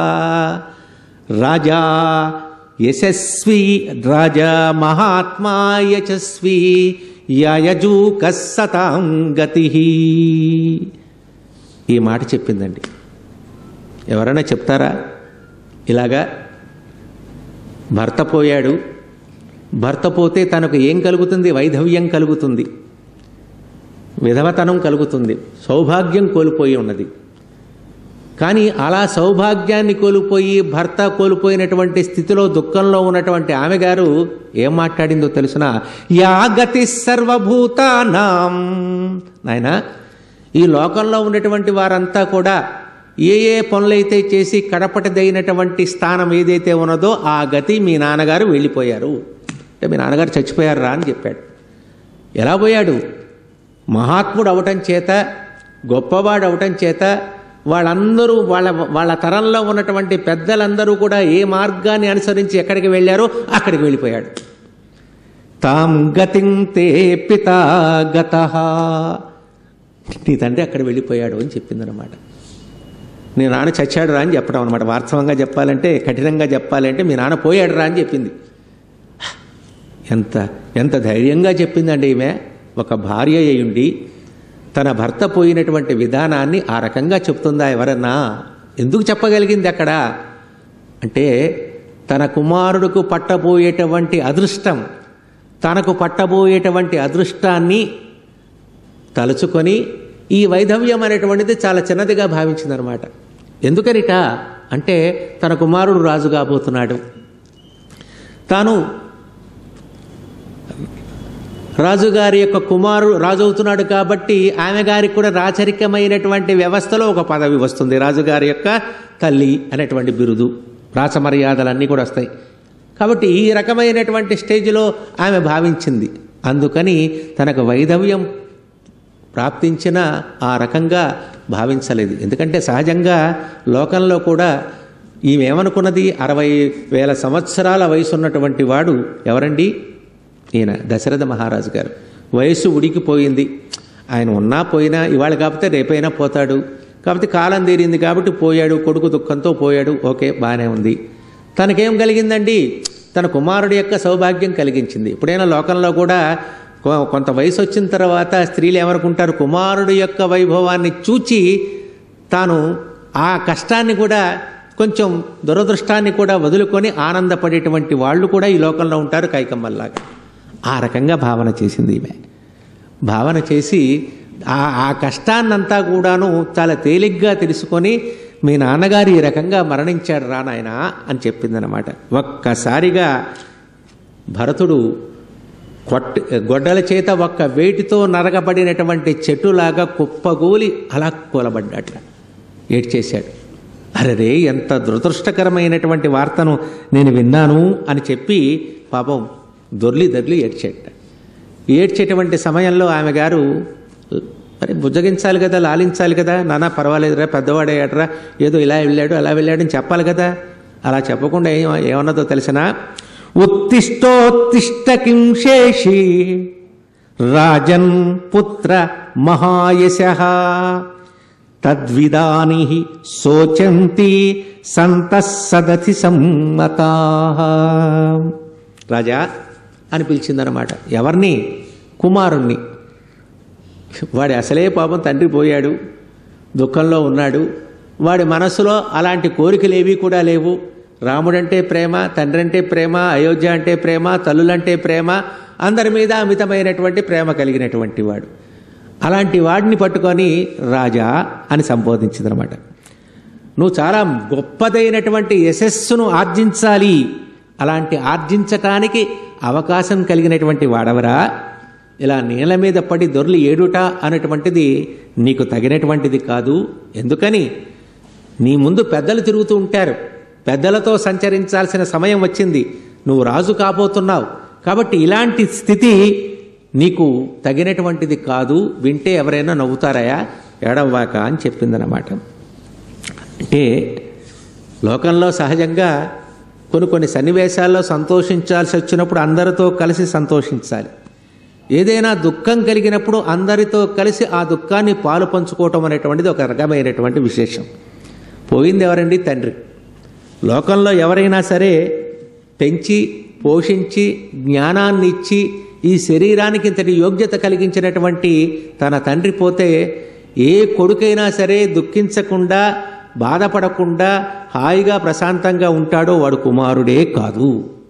రాజా యశస్వి రాజా మహాత్మా యశస్వి యయజూక సతాం గతి ఈ మాట చెప్పిందండి ఎవరైనా చెప్తారా ఇలాగా భర్త పోయాడు భర్త పోతే తనకు ఏం కలుగుతుంది వైధవ్యం కలుగుతుంది విధవతనం కలుగుతుంది సౌభాగ్యం కోల్పోయి ఉన్నది కానీ అలా సౌభాగ్యాన్ని కోల్పోయి భర్త కోల్పోయినటువంటి స్థితిలో దుఃఖంలో ఉన్నటువంటి ఆమె గారు ఏం మాట్లాడిందో తెలుసిన యా గతి సర్వభూతానాం నాయన ఈ లోకంలో ఉన్నటువంటి వారంతా కూడా ఏ ఏ పనులైతే చేసి కడపటిదైనటువంటి స్థానం ఏదైతే ఉన్నదో ఆ గతి మీ నాన్నగారు వెళ్ళిపోయారు అంటే మీ నాన్నగారు చచ్చిపోయారు రా అని చెప్పాడు ఎలా పోయాడు మహాత్ముడు అవటం చేత గొప్పవాడు అవటం చేత వాళ్ళందరూ వాళ్ళ వాళ్ళ తరంలో ఉన్నటువంటి పెద్దలందరూ కూడా ఏ మార్గాన్ని అనుసరించి ఎక్కడికి వెళ్ళారో అక్కడికి వెళ్ళిపోయాడు తాం గతిం తే పితా గత నీ తండ్రి అక్కడ వెళ్ళిపోయాడు అని చెప్పిందనమాట నీ నాన్న చచ్చాడు రా అని చెప్పడం అనమాట వాస్తవంగా చెప్పాలంటే కఠినంగా చెప్పాలంటే మీ నాన్న పోయాడు రా అని చెప్పింది ఎంత ఎంత ధైర్యంగా చెప్పిందండి ఈమె ఒక భార్య అయ్యుండి తన భర్త పోయినటువంటి విధానాన్ని ఆ రకంగా చెప్తుందా ఎవరన్నా ఎందుకు చెప్పగలిగింది అక్కడ అంటే తన కుమారుడుకు పట్టబోయేటువంటి అదృష్టం తనకు పట్టబోయేటువంటి అదృష్టాన్ని తలుచుకొని ఈ వైధవ్యం అనేటువంటిది చాలా చిన్నదిగా భావించిందనమాట ఎందుకనిట అంటే తన కుమారుడు రాజు కాబోతున్నాడు తాను రాజుగారి యొక్క కుమారుడు రాజు అవుతున్నాడు కాబట్టి ఆమె గారికి కూడా రాచరికమైనటువంటి వ్యవస్థలో ఒక పదవి వస్తుంది రాజుగారి యొక్క తల్లి అనేటువంటి బిరుదు రాచమర్యాదలన్నీ కూడా వస్తాయి కాబట్టి ఈ రకమైనటువంటి స్టేజ్లో ఆమె భావించింది అందుకని తనకు వైధవ్యం ప్రాప్తించిన ఆ రకంగా భావించలేదు ఎందుకంటే సహజంగా లోకంలో కూడా ఈమె ఏమనుకున్నది అరవై వేల సంవత్సరాల వయసు ఉన్నటువంటి వాడు ఎవరండి ఈయన దశరథ మహారాజు గారు వయస్సు ఉడికిపోయింది ఆయన ఉన్నా పోయినా ఇవాళ కాకపోతే రేపైనా పోతాడు కాబట్టి కాలం తీరింది కాబట్టి పోయాడు కొడుకు దుఃఖంతో పోయాడు ఓకే బాగానే ఉంది తనకేం కలిగిందండి తన కుమారుడి యొక్క సౌభాగ్యం కలిగించింది ఎప్పుడైనా లోకంలో కూడా కొ- కొంత వయసు వచ్చిన తర్వాత స్త్రీలు ఏమనుకుంటారు కుమారుడు యొక్క వైభవాన్ని చూచి తాను ఆ కష్టాన్ని కూడా కొంచెం దురదృష్టాన్ని కూడా వదులుకొని ఆనందపడేటువంటి వాళ్ళు కూడా ఈ లోకంలో ఉంటారు కైకమ్మల్లాగా ఆ రకంగా భావన చేసింది ఈమె భావన చేసి ఆ ఆ కష్టాన్నంతా కూడాను చాలా తేలిగ్గా తెలుసుకొని మీ నాన్నగారు ఈ రకంగా మరణించాడు రా నాయనా అని చెప్పిందనమాట ఒక్కసారిగా భరతుడు కొట్ట గొడ్డల చేత ఒక్క వేటితో నరగబడినటువంటి చెట్టులాగా కుప్పగూలి అలా కూలబడ్డాట ఏడ్చేశాడు అరే ఎంత దురదృష్టకరమైనటువంటి వార్తను నేను విన్నాను అని చెప్పి పాపం దొర్లి దొర్లి ఏడ్చేట ఏడ్చేటువంటి సమయంలో ఆమె గారు మరి బుజ్జగించాలి కదా లాలించాలి కదా నాన్న పర్వాలేదురా పెద్దవాడయ్యాడరా ఏదో ఇలా వెళ్ళాడు అలా వెళ్ళాడని చెప్పాలి కదా అలా చెప్పకుండా ఏం ఏమన్నదో తెలిసినా ఉత్తిష్టోత్తిష్ట కిం శేషి రాజన్ పుత్ర మహాయశ తద్విదాని శోచంతి సంత సదతి సమ్మతా రాజా అని పిలిచిందనమాట ఎవరిని కుమారుణ్ణి వాడి అసలే పాపం తండ్రి పోయాడు దుఃఖంలో ఉన్నాడు వాడి మనసులో అలాంటి కోరికలేవి కూడా లేవు రాముడంటే ప్రేమ తండ్రి అంటే ప్రేమ అయోధ్య అంటే ప్రేమ తల్లులంటే ప్రేమ అందరి మీద అమితమైనటువంటి ప్రేమ కలిగినటువంటి వాడు అలాంటి వాడిని పట్టుకొని రాజా అని సంబోధించిందనమాట నువ్వు చాలా గొప్పదైనటువంటి యశస్సును ఆర్జించాలి అలాంటి ఆర్జించటానికి అవకాశం కలిగినటువంటి వాడవరా ఇలా నీళ్ళ మీద పడి దొర్లి ఏడుట అనేటువంటిది నీకు తగినటువంటిది కాదు ఎందుకని నీ ముందు పెద్దలు తిరుగుతూ ఉంటారు పెద్దలతో సంచరించాల్సిన సమయం వచ్చింది నువ్వు రాజు కాబోతున్నావు కాబట్టి ఇలాంటి స్థితి నీకు తగినటువంటిది కాదు వింటే ఎవరైనా నవ్వుతారయా ఏడవ్వాక అని చెప్పిందనమాట అంటే లోకంలో సహజంగా కొన్ని కొన్ని సన్నివేశాల్లో సంతోషించాల్సి వచ్చినప్పుడు అందరితో కలిసి సంతోషించాలి ఏదైనా దుఃఖం కలిగినప్పుడు అందరితో కలిసి ఆ దుఃఖాన్ని పాలు పంచుకోవటం అనేటువంటిది ఒక రకమైనటువంటి విశేషం పోయింది ఎవరండి తండ్రి లోకంలో ఎవరైనా సరే పెంచి పోషించి జ్ఞానాన్ని ఇచ్చి ఈ శరీరానికి ఇంతటి యోగ్యత కలిగించినటువంటి తన తండ్రి పోతే ఏ కొడుకైనా సరే దుఃఖించకుండా బాధపడకుండా హాయిగా ప్రశాంతంగా ఉంటాడో వాడు కుమారుడే కాదు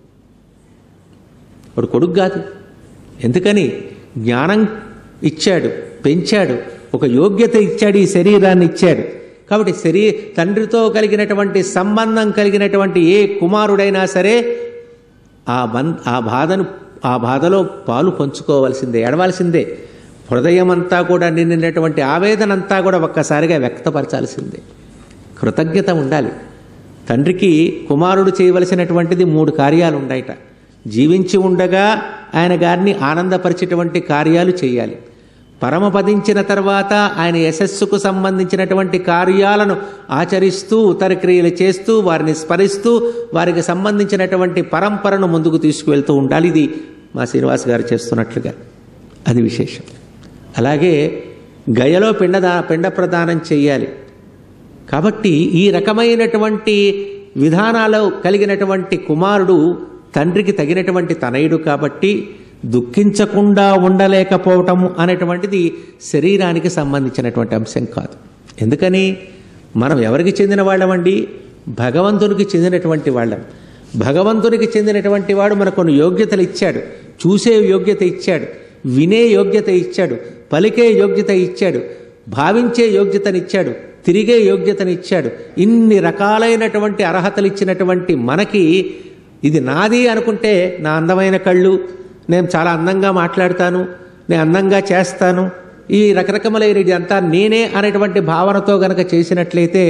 వాడు కొడుకు కాదు ఎందుకని జ్ఞానం ఇచ్చాడు పెంచాడు ఒక యోగ్యత ఇచ్చాడు ఈ శరీరాన్ని ఇచ్చాడు కాబట్టి శరీ తండ్రితో కలిగినటువంటి సంబంధం కలిగినటువంటి ఏ కుమారుడైనా సరే ఆ బం ఆ బాధను ఆ బాధలో పాలు పంచుకోవాల్సిందే ఎడవలసిందే హృదయం అంతా కూడా నిండినటువంటి ఆవేదన అంతా కూడా ఒక్కసారిగా వ్యక్తపరచాల్సిందే కృతజ్ఞత ఉండాలి తండ్రికి కుమారుడు చేయవలసినటువంటిది మూడు కార్యాలు ఉన్నాయట జీవించి ఉండగా ఆయన గారిని ఆనందపరిచేటువంటి కార్యాలు చేయాలి పరమపదించిన తర్వాత ఆయన యశస్సుకు సంబంధించినటువంటి కార్యాలను ఆచరిస్తూ ఉత్తర క్రియలు చేస్తూ వారిని స్మరిస్తూ వారికి సంబంధించినటువంటి పరంపరను ముందుకు తీసుకువెళ్తూ ఉండాలి ఇది మా శ్రీనివాస్ గారు చేస్తున్నట్లుగా అది విశేషం అలాగే గయలో పిండదా పిండ ప్రదానం చేయాలి కాబట్టి ఈ రకమైనటువంటి విధానాలు కలిగినటువంటి కుమారుడు తండ్రికి తగినటువంటి తనయుడు కాబట్టి దుఃఖించకుండా ఉండలేకపోవటము అనేటువంటిది శరీరానికి సంబంధించినటువంటి అంశం కాదు ఎందుకని మనం ఎవరికి చెందిన వాళ్ళమండి భగవంతునికి చెందినటువంటి వాళ్ళం భగవంతునికి చెందినటువంటి వాడు మనకు కొన్ని యోగ్యతలు ఇచ్చాడు చూసే యోగ్యత ఇచ్చాడు వినే యోగ్యత ఇచ్చాడు పలికే యోగ్యత ఇచ్చాడు భావించే యోగ్యతనిచ్చాడు తిరిగే యోగ్యతనిచ్చాడు ఇన్ని రకాలైనటువంటి అర్హతలు ఇచ్చినటువంటి మనకి ఇది నాది అనుకుంటే నా అందమైన కళ్ళు నేను చాలా అందంగా మాట్లాడతాను నేను అందంగా చేస్తాను ఈ రకరకములైన ఇదంతా నేనే అనేటువంటి భావనతో గనక చేసినట్లయితే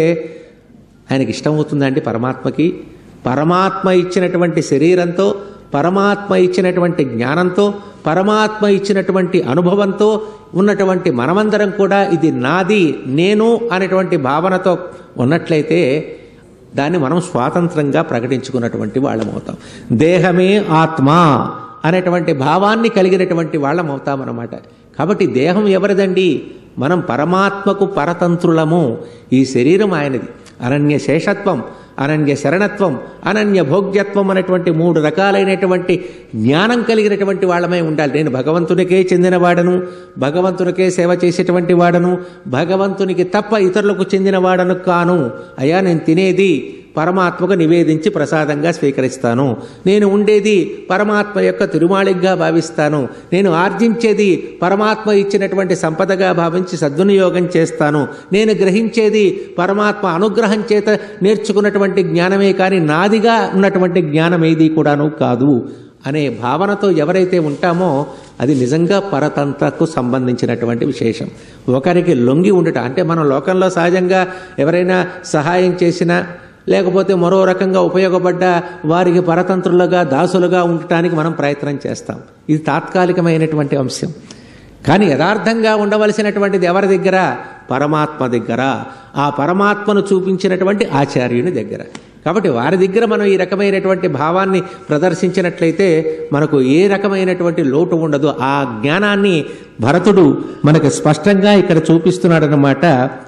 ఆయనకి ఇష్టమవుతుందండి పరమాత్మకి పరమాత్మ ఇచ్చినటువంటి శరీరంతో పరమాత్మ ఇచ్చినటువంటి జ్ఞానంతో పరమాత్మ ఇచ్చినటువంటి అనుభవంతో ఉన్నటువంటి మనమందరం కూడా ఇది నాది నేను అనేటువంటి భావనతో ఉన్నట్లయితే దాన్ని మనం స్వాతంత్రంగా ప్రకటించుకున్నటువంటి వాళ్ళం అవుతాం దేహమే ఆత్మ అనేటువంటి భావాన్ని కలిగినటువంటి వాళ్ళం అవుతామన్నమాట కాబట్టి దేహం ఎవరిదండి మనం పరమాత్మకు పరతంత్రులము ఈ శరీరం ఆయనది అనన్య శేషత్వం అనన్య శరణత్వం అనన్య భోగ్యత్వం అనేటువంటి మూడు రకాలైనటువంటి జ్ఞానం కలిగినటువంటి వాళ్ళమై ఉండాలి నేను భగవంతునికే చెందినవాడను భగవంతునికే సేవ చేసేటువంటి వాడను భగవంతునికి తప్ప ఇతరులకు చెందినవాడను కాను అయ్యా నేను తినేది పరమాత్మకు నివేదించి ప్రసాదంగా స్వీకరిస్తాను నేను ఉండేది పరమాత్మ యొక్క తిరుమాళిగ్గా భావిస్తాను నేను ఆర్జించేది పరమాత్మ ఇచ్చినటువంటి సంపదగా భావించి సద్వినియోగం చేస్తాను నేను గ్రహించేది పరమాత్మ అనుగ్రహం చేత నేర్చుకున్నటువంటి జ్ఞానమే కానీ నాదిగా ఉన్నటువంటి జ్ఞానం ఏది కూడాను కాదు అనే భావనతో ఎవరైతే ఉంటామో అది నిజంగా పరతంత్రకు సంబంధించినటువంటి విశేషం ఒకరికి లొంగి ఉండటం అంటే మనం లోకంలో సహజంగా ఎవరైనా సహాయం చేసినా లేకపోతే మరో రకంగా ఉపయోగపడ్డ వారికి పరతంత్రులుగా దాసులుగా ఉండటానికి మనం ప్రయత్నం చేస్తాం ఇది తాత్కాలికమైనటువంటి అంశం కానీ యథార్థంగా ఉండవలసినటువంటిది ఎవరి దగ్గర పరమాత్మ దగ్గర ఆ పరమాత్మను చూపించినటువంటి ఆచార్యుని దగ్గర కాబట్టి వారి దగ్గర మనం ఈ రకమైనటువంటి భావాన్ని ప్రదర్శించినట్లయితే మనకు ఏ రకమైనటువంటి లోటు ఉండదు ఆ జ్ఞానాన్ని భరతుడు మనకు స్పష్టంగా ఇక్కడ చూపిస్తున్నాడనమాట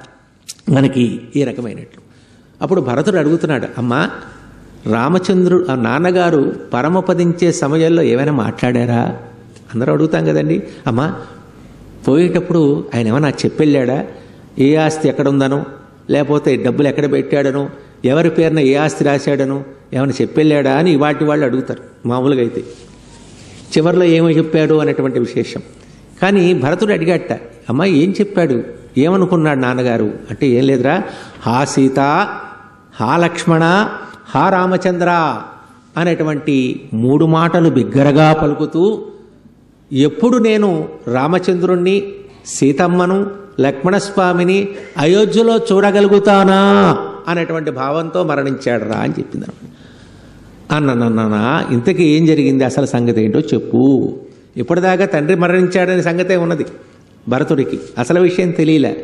మనకి ఈ రకమైనట్లు అప్పుడు భరతుడు అడుగుతున్నాడు అమ్మా రామచంద్రుడు ఆ నాన్నగారు పరమపదించే సమయంలో ఏమైనా మాట్లాడారా అందరూ అడుగుతాం కదండి అమ్మా పోయేటప్పుడు ఆయన ఏమైనా చెప్పెళ్ళాడా ఏ ఆస్తి ఎక్కడ ఉందనో లేకపోతే డబ్బులు ఎక్కడ పెట్టాడనో ఎవరి పేరున ఏ ఆస్తి రాశాడనో ఏమైనా చెప్పెళ్ళాడా అని వాటి వాళ్ళు అడుగుతారు మామూలుగా అయితే చివరిలో ఏమో చెప్పాడు అనేటువంటి విశేషం కానీ భరతుడు అడిగాట అమ్మ ఏం చెప్పాడు ఏమనుకున్నాడు నాన్నగారు అంటే ఏం లేదురా హా సీత హా లక్ష్మణ హా రామచంద్ర అనేటువంటి మూడు మాటలు బిగ్గరగా పలుకుతూ ఎప్పుడు నేను రామచంద్రుణ్ణి సీతమ్మను లక్ష్మణస్వామిని అయోధ్యలో చూడగలుగుతానా అనేటువంటి భావంతో మరణించాడు రా అని చెప్పింది అన్ననన్నా ఇంతకీ ఏం జరిగింది అసలు సంగతి ఏంటో చెప్పు ఇప్పటిదాకా తండ్రి మరణించాడనే సంగతే ఉన్నది భరతుడికి అసలు విషయం తెలియలే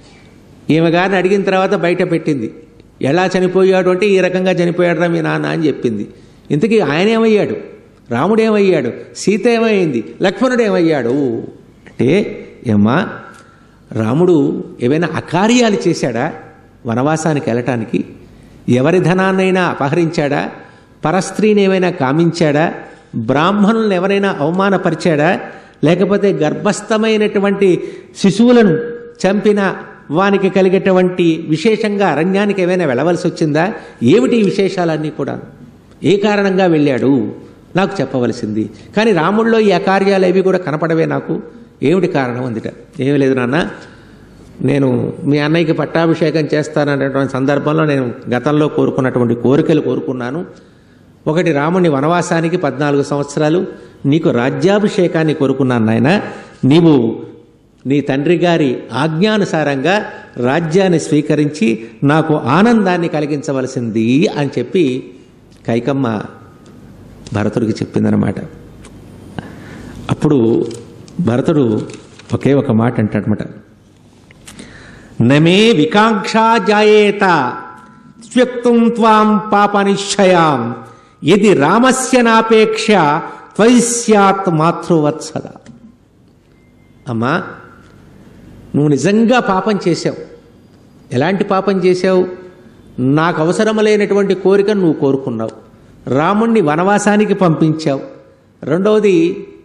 ఈమె గారిని అడిగిన తర్వాత బయట పెట్టింది ఎలా చనిపోయాడు అంటే ఈ రకంగా చనిపోయాడురా మీ నాన్న అని చెప్పింది ఇంతకీ ఆయన ఏమయ్యాడు రాముడు ఏమయ్యాడు సీత ఏమైంది లక్ష్మణుడు ఏమయ్యాడు అంటే ఏమ్మా రాముడు ఏవైనా అకార్యాలు చేశాడా వనవాసానికి వెళ్ళటానికి ఎవరి ధనాన్నైనా అపహరించాడా పరస్త్రీని ఏమైనా కామించాడా బ్రాహ్మణులను ఎవరైనా అవమానపరిచాడా లేకపోతే గర్భస్థమైనటువంటి శిశువులను చంపిన వానికి కలిగేటువంటి విశేషంగా అరణ్యానికి ఏమైనా వెళ్ళవలసి వచ్చిందా ఏమిటి ఈ విశేషాలన్నీ కూడా ఏ కారణంగా వెళ్ళాడు నాకు చెప్పవలసింది కానీ రాముల్లో ఈ అకార్యాలు ఏవి కూడా కనపడవే నాకు ఏమిటి కారణం అందిట ఏమి లేదు నాన్న నేను మీ అన్నయ్యకి పట్టాభిషేకం చేస్తాననేటువంటి సందర్భంలో నేను గతంలో కోరుకున్నటువంటి కోరికలు కోరుకున్నాను ఒకటి రాముని వనవాసానికి పద్నాలుగు సంవత్సరాలు నీకు రాజ్యాభిషేకాన్ని కోరుకున్నాను నాయన నీవు నీ తండ్రి గారి ఆజ్ఞానుసారంగా రాజ్యాన్ని స్వీకరించి నాకు ఆనందాన్ని కలిగించవలసింది అని చెప్పి కైకమ్మ భరతుడికి చెప్పిందనమాట అప్పుడు భరతుడు ఒకే ఒక మాట అంటాడనమాట నమే వికాంక్షా జాయేత స్వ్యక్తం త్వాం పాపనిశ్చయాం ఇది రామస్య నాపేక్ష త్వయి స్యాత్ మాతృవత్సద అమ్మా నువ్వు నిజంగా పాపం చేశావు ఎలాంటి పాపం చేశావు నాకు అవసరం లేనటువంటి కోరికను నువ్వు కోరుకున్నావు రాముణ్ణి వనవాసానికి పంపించావు రెండవది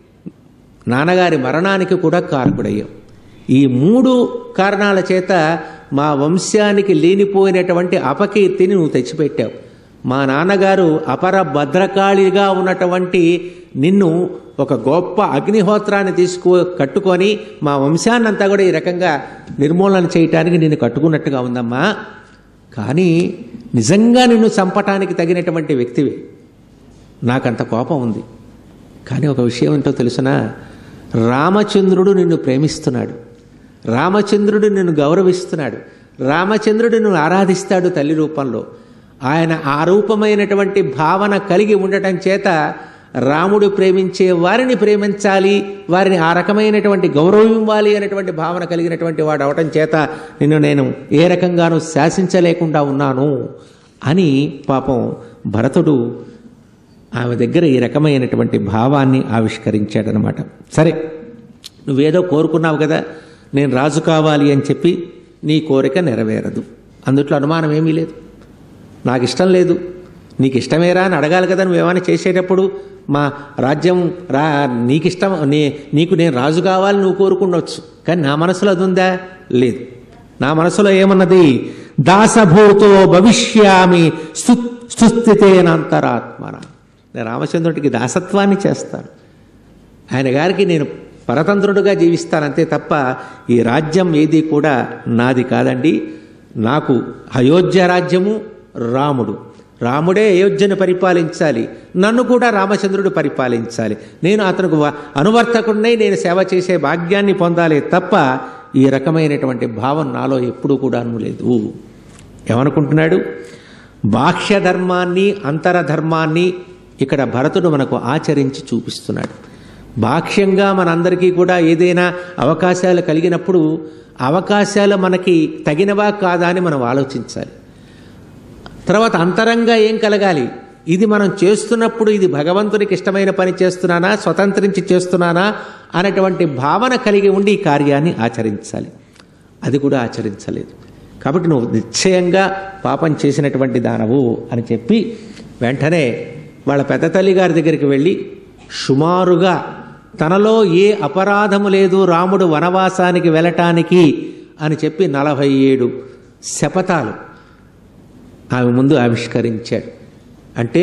నాన్నగారి మరణానికి కూడా కారకుడయ్యావు ఈ మూడు కారణాల చేత మా వంశానికి లేనిపోయినటువంటి అపకీర్తిని నువ్వు తెచ్చిపెట్టావు మా నాన్నగారు అపర భద్రకాళిగా ఉన్నటువంటి నిన్ను ఒక గొప్ప అగ్నిహోత్రాన్ని తీసుకో కట్టుకొని మా వంశాన్నంతా కూడా ఈ రకంగా నిర్మూలన చేయటానికి నిన్ను కట్టుకున్నట్టుగా ఉందమ్మా కానీ నిజంగా నిన్ను చంపటానికి తగినటువంటి వ్యక్తివి నాకంత కోపం ఉంది కానీ ఒక విషయం ఏంటో తెలుసునా రామచంద్రుడు నిన్ను ప్రేమిస్తున్నాడు రామచంద్రుడు నిన్ను గౌరవిస్తున్నాడు రామచంద్రుడు నిన్ను ఆరాధిస్తాడు తల్లి రూపంలో ఆయన ఆ రూపమైనటువంటి భావన కలిగి ఉండటం చేత రాముడు ప్రేమించే వారిని ప్రేమించాలి వారిని ఆ రకమైనటువంటి గౌరవం ఇవ్వాలి అనేటువంటి భావన కలిగినటువంటి వాడు అవటం చేత నిన్ను నేను ఏ రకంగానూ శాసించలేకుండా ఉన్నాను అని పాపం భరతుడు ఆమె దగ్గర ఈ రకమైనటువంటి భావాన్ని ఆవిష్కరించాడనమాట సరే నువ్వేదో కోరుకున్నావు కదా నేను రాజు కావాలి అని చెప్పి నీ కోరిక నెరవేరదు అందుట్లో అనుమానం ఏమీ లేదు నాకు ఇష్టం లేదు నీకు ఇష్టమేరా అని అడగాలి కదా నువ్వేమైనా చేసేటప్పుడు మా రాజ్యం రా నీకు ఇష్టం నీ నీకు నేను రాజు కావాలని నువ్వు కోరుకుండవచ్చు కానీ నా మనసులో అది ఉందా లేదు నా మనసులో ఏమన్నది దాసభూతో భవిష్యామి స్తు స్తుస్థితేనంతరాత్మన నేను రామచంద్రుడికి దాసత్వాన్ని చేస్తాను ఆయన గారికి నేను పరతంత్రుడుగా జీవిస్తాను అంతే తప్ప ఈ రాజ్యం ఏది కూడా నాది కాదండి నాకు అయోధ్య రాజ్యము రాముడు రాముడే అయోధ్యను పరిపాలించాలి నన్ను కూడా రామచంద్రుడు పరిపాలించాలి నేను అతనికి వ- అనువర్తకుడినై నేను సేవ చేసే భాగ్యాన్ని పొందాలి తప్ప ఈ రకమైనటువంటి భావం నాలో ఎప్పుడూ కూడాను లేదు ఏమనుకుంటున్నాడు బాహ్య ధర్మాన్ని అంతరధర్మాన్ని ఇక్కడ భరతుడు మనకు ఆచరించి చూపిస్తున్నాడు బాహ్యంగా మనందరికీ కూడా ఏదైనా అవకాశాలు కలిగినప్పుడు అవకాశాలు మనకి తగినవా కాదా అని మనం ఆలోచించాలి తర్వాత అంతరంగా ఏం కలగాలి ఇది మనం చేస్తున్నప్పుడు ఇది భగవంతునికి ఇష్టమైన పని చేస్తున్నానా స్వతంత్రించి చేస్తున్నానా అనేటువంటి భావన కలిగి ఉండి ఈ కార్యాన్ని ఆచరించాలి అది కూడా ఆచరించలేదు కాబట్టి నువ్వు నిశ్చయంగా పాపం చేసినటువంటి దానవు అని చెప్పి వెంటనే వాళ్ళ పెద్ద తల్లి గారి దగ్గరికి వెళ్ళి సుమారుగా తనలో ఏ అపరాధము లేదు రాముడు వనవాసానికి వెళ్ళటానికి అని చెప్పి నలభై ఏడు శపథాలు ఆమె ముందు ఆవిష్కరించాడు అంటే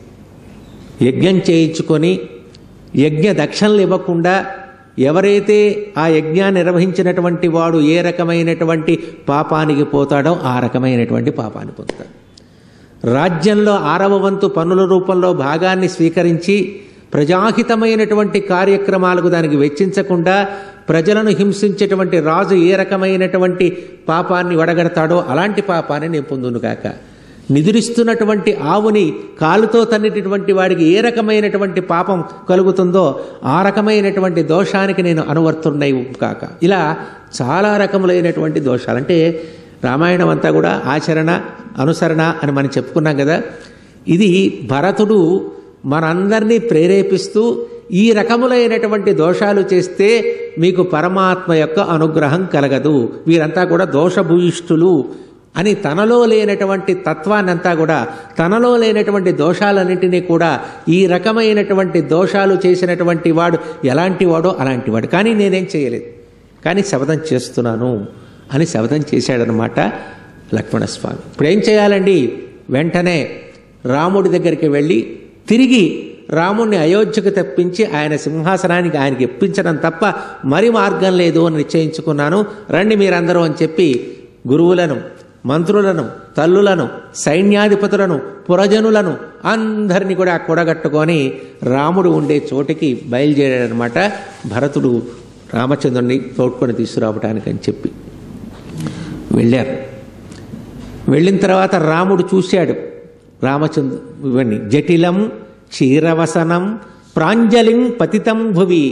యజ్ఞం చేయించుకొని యజ్ఞ దక్షిణలు ఇవ్వకుండా ఎవరైతే ఆ యజ్ఞాన్ని నిర్వహించినటువంటి వాడు ఏ రకమైనటువంటి పాపానికి పోతాడో ఆ రకమైనటువంటి పాపాన్ని పొందుతాడు రాజ్యంలో ఆరవ వంతు పన్నుల రూపంలో భాగాన్ని స్వీకరించి ప్రజాహితమైనటువంటి కార్యక్రమాలకు దానికి వెచ్చించకుండా ప్రజలను హింసించేటువంటి రాజు ఏ రకమైనటువంటి పాపాన్ని వడగడతాడో అలాంటి పాపాన్ని నేను పొందును కాక నిద్రిస్తున్నటువంటి ఆవుని కాలుతో తన్నిటటువంటి వాడికి ఏ రకమైనటువంటి పాపం కలుగుతుందో ఆ రకమైనటువంటి దోషానికి నేను అనువర్తున్నై కాక ఇలా చాలా రకములైనటువంటి దోషాలు అంటే రామాయణం అంతా కూడా ఆచరణ అనుసరణ అని మనం చెప్పుకున్నాం కదా ఇది భరతుడు మనందరినీ ప్రేరేపిస్తూ ఈ రకములైనటువంటి దోషాలు చేస్తే మీకు పరమాత్మ యొక్క అనుగ్రహం కలగదు వీరంతా కూడా దోషభూయిష్ఠులు అని తనలో లేనటువంటి తత్వాన్నంతా కూడా తనలో లేనటువంటి దోషాలన్నింటినీ కూడా ఈ రకమైనటువంటి దోషాలు చేసినటువంటి వాడు ఎలాంటి వాడో అలాంటి వాడు కానీ నేనేం చేయలేదు కానీ శబదం చేస్తున్నాను అని శబదం చేశాడనమాట లక్ష్మణస్వామి ఇప్పుడు ఏం చేయాలండి వెంటనే రాముడి దగ్గరికి వెళ్ళి తిరిగి రాముణ్ణి అయోధ్యకు తెప్పించి ఆయన సింహాసనానికి ఆయనకి ఇప్పించడం తప్ప మరి మార్గం లేదు అని నిశ్చయించుకున్నాను రండి మీరందరూ అని చెప్పి గురువులను మంత్రులను తల్లులను సైన్యాధిపతులను పురజనులను అందరినీ కూడా కూడగట్టుకొని రాముడు ఉండే చోటికి బయలుదేరాడనమాట భరతుడు రామచంద్రుడిని తోడ్కొని తీసుకురావటానికి అని చెప్పి వెళ్ళారు వెళ్ళిన తర్వాత రాముడు చూశాడు రామచంద్ర ఇవన్నీ జటిలం క్షీరవసనం ప్రాంజలిం పతితం భువి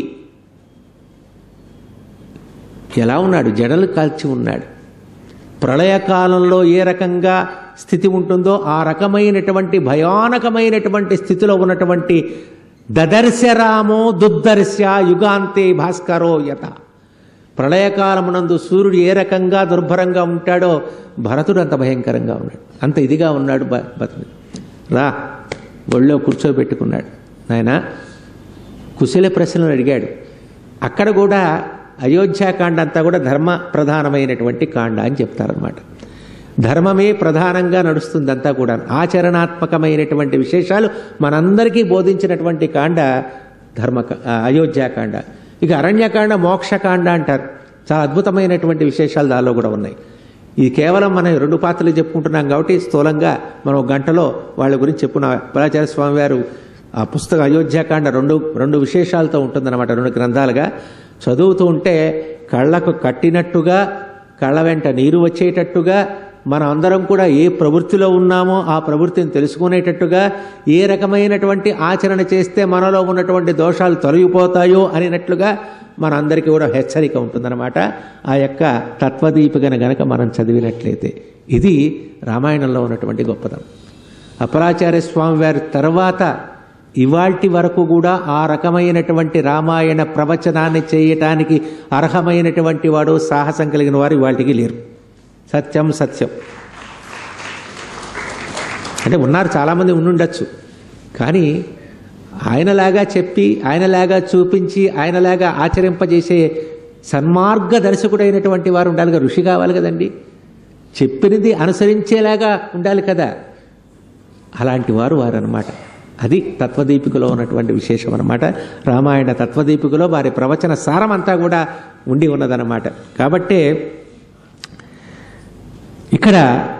ఎలా ఉన్నాడు జడలు కాల్చి ఉన్నాడు ప్రళయకాలంలో ఏ రకంగా స్థితి ఉంటుందో ఆ రకమైనటువంటి భయానకమైనటువంటి స్థితిలో ఉన్నటువంటి దదర్శ రామో దుర్దర్శ యుగాంతే భాస్కరో యత ప్రళయకాలమునందు సూర్యుడు ఏ రకంగా దుర్భరంగా ఉంటాడో భరతుడు అంత భయంకరంగా ఉన్నాడు అంత ఇదిగా ఉన్నాడు భ- భరతుడు రా ఒళ్ళో కూర్చోబెట్టుకున్నాడు నాయన కుశల ప్రశ్నలు అడిగాడు అక్కడ కూడా అయోధ్యాకాండ అంతా కూడా ధర్మ ప్రధానమైనటువంటి కాండ అని చెప్తారనమాట ధర్మమే ప్రధానంగా నడుస్తుందంతా కూడా ఆచరణాత్మకమైనటువంటి విశేషాలు మనందరికీ బోధించినటువంటి కాండ ధర్మ అయోధ్యాకాండ ఇక అరణ్యకాండ మోక్షకాండ అంటారు చాలా అద్భుతమైనటువంటి విశేషాలు దానిలో కూడా ఉన్నాయి ఇది కేవలం మనం రెండు పాత్రలు చెప్పుకుంటున్నాం కాబట్టి స్థూలంగా మనం ఒక గంటలో వాళ్ళ గురించి చెప్పుకున్న పరాచార్య స్వామి వారు ఆ పుస్తకం అయోధ్యాకాండ రెండు రెండు విశేషాలతో ఉంటుందన్నమాట రెండు గ్రంథాలుగా చదువుతూ ఉంటే కళ్ళకు కట్టినట్టుగా కళ్ళ వెంట నీరు వచ్చేటట్టుగా మనం అందరం కూడా ఏ ప్రవృత్తిలో ఉన్నామో ఆ ప్రవృత్తిని తెలుసుకునేటట్టుగా ఏ రకమైనటువంటి ఆచరణ చేస్తే మనలో ఉన్నటువంటి దోషాలు తొలగిపోతాయో అనేటట్లుగా మనందరికీ కూడా హెచ్చరిక ఉంటుందన్నమాట ఆ యొక్క తత్వదీపికను గనక మనం చదివినట్లయితే ఇది రామాయణంలో ఉన్నటువంటి గొప్పదనం అపరాచార్య స్వామి వారి తర్వాత ఇవాల్టి వరకు కూడా ఆ రకమైనటువంటి రామాయణ ప్రవచనాన్ని చేయటానికి అర్హమైనటువంటి వాడు సాహసం కలిగిన వారు ఇవాటికి లేరు సత్యం సత్యం అంటే ఉన్నారు చాలామంది ఉండుండొచ్చు కానీ ఆయనలాగా చెప్పి ఆయనలాగా చూపించి ఆయనలాగా ఆచరింపజేసే సన్మార్గ దర్శకుడైనటువంటి వారు ఉండాలి కదా ఋషి కావాలి కదండి చెప్పినది అనుసరించేలాగా ఉండాలి కదా అలాంటి వారు వారు అనమాట అది తత్వదీపికలో ఉన్నటువంటి విశేషం అనమాట రామాయణ తత్వదీపికలో వారి ప్రవచన సారం అంతా కూడా ఉండి ఉన్నదన్నమాట కాబట్టే ఇక్కడ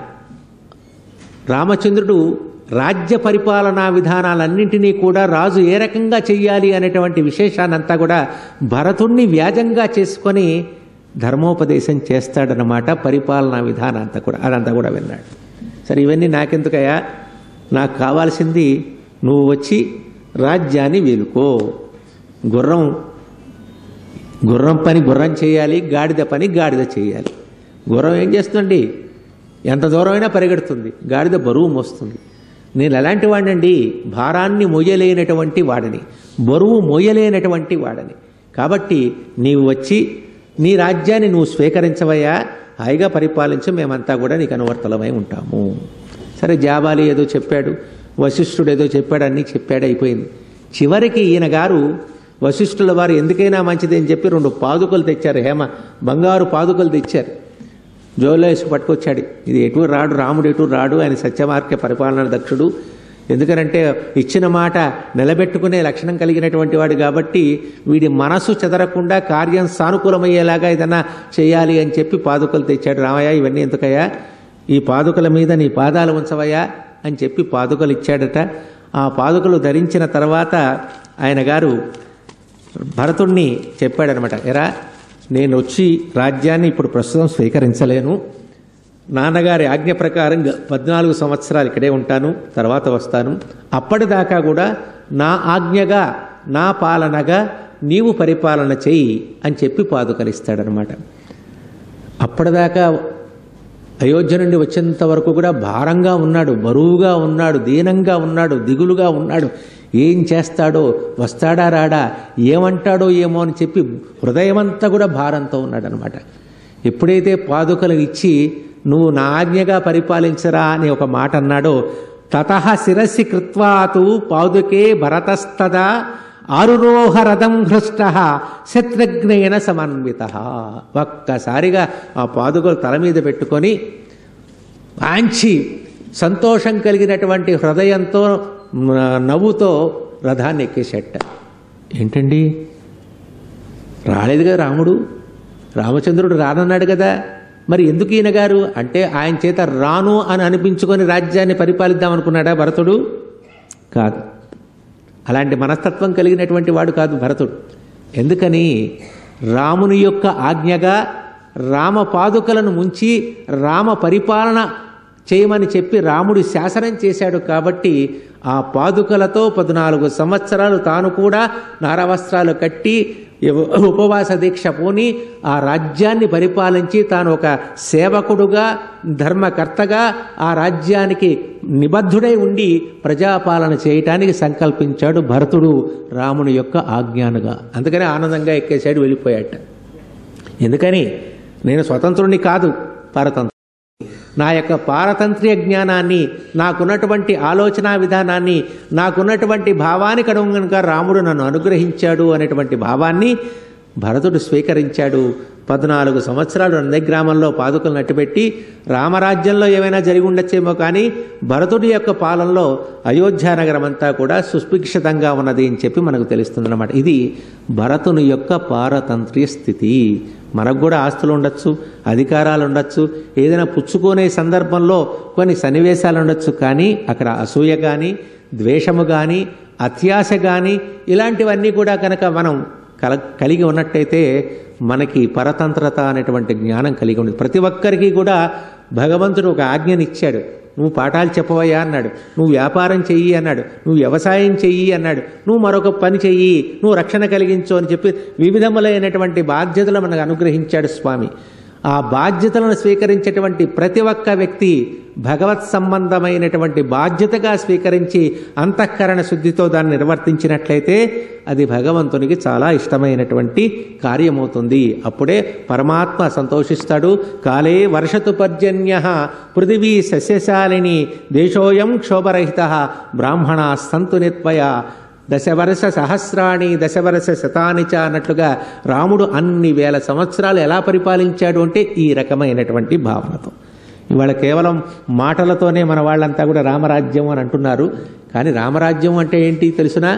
రామచంద్రుడు రాజ్య పరిపాలనా విధానాలన్నింటినీ కూడా రాజు ఏ రకంగా చెయ్యాలి అనేటువంటి విశేషాన్నంతా కూడా భరతుణ్ణి వ్యాజంగా చేసుకొని ధర్మోపదేశం చేస్తాడనమాట పరిపాలనా విధానం అంతా కూడా అదంతా కూడా విన్నాడు సరే ఇవన్నీ నాకెందుకయ్యా నాకు కావాల్సింది నువ్వు వచ్చి రాజ్యాన్ని వీలుకో గుర్రం గుర్రం పని గుర్రం చేయాలి గాడిద పని గాడిద చేయాలి గుర్రం ఏం చేస్తుంది ఎంత దూరమైనా పరిగెడుతుంది గాడిద బరువు మోస్తుంది నేను ఎలాంటి వాడినండి భారాన్ని మోయలేనటువంటి వాడిని బరువు మోయలేనటువంటి వాడని కాబట్టి నీవు వచ్చి నీ రాజ్యాన్ని నువ్వు స్వీకరించవయ్యా హాయిగా పరిపాలించు మేమంతా కూడా నీకు అనువర్తలమై ఉంటాము సరే జాబాలి ఏదో చెప్పాడు వశిష్ఠుడు ఏదో చెప్పాడు అన్నీ చెప్పాడు అయిపోయింది చివరికి ఈయన గారు వశిష్ఠుల వారు ఎందుకైనా మంచిది అని చెప్పి రెండు పాదుకలు తెచ్చారు హేమ బంగారు పాదుకలు తెచ్చారు జోలో వేసి పట్టుకొచ్చాడు ఇది ఎటు రాడు రాముడు ఎటు రాడు ఆయన సత్యమార్గ పరిపాలన దక్షుడు ఎందుకనంటే ఇచ్చిన మాట నిలబెట్టుకునే లక్షణం కలిగినటువంటి వాడు కాబట్టి వీడి మనసు చెదరకుండా కార్యం సానుకూలమయ్యేలాగా ఏదన్నా చేయాలి అని చెప్పి పాదుకలు తెచ్చాడు రామయ్య ఇవన్నీ ఎందుకయ్యా ఈ పాదుకల మీద నీ పాదాలు ఉంచవయ్యా అని చెప్పి పాదుకలు ఇచ్చాడట ఆ పాదుకలు ధరించిన తర్వాత ఆయన గారు భరతుణ్ణి చెప్పాడనమాట ఎరా నేను వచ్చి రాజ్యాన్ని ఇప్పుడు ప్రస్తుతం స్వీకరించలేను నాన్నగారి ఆజ్ఞ ప్రకారం గ- పద్నాలుగు సంవత్సరాలు ఇక్కడే ఉంటాను తర్వాత వస్తాను అప్పటిదాకా కూడా నా ఆజ్ఞగా నా పాలనగా నీవు పరిపాలన చెయ్యి అని చెప్పి పాదుకలిస్తాడనమాట అప్పటిదాకా అయోధ్య నుండి వచ్చేంత వరకు కూడా భారంగా ఉన్నాడు బరువుగా ఉన్నాడు దీనంగా ఉన్నాడు దిగులుగా ఉన్నాడు ఏం చేస్తాడో వస్తాడా రాడా ఏమంటాడో ఏమో అని చెప్పి హృదయమంతా కూడా భారంతో ఉన్నాడనమాట ఎప్పుడైతే పాదుకలు ఇచ్చి నువ్వు నా ఆజ్ఞగా పరిపాలించరా అని ఒక మాట అన్నాడో తత శిరసి కృత్వాతు పాదుకే భరతస్తదా ఆరురోహ రథం హృష్ట శత్రుఘ్నేన సమన్విత ఒక్కసారిగా ఆ పాదుకలు తల మీద పెట్టుకొని వాంచి సంతోషం కలిగినటువంటి హృదయంతో మ, నవ్వుతో రథాన్ని ఎక్కేసేట ఏంటండి రాలేదు కదా రాముడు రామచంద్రుడు రానన్నాడు కదా మరి ఎందుకు ఈయన గారు అంటే ఆయన చేత రాను అని అనిపించుకొని రాజ్యాన్ని పరిపాలిద్దాం అనుకున్నాడా భరతుడు కాదు అలాంటి మనస్తత్వం కలిగినటువంటి వాడు కాదు భరతుడు ఎందుకని రాముని యొక్క ఆజ్ఞగా రామ పాదుకలను ముంచి రామ పరిపాలన చేయమని చెప్పి రాముడు శాసనం చేశాడు కాబట్టి ఆ పాదుకలతో పద్నాలుగు సంవత్సరాలు తాను కూడా నారవస్త్రాలు కట్టి ఉపవాస దీక్ష పూని ఆ రాజ్యాన్ని పరిపాలించి తాను ఒక సేవకుడుగా ధర్మకర్తగా ఆ రాజ్యానికి నిబద్ధుడై ఉండి ప్రజాపాలన చేయటానికి సంకల్పించాడు భరతుడు రాముని యొక్క ఆజ్ఞానుగా అందుకని ఆనందంగా ఎక్కేశాడు వెళ్ళిపోయాట ఎందుకని నేను స్వతంత్రుడిని కాదు పరతంత్రుడు నా యొక్క పారతంత్ర్య జ్ఞానాన్ని నాకున్నటువంటి ఆలోచన విధానాన్ని నాకున్నటువంటి భావానికి అనుగుణంగా రాముడు నన్ను అనుగ్రహించాడు అనేటువంటి భావాన్ని భరతుడు స్వీకరించాడు పద్నాలుగు సంవత్సరాలు నందగ్రామంలో పాదుకలు నట్టుపెట్టి రామరాజ్యంలో ఏమైనా జరిగి ఉండొచ్చేమో కానీ భరతుడి యొక్క పాలనలో అయోధ్య నగరం అంతా కూడా సుస్పిక్షితంగా ఉన్నది అని చెప్పి మనకు తెలుస్తుందన్నమాట ఇది భరతుని యొక్క పారతంత్ర్య స్థితి మనకు కూడా ఆస్తులు ఉండొచ్చు అధికారాలు ఉండొచ్చు ఏదైనా పుచ్చుకునే సందర్భంలో కొన్ని సన్నివేశాలు ఉండొచ్చు కానీ అక్కడ అసూయ కానీ ద్వేషము కానీ అత్యాశ కానీ ఇలాంటివన్నీ కూడా కనుక మనం కల కలిగి ఉన్నట్టయితే మనకి పరతంత్రత అనేటువంటి జ్ఞానం కలిగి ఉంది ప్రతి ఒక్కరికి కూడా భగవంతుడు ఒక ఆజ్ఞనిచ్చాడు నువ్వు పాఠాలు చెప్పవయ్యా అన్నాడు నువ్వు వ్యాపారం చెయ్యి అన్నాడు నువ్వు వ్యవసాయం చెయ్యి అన్నాడు నువ్వు మరొక పని చెయ్యి నువ్వు రక్షణ కలిగించు అని చెప్పి వివిధములైనటువంటి బాధ్యతలు మనకు అనుగ్రహించాడు స్వామి ఆ బాధ్యతలను స్వీకరించేటువంటి ప్రతి ఒక్క వ్యక్తి భగవత్ సంబంధమైనటువంటి బాధ్యతగా స్వీకరించి అంతఃకరణ శుద్ధితో దాన్ని నిర్వర్తించినట్లయితే అది భగవంతునికి చాలా ఇష్టమైనటువంటి కార్యమవుతుంది అప్పుడే పరమాత్మ సంతోషిస్తాడు కాలే వర్షతు పర్జన్య పృథివీ సస్యశాలిని దేశోయం క్షోభరహిత బ్రాహ్మణ సంతు నిత్వయ దశవర్ష సహస్రాణి దశవర్ష శతాని చ అన్నట్లుగా రాముడు అన్ని వేల సంవత్సరాలు ఎలా పరిపాలించాడు అంటే ఈ రకమైనటువంటి భావనతో ఇవాళ కేవలం మాటలతోనే మన వాళ్ళంతా కూడా రామరాజ్యం అని అంటున్నారు కానీ రామరాజ్యం అంటే ఏంటి తెలుసునా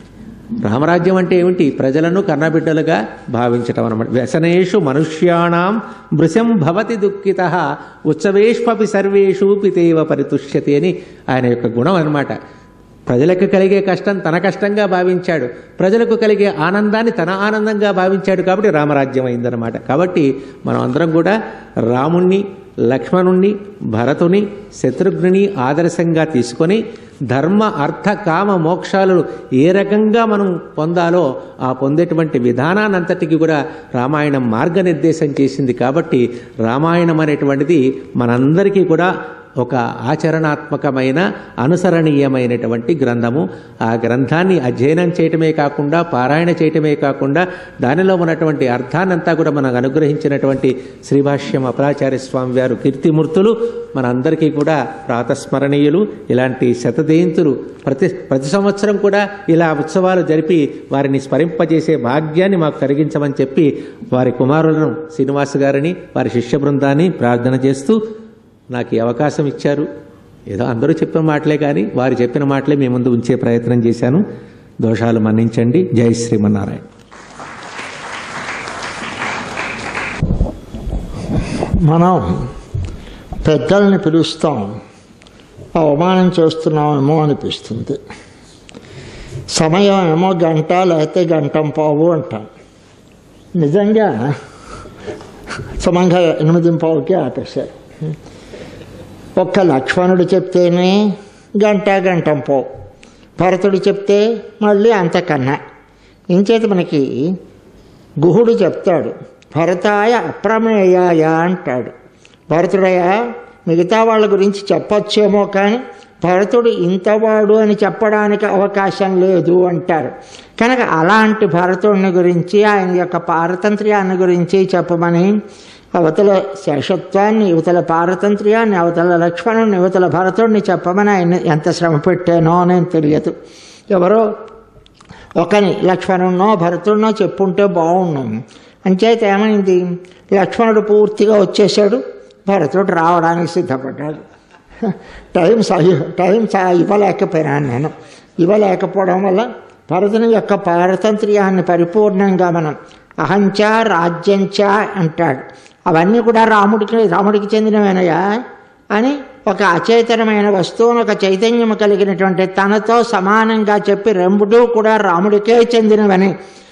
రామరాజ్యం అంటే ఏమిటి ప్రజలను కన్నబిడ్డలుగా భావించటం అనమాట వ్యసనేషు మనుష్యాణం భృశం భవతి దుఃఖిత ఉత్సవేష్పి సర్వేషు పితేవ పరితుష్యతి అని ఆయన యొక్క గుణం అనమాట ప్రజలకు కలిగే కష్టం తన కష్టంగా భావించాడు ప్రజలకు కలిగే ఆనందాన్ని తన ఆనందంగా భావించాడు కాబట్టి రామరాజ్యం అయిందనమాట కాబట్టి మనం అందరం కూడా రాముణ్ణి లక్ష్మణుణ్ణి భరతుని శత్రుఘ్నుని ఆదర్శంగా తీసుకొని ధర్మ అర్థ కామ మోక్షాలు ఏ రకంగా మనం పొందాలో ఆ పొందేటువంటి విధానాన్నంతటికి కూడా రామాయణం మార్గనిర్దేశం చేసింది కాబట్టి రామాయణం అనేటువంటిది మనందరికీ కూడా ఒక ఆచరణాత్మకమైన అనుసరణీయమైనటువంటి గ్రంథము ఆ గ్రంథాన్ని అధ్యయనం చేయటమే కాకుండా పారాయణ చేయటమే కాకుండా దానిలో ఉన్నటువంటి అర్థాన్నంతా కూడా మనకు అనుగ్రహించినటువంటి శ్రీభాష్యం అపరాచార్య స్వామి వారు కీర్తిమూర్తులు మనందరికీ కూడా ప్రాతస్మరణీయులు ఇలాంటి శతజయంతులు ప్రతి ప్రతి సంవత్సరం కూడా ఇలా ఉత్సవాలు జరిపి వారిని స్మరింపజేసే భాగ్యాన్ని మాకు కలిగించమని చెప్పి వారి కుమారులను శ్రీనివాస్ గారిని వారి శిష్య బృందాన్ని ప్రార్థన చేస్తూ నాకు ఈ అవకాశం ఇచ్చారు ఏదో అందరూ చెప్పిన మాటలే కానీ వారు చెప్పిన మాటలే మీ ముందు ఉంచే ప్రయత్నం చేశాను దోషాలు మన్నించండి జై శ్రీమన్నారాయణ మనం పెద్దల్ని పిలుస్తాం అవమానం చేస్తున్నామేమో అనిపిస్తుంది సమయం ఏమో గంట లేకపోతే గంటం పావు అంటాం నిజంగా సుమంగా ఎనిమిది పావుకి ఆపేశారు ఒక్క లక్ష్మణుడు చెప్తేనే గంట గంటం పావు భరతుడు చెప్తే మళ్ళీ అంతకన్నా ఇంచేత మనకి గుహుడు చెప్తాడు భరతాయ అప్రమేయాయ అంటాడు భరతుడయ్య మిగతా వాళ్ళ గురించి చెప్పొచ్చేమో కానీ భరతుడు ఇంతవాడు అని చెప్పడానికి అవకాశం లేదు అంటారు కనుక అలాంటి భరతుడిని గురించి ఆయన యొక్క పారతంత్ర్యాన్ని గురించి చెప్పమని అవతల శేషత్వాన్ని యువతల పారతంత్ర్యాన్ని అవతల లక్ష్మణుని యువతల భరతుడిని చెప్పమని ఆయన ఎంత శ్రమ పెట్టానో నేను తెలియదు ఎవరో ఒకని లక్ష్మణున్నో భరతుడినో చెప్పుంటే బాగున్నాం అంచేత ఏమైంది లక్ష్మణుడు పూర్తిగా వచ్చేసాడు భరతుడు రావడానికి సిద్ధపడ్డాడు టైం సహి టైం స- ఇవ్వలేకపోయినాను నేను ఇవ్వలేకపోవడం వల్ల భరతుని యొక్క పారతంత్ర్యాన్ని పరిపూర్ణంగా మనం అహంచ రాజ్యంచ అంటాడు అవన్నీ కూడా రాముడికి రాముడికి చెందినవేనయా అని ఒక అచేతనమైన వస్తువును ఒక చైతన్యం కలిగినటువంటి తనతో సమానంగా చెప్పి రెండుటూ కూడా రాముడికే చెందినవని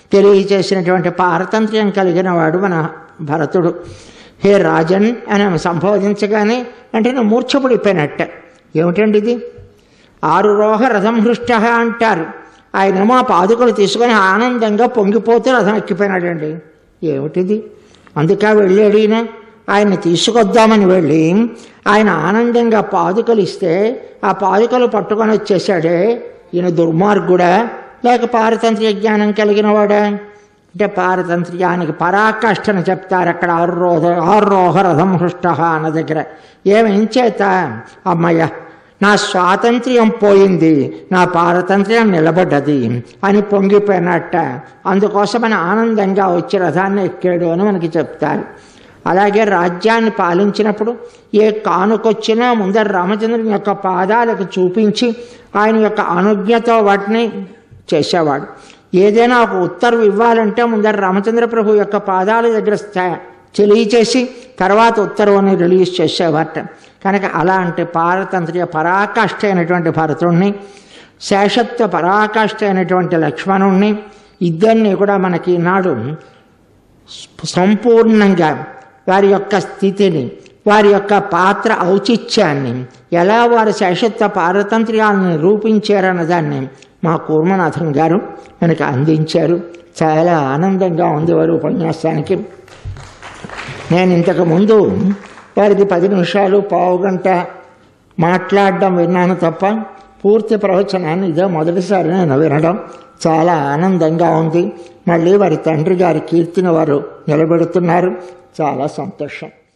తెలియచేసినటువంటి పారతంత్ర్యం కలిగిన వాడు మన భరతుడు హే రాజన్ అని ఆమె సంబోధించగానే అంటే నువ్వు మూర్ఛపడిపోయినట్ట ఏమిటండి ఇది ఆరు రోహ రథం హృష్ట అంటారు ఆయనేమో ఆ పాదుకలు తీసుకొని ఆనందంగా పొంగిపోతూ రథం ఎక్కిపోయినాడండి ఏమిటిది అందుకే వెళ్ళి అడిగినా ఆయన తీసుకొద్దామని వెళ్ళి ఆయన ఆనందంగా పాదుకలు ఇస్తే ఆ పాదుకలు పట్టుకొని వచ్చేసాడే ఈయన దుర్మార్గుడా లేక పారతంత్ర్య జ్ఞానం కలిగిన వాడా అంటే పారతంత్ర్యానికి పరాకాష్ఠను చెప్తారు అక్కడ ఆరురోధ ఆరురోహ రథం హృష్ట అన్న దగ్గర ఏమేం చేత అమ్మయ్య నా స్వాతంత్ర్యం పోయింది నా పారతంత్ర్యం నిలబడ్డది అని పొంగిపోయినట్ట అందుకోసమని ఆనందంగా వచ్చి రథాన్ని ఎక్కాడు అని మనకి చెప్తారు అలాగే రాజ్యాన్ని పాలించినప్పుడు ఏ కానుకొచ్చినా ముందర రామచంద్రుని యొక్క పాదాలకు చూపించి ఆయన యొక్క అనుజ్ఞతో వాటిని చేసేవాడు ఏదైనా ఒక ఉత్తర్వు ఇవ్వాలంటే ముందర రామచంద్ర ప్రభు యొక్క పాదాల దగ్గర స్థా- తెలియచేసి తర్వాత ఉత్తర్వుని రిలీజ్ చేసేవారట కనుక అలాంటి పారతంత్ర్య పరాకాష్ఠ అయినటువంటి భరతుణ్ణి శేషత్వ పరాకాష్ఠ అయినటువంటి లక్ష్మణుణ్ణి ఇద్దరిని కూడా మనకి ఈనాడు సంపూర్ణంగా వారి యొక్క స్థితిని వారి యొక్క పాత్ర ఔచిత్యాన్ని ఎలా వారి శేషత్వ పారతంత్ర్యాలను నిరూపించారన్న దాన్ని మా కూర్మనాథన్ గారు మనకు అందించారు చాలా ఆనందంగా ఉంది వారి ఉపన్యాసానికి నేను ఇంతకు ముందు వారిది పది నిమిషాలు పావు గంట మాట్లాడడం విన్నాను తప్ప పూర్తి ప్రవచనాన్ని ఇదే మొదటిసారి నేను వినడం చాలా ఆనందంగా ఉంది మళ్ళీ వారి తండ్రి గారి కీర్తిని వారు నిలబెడుతున్నారు చాలా సంతోషం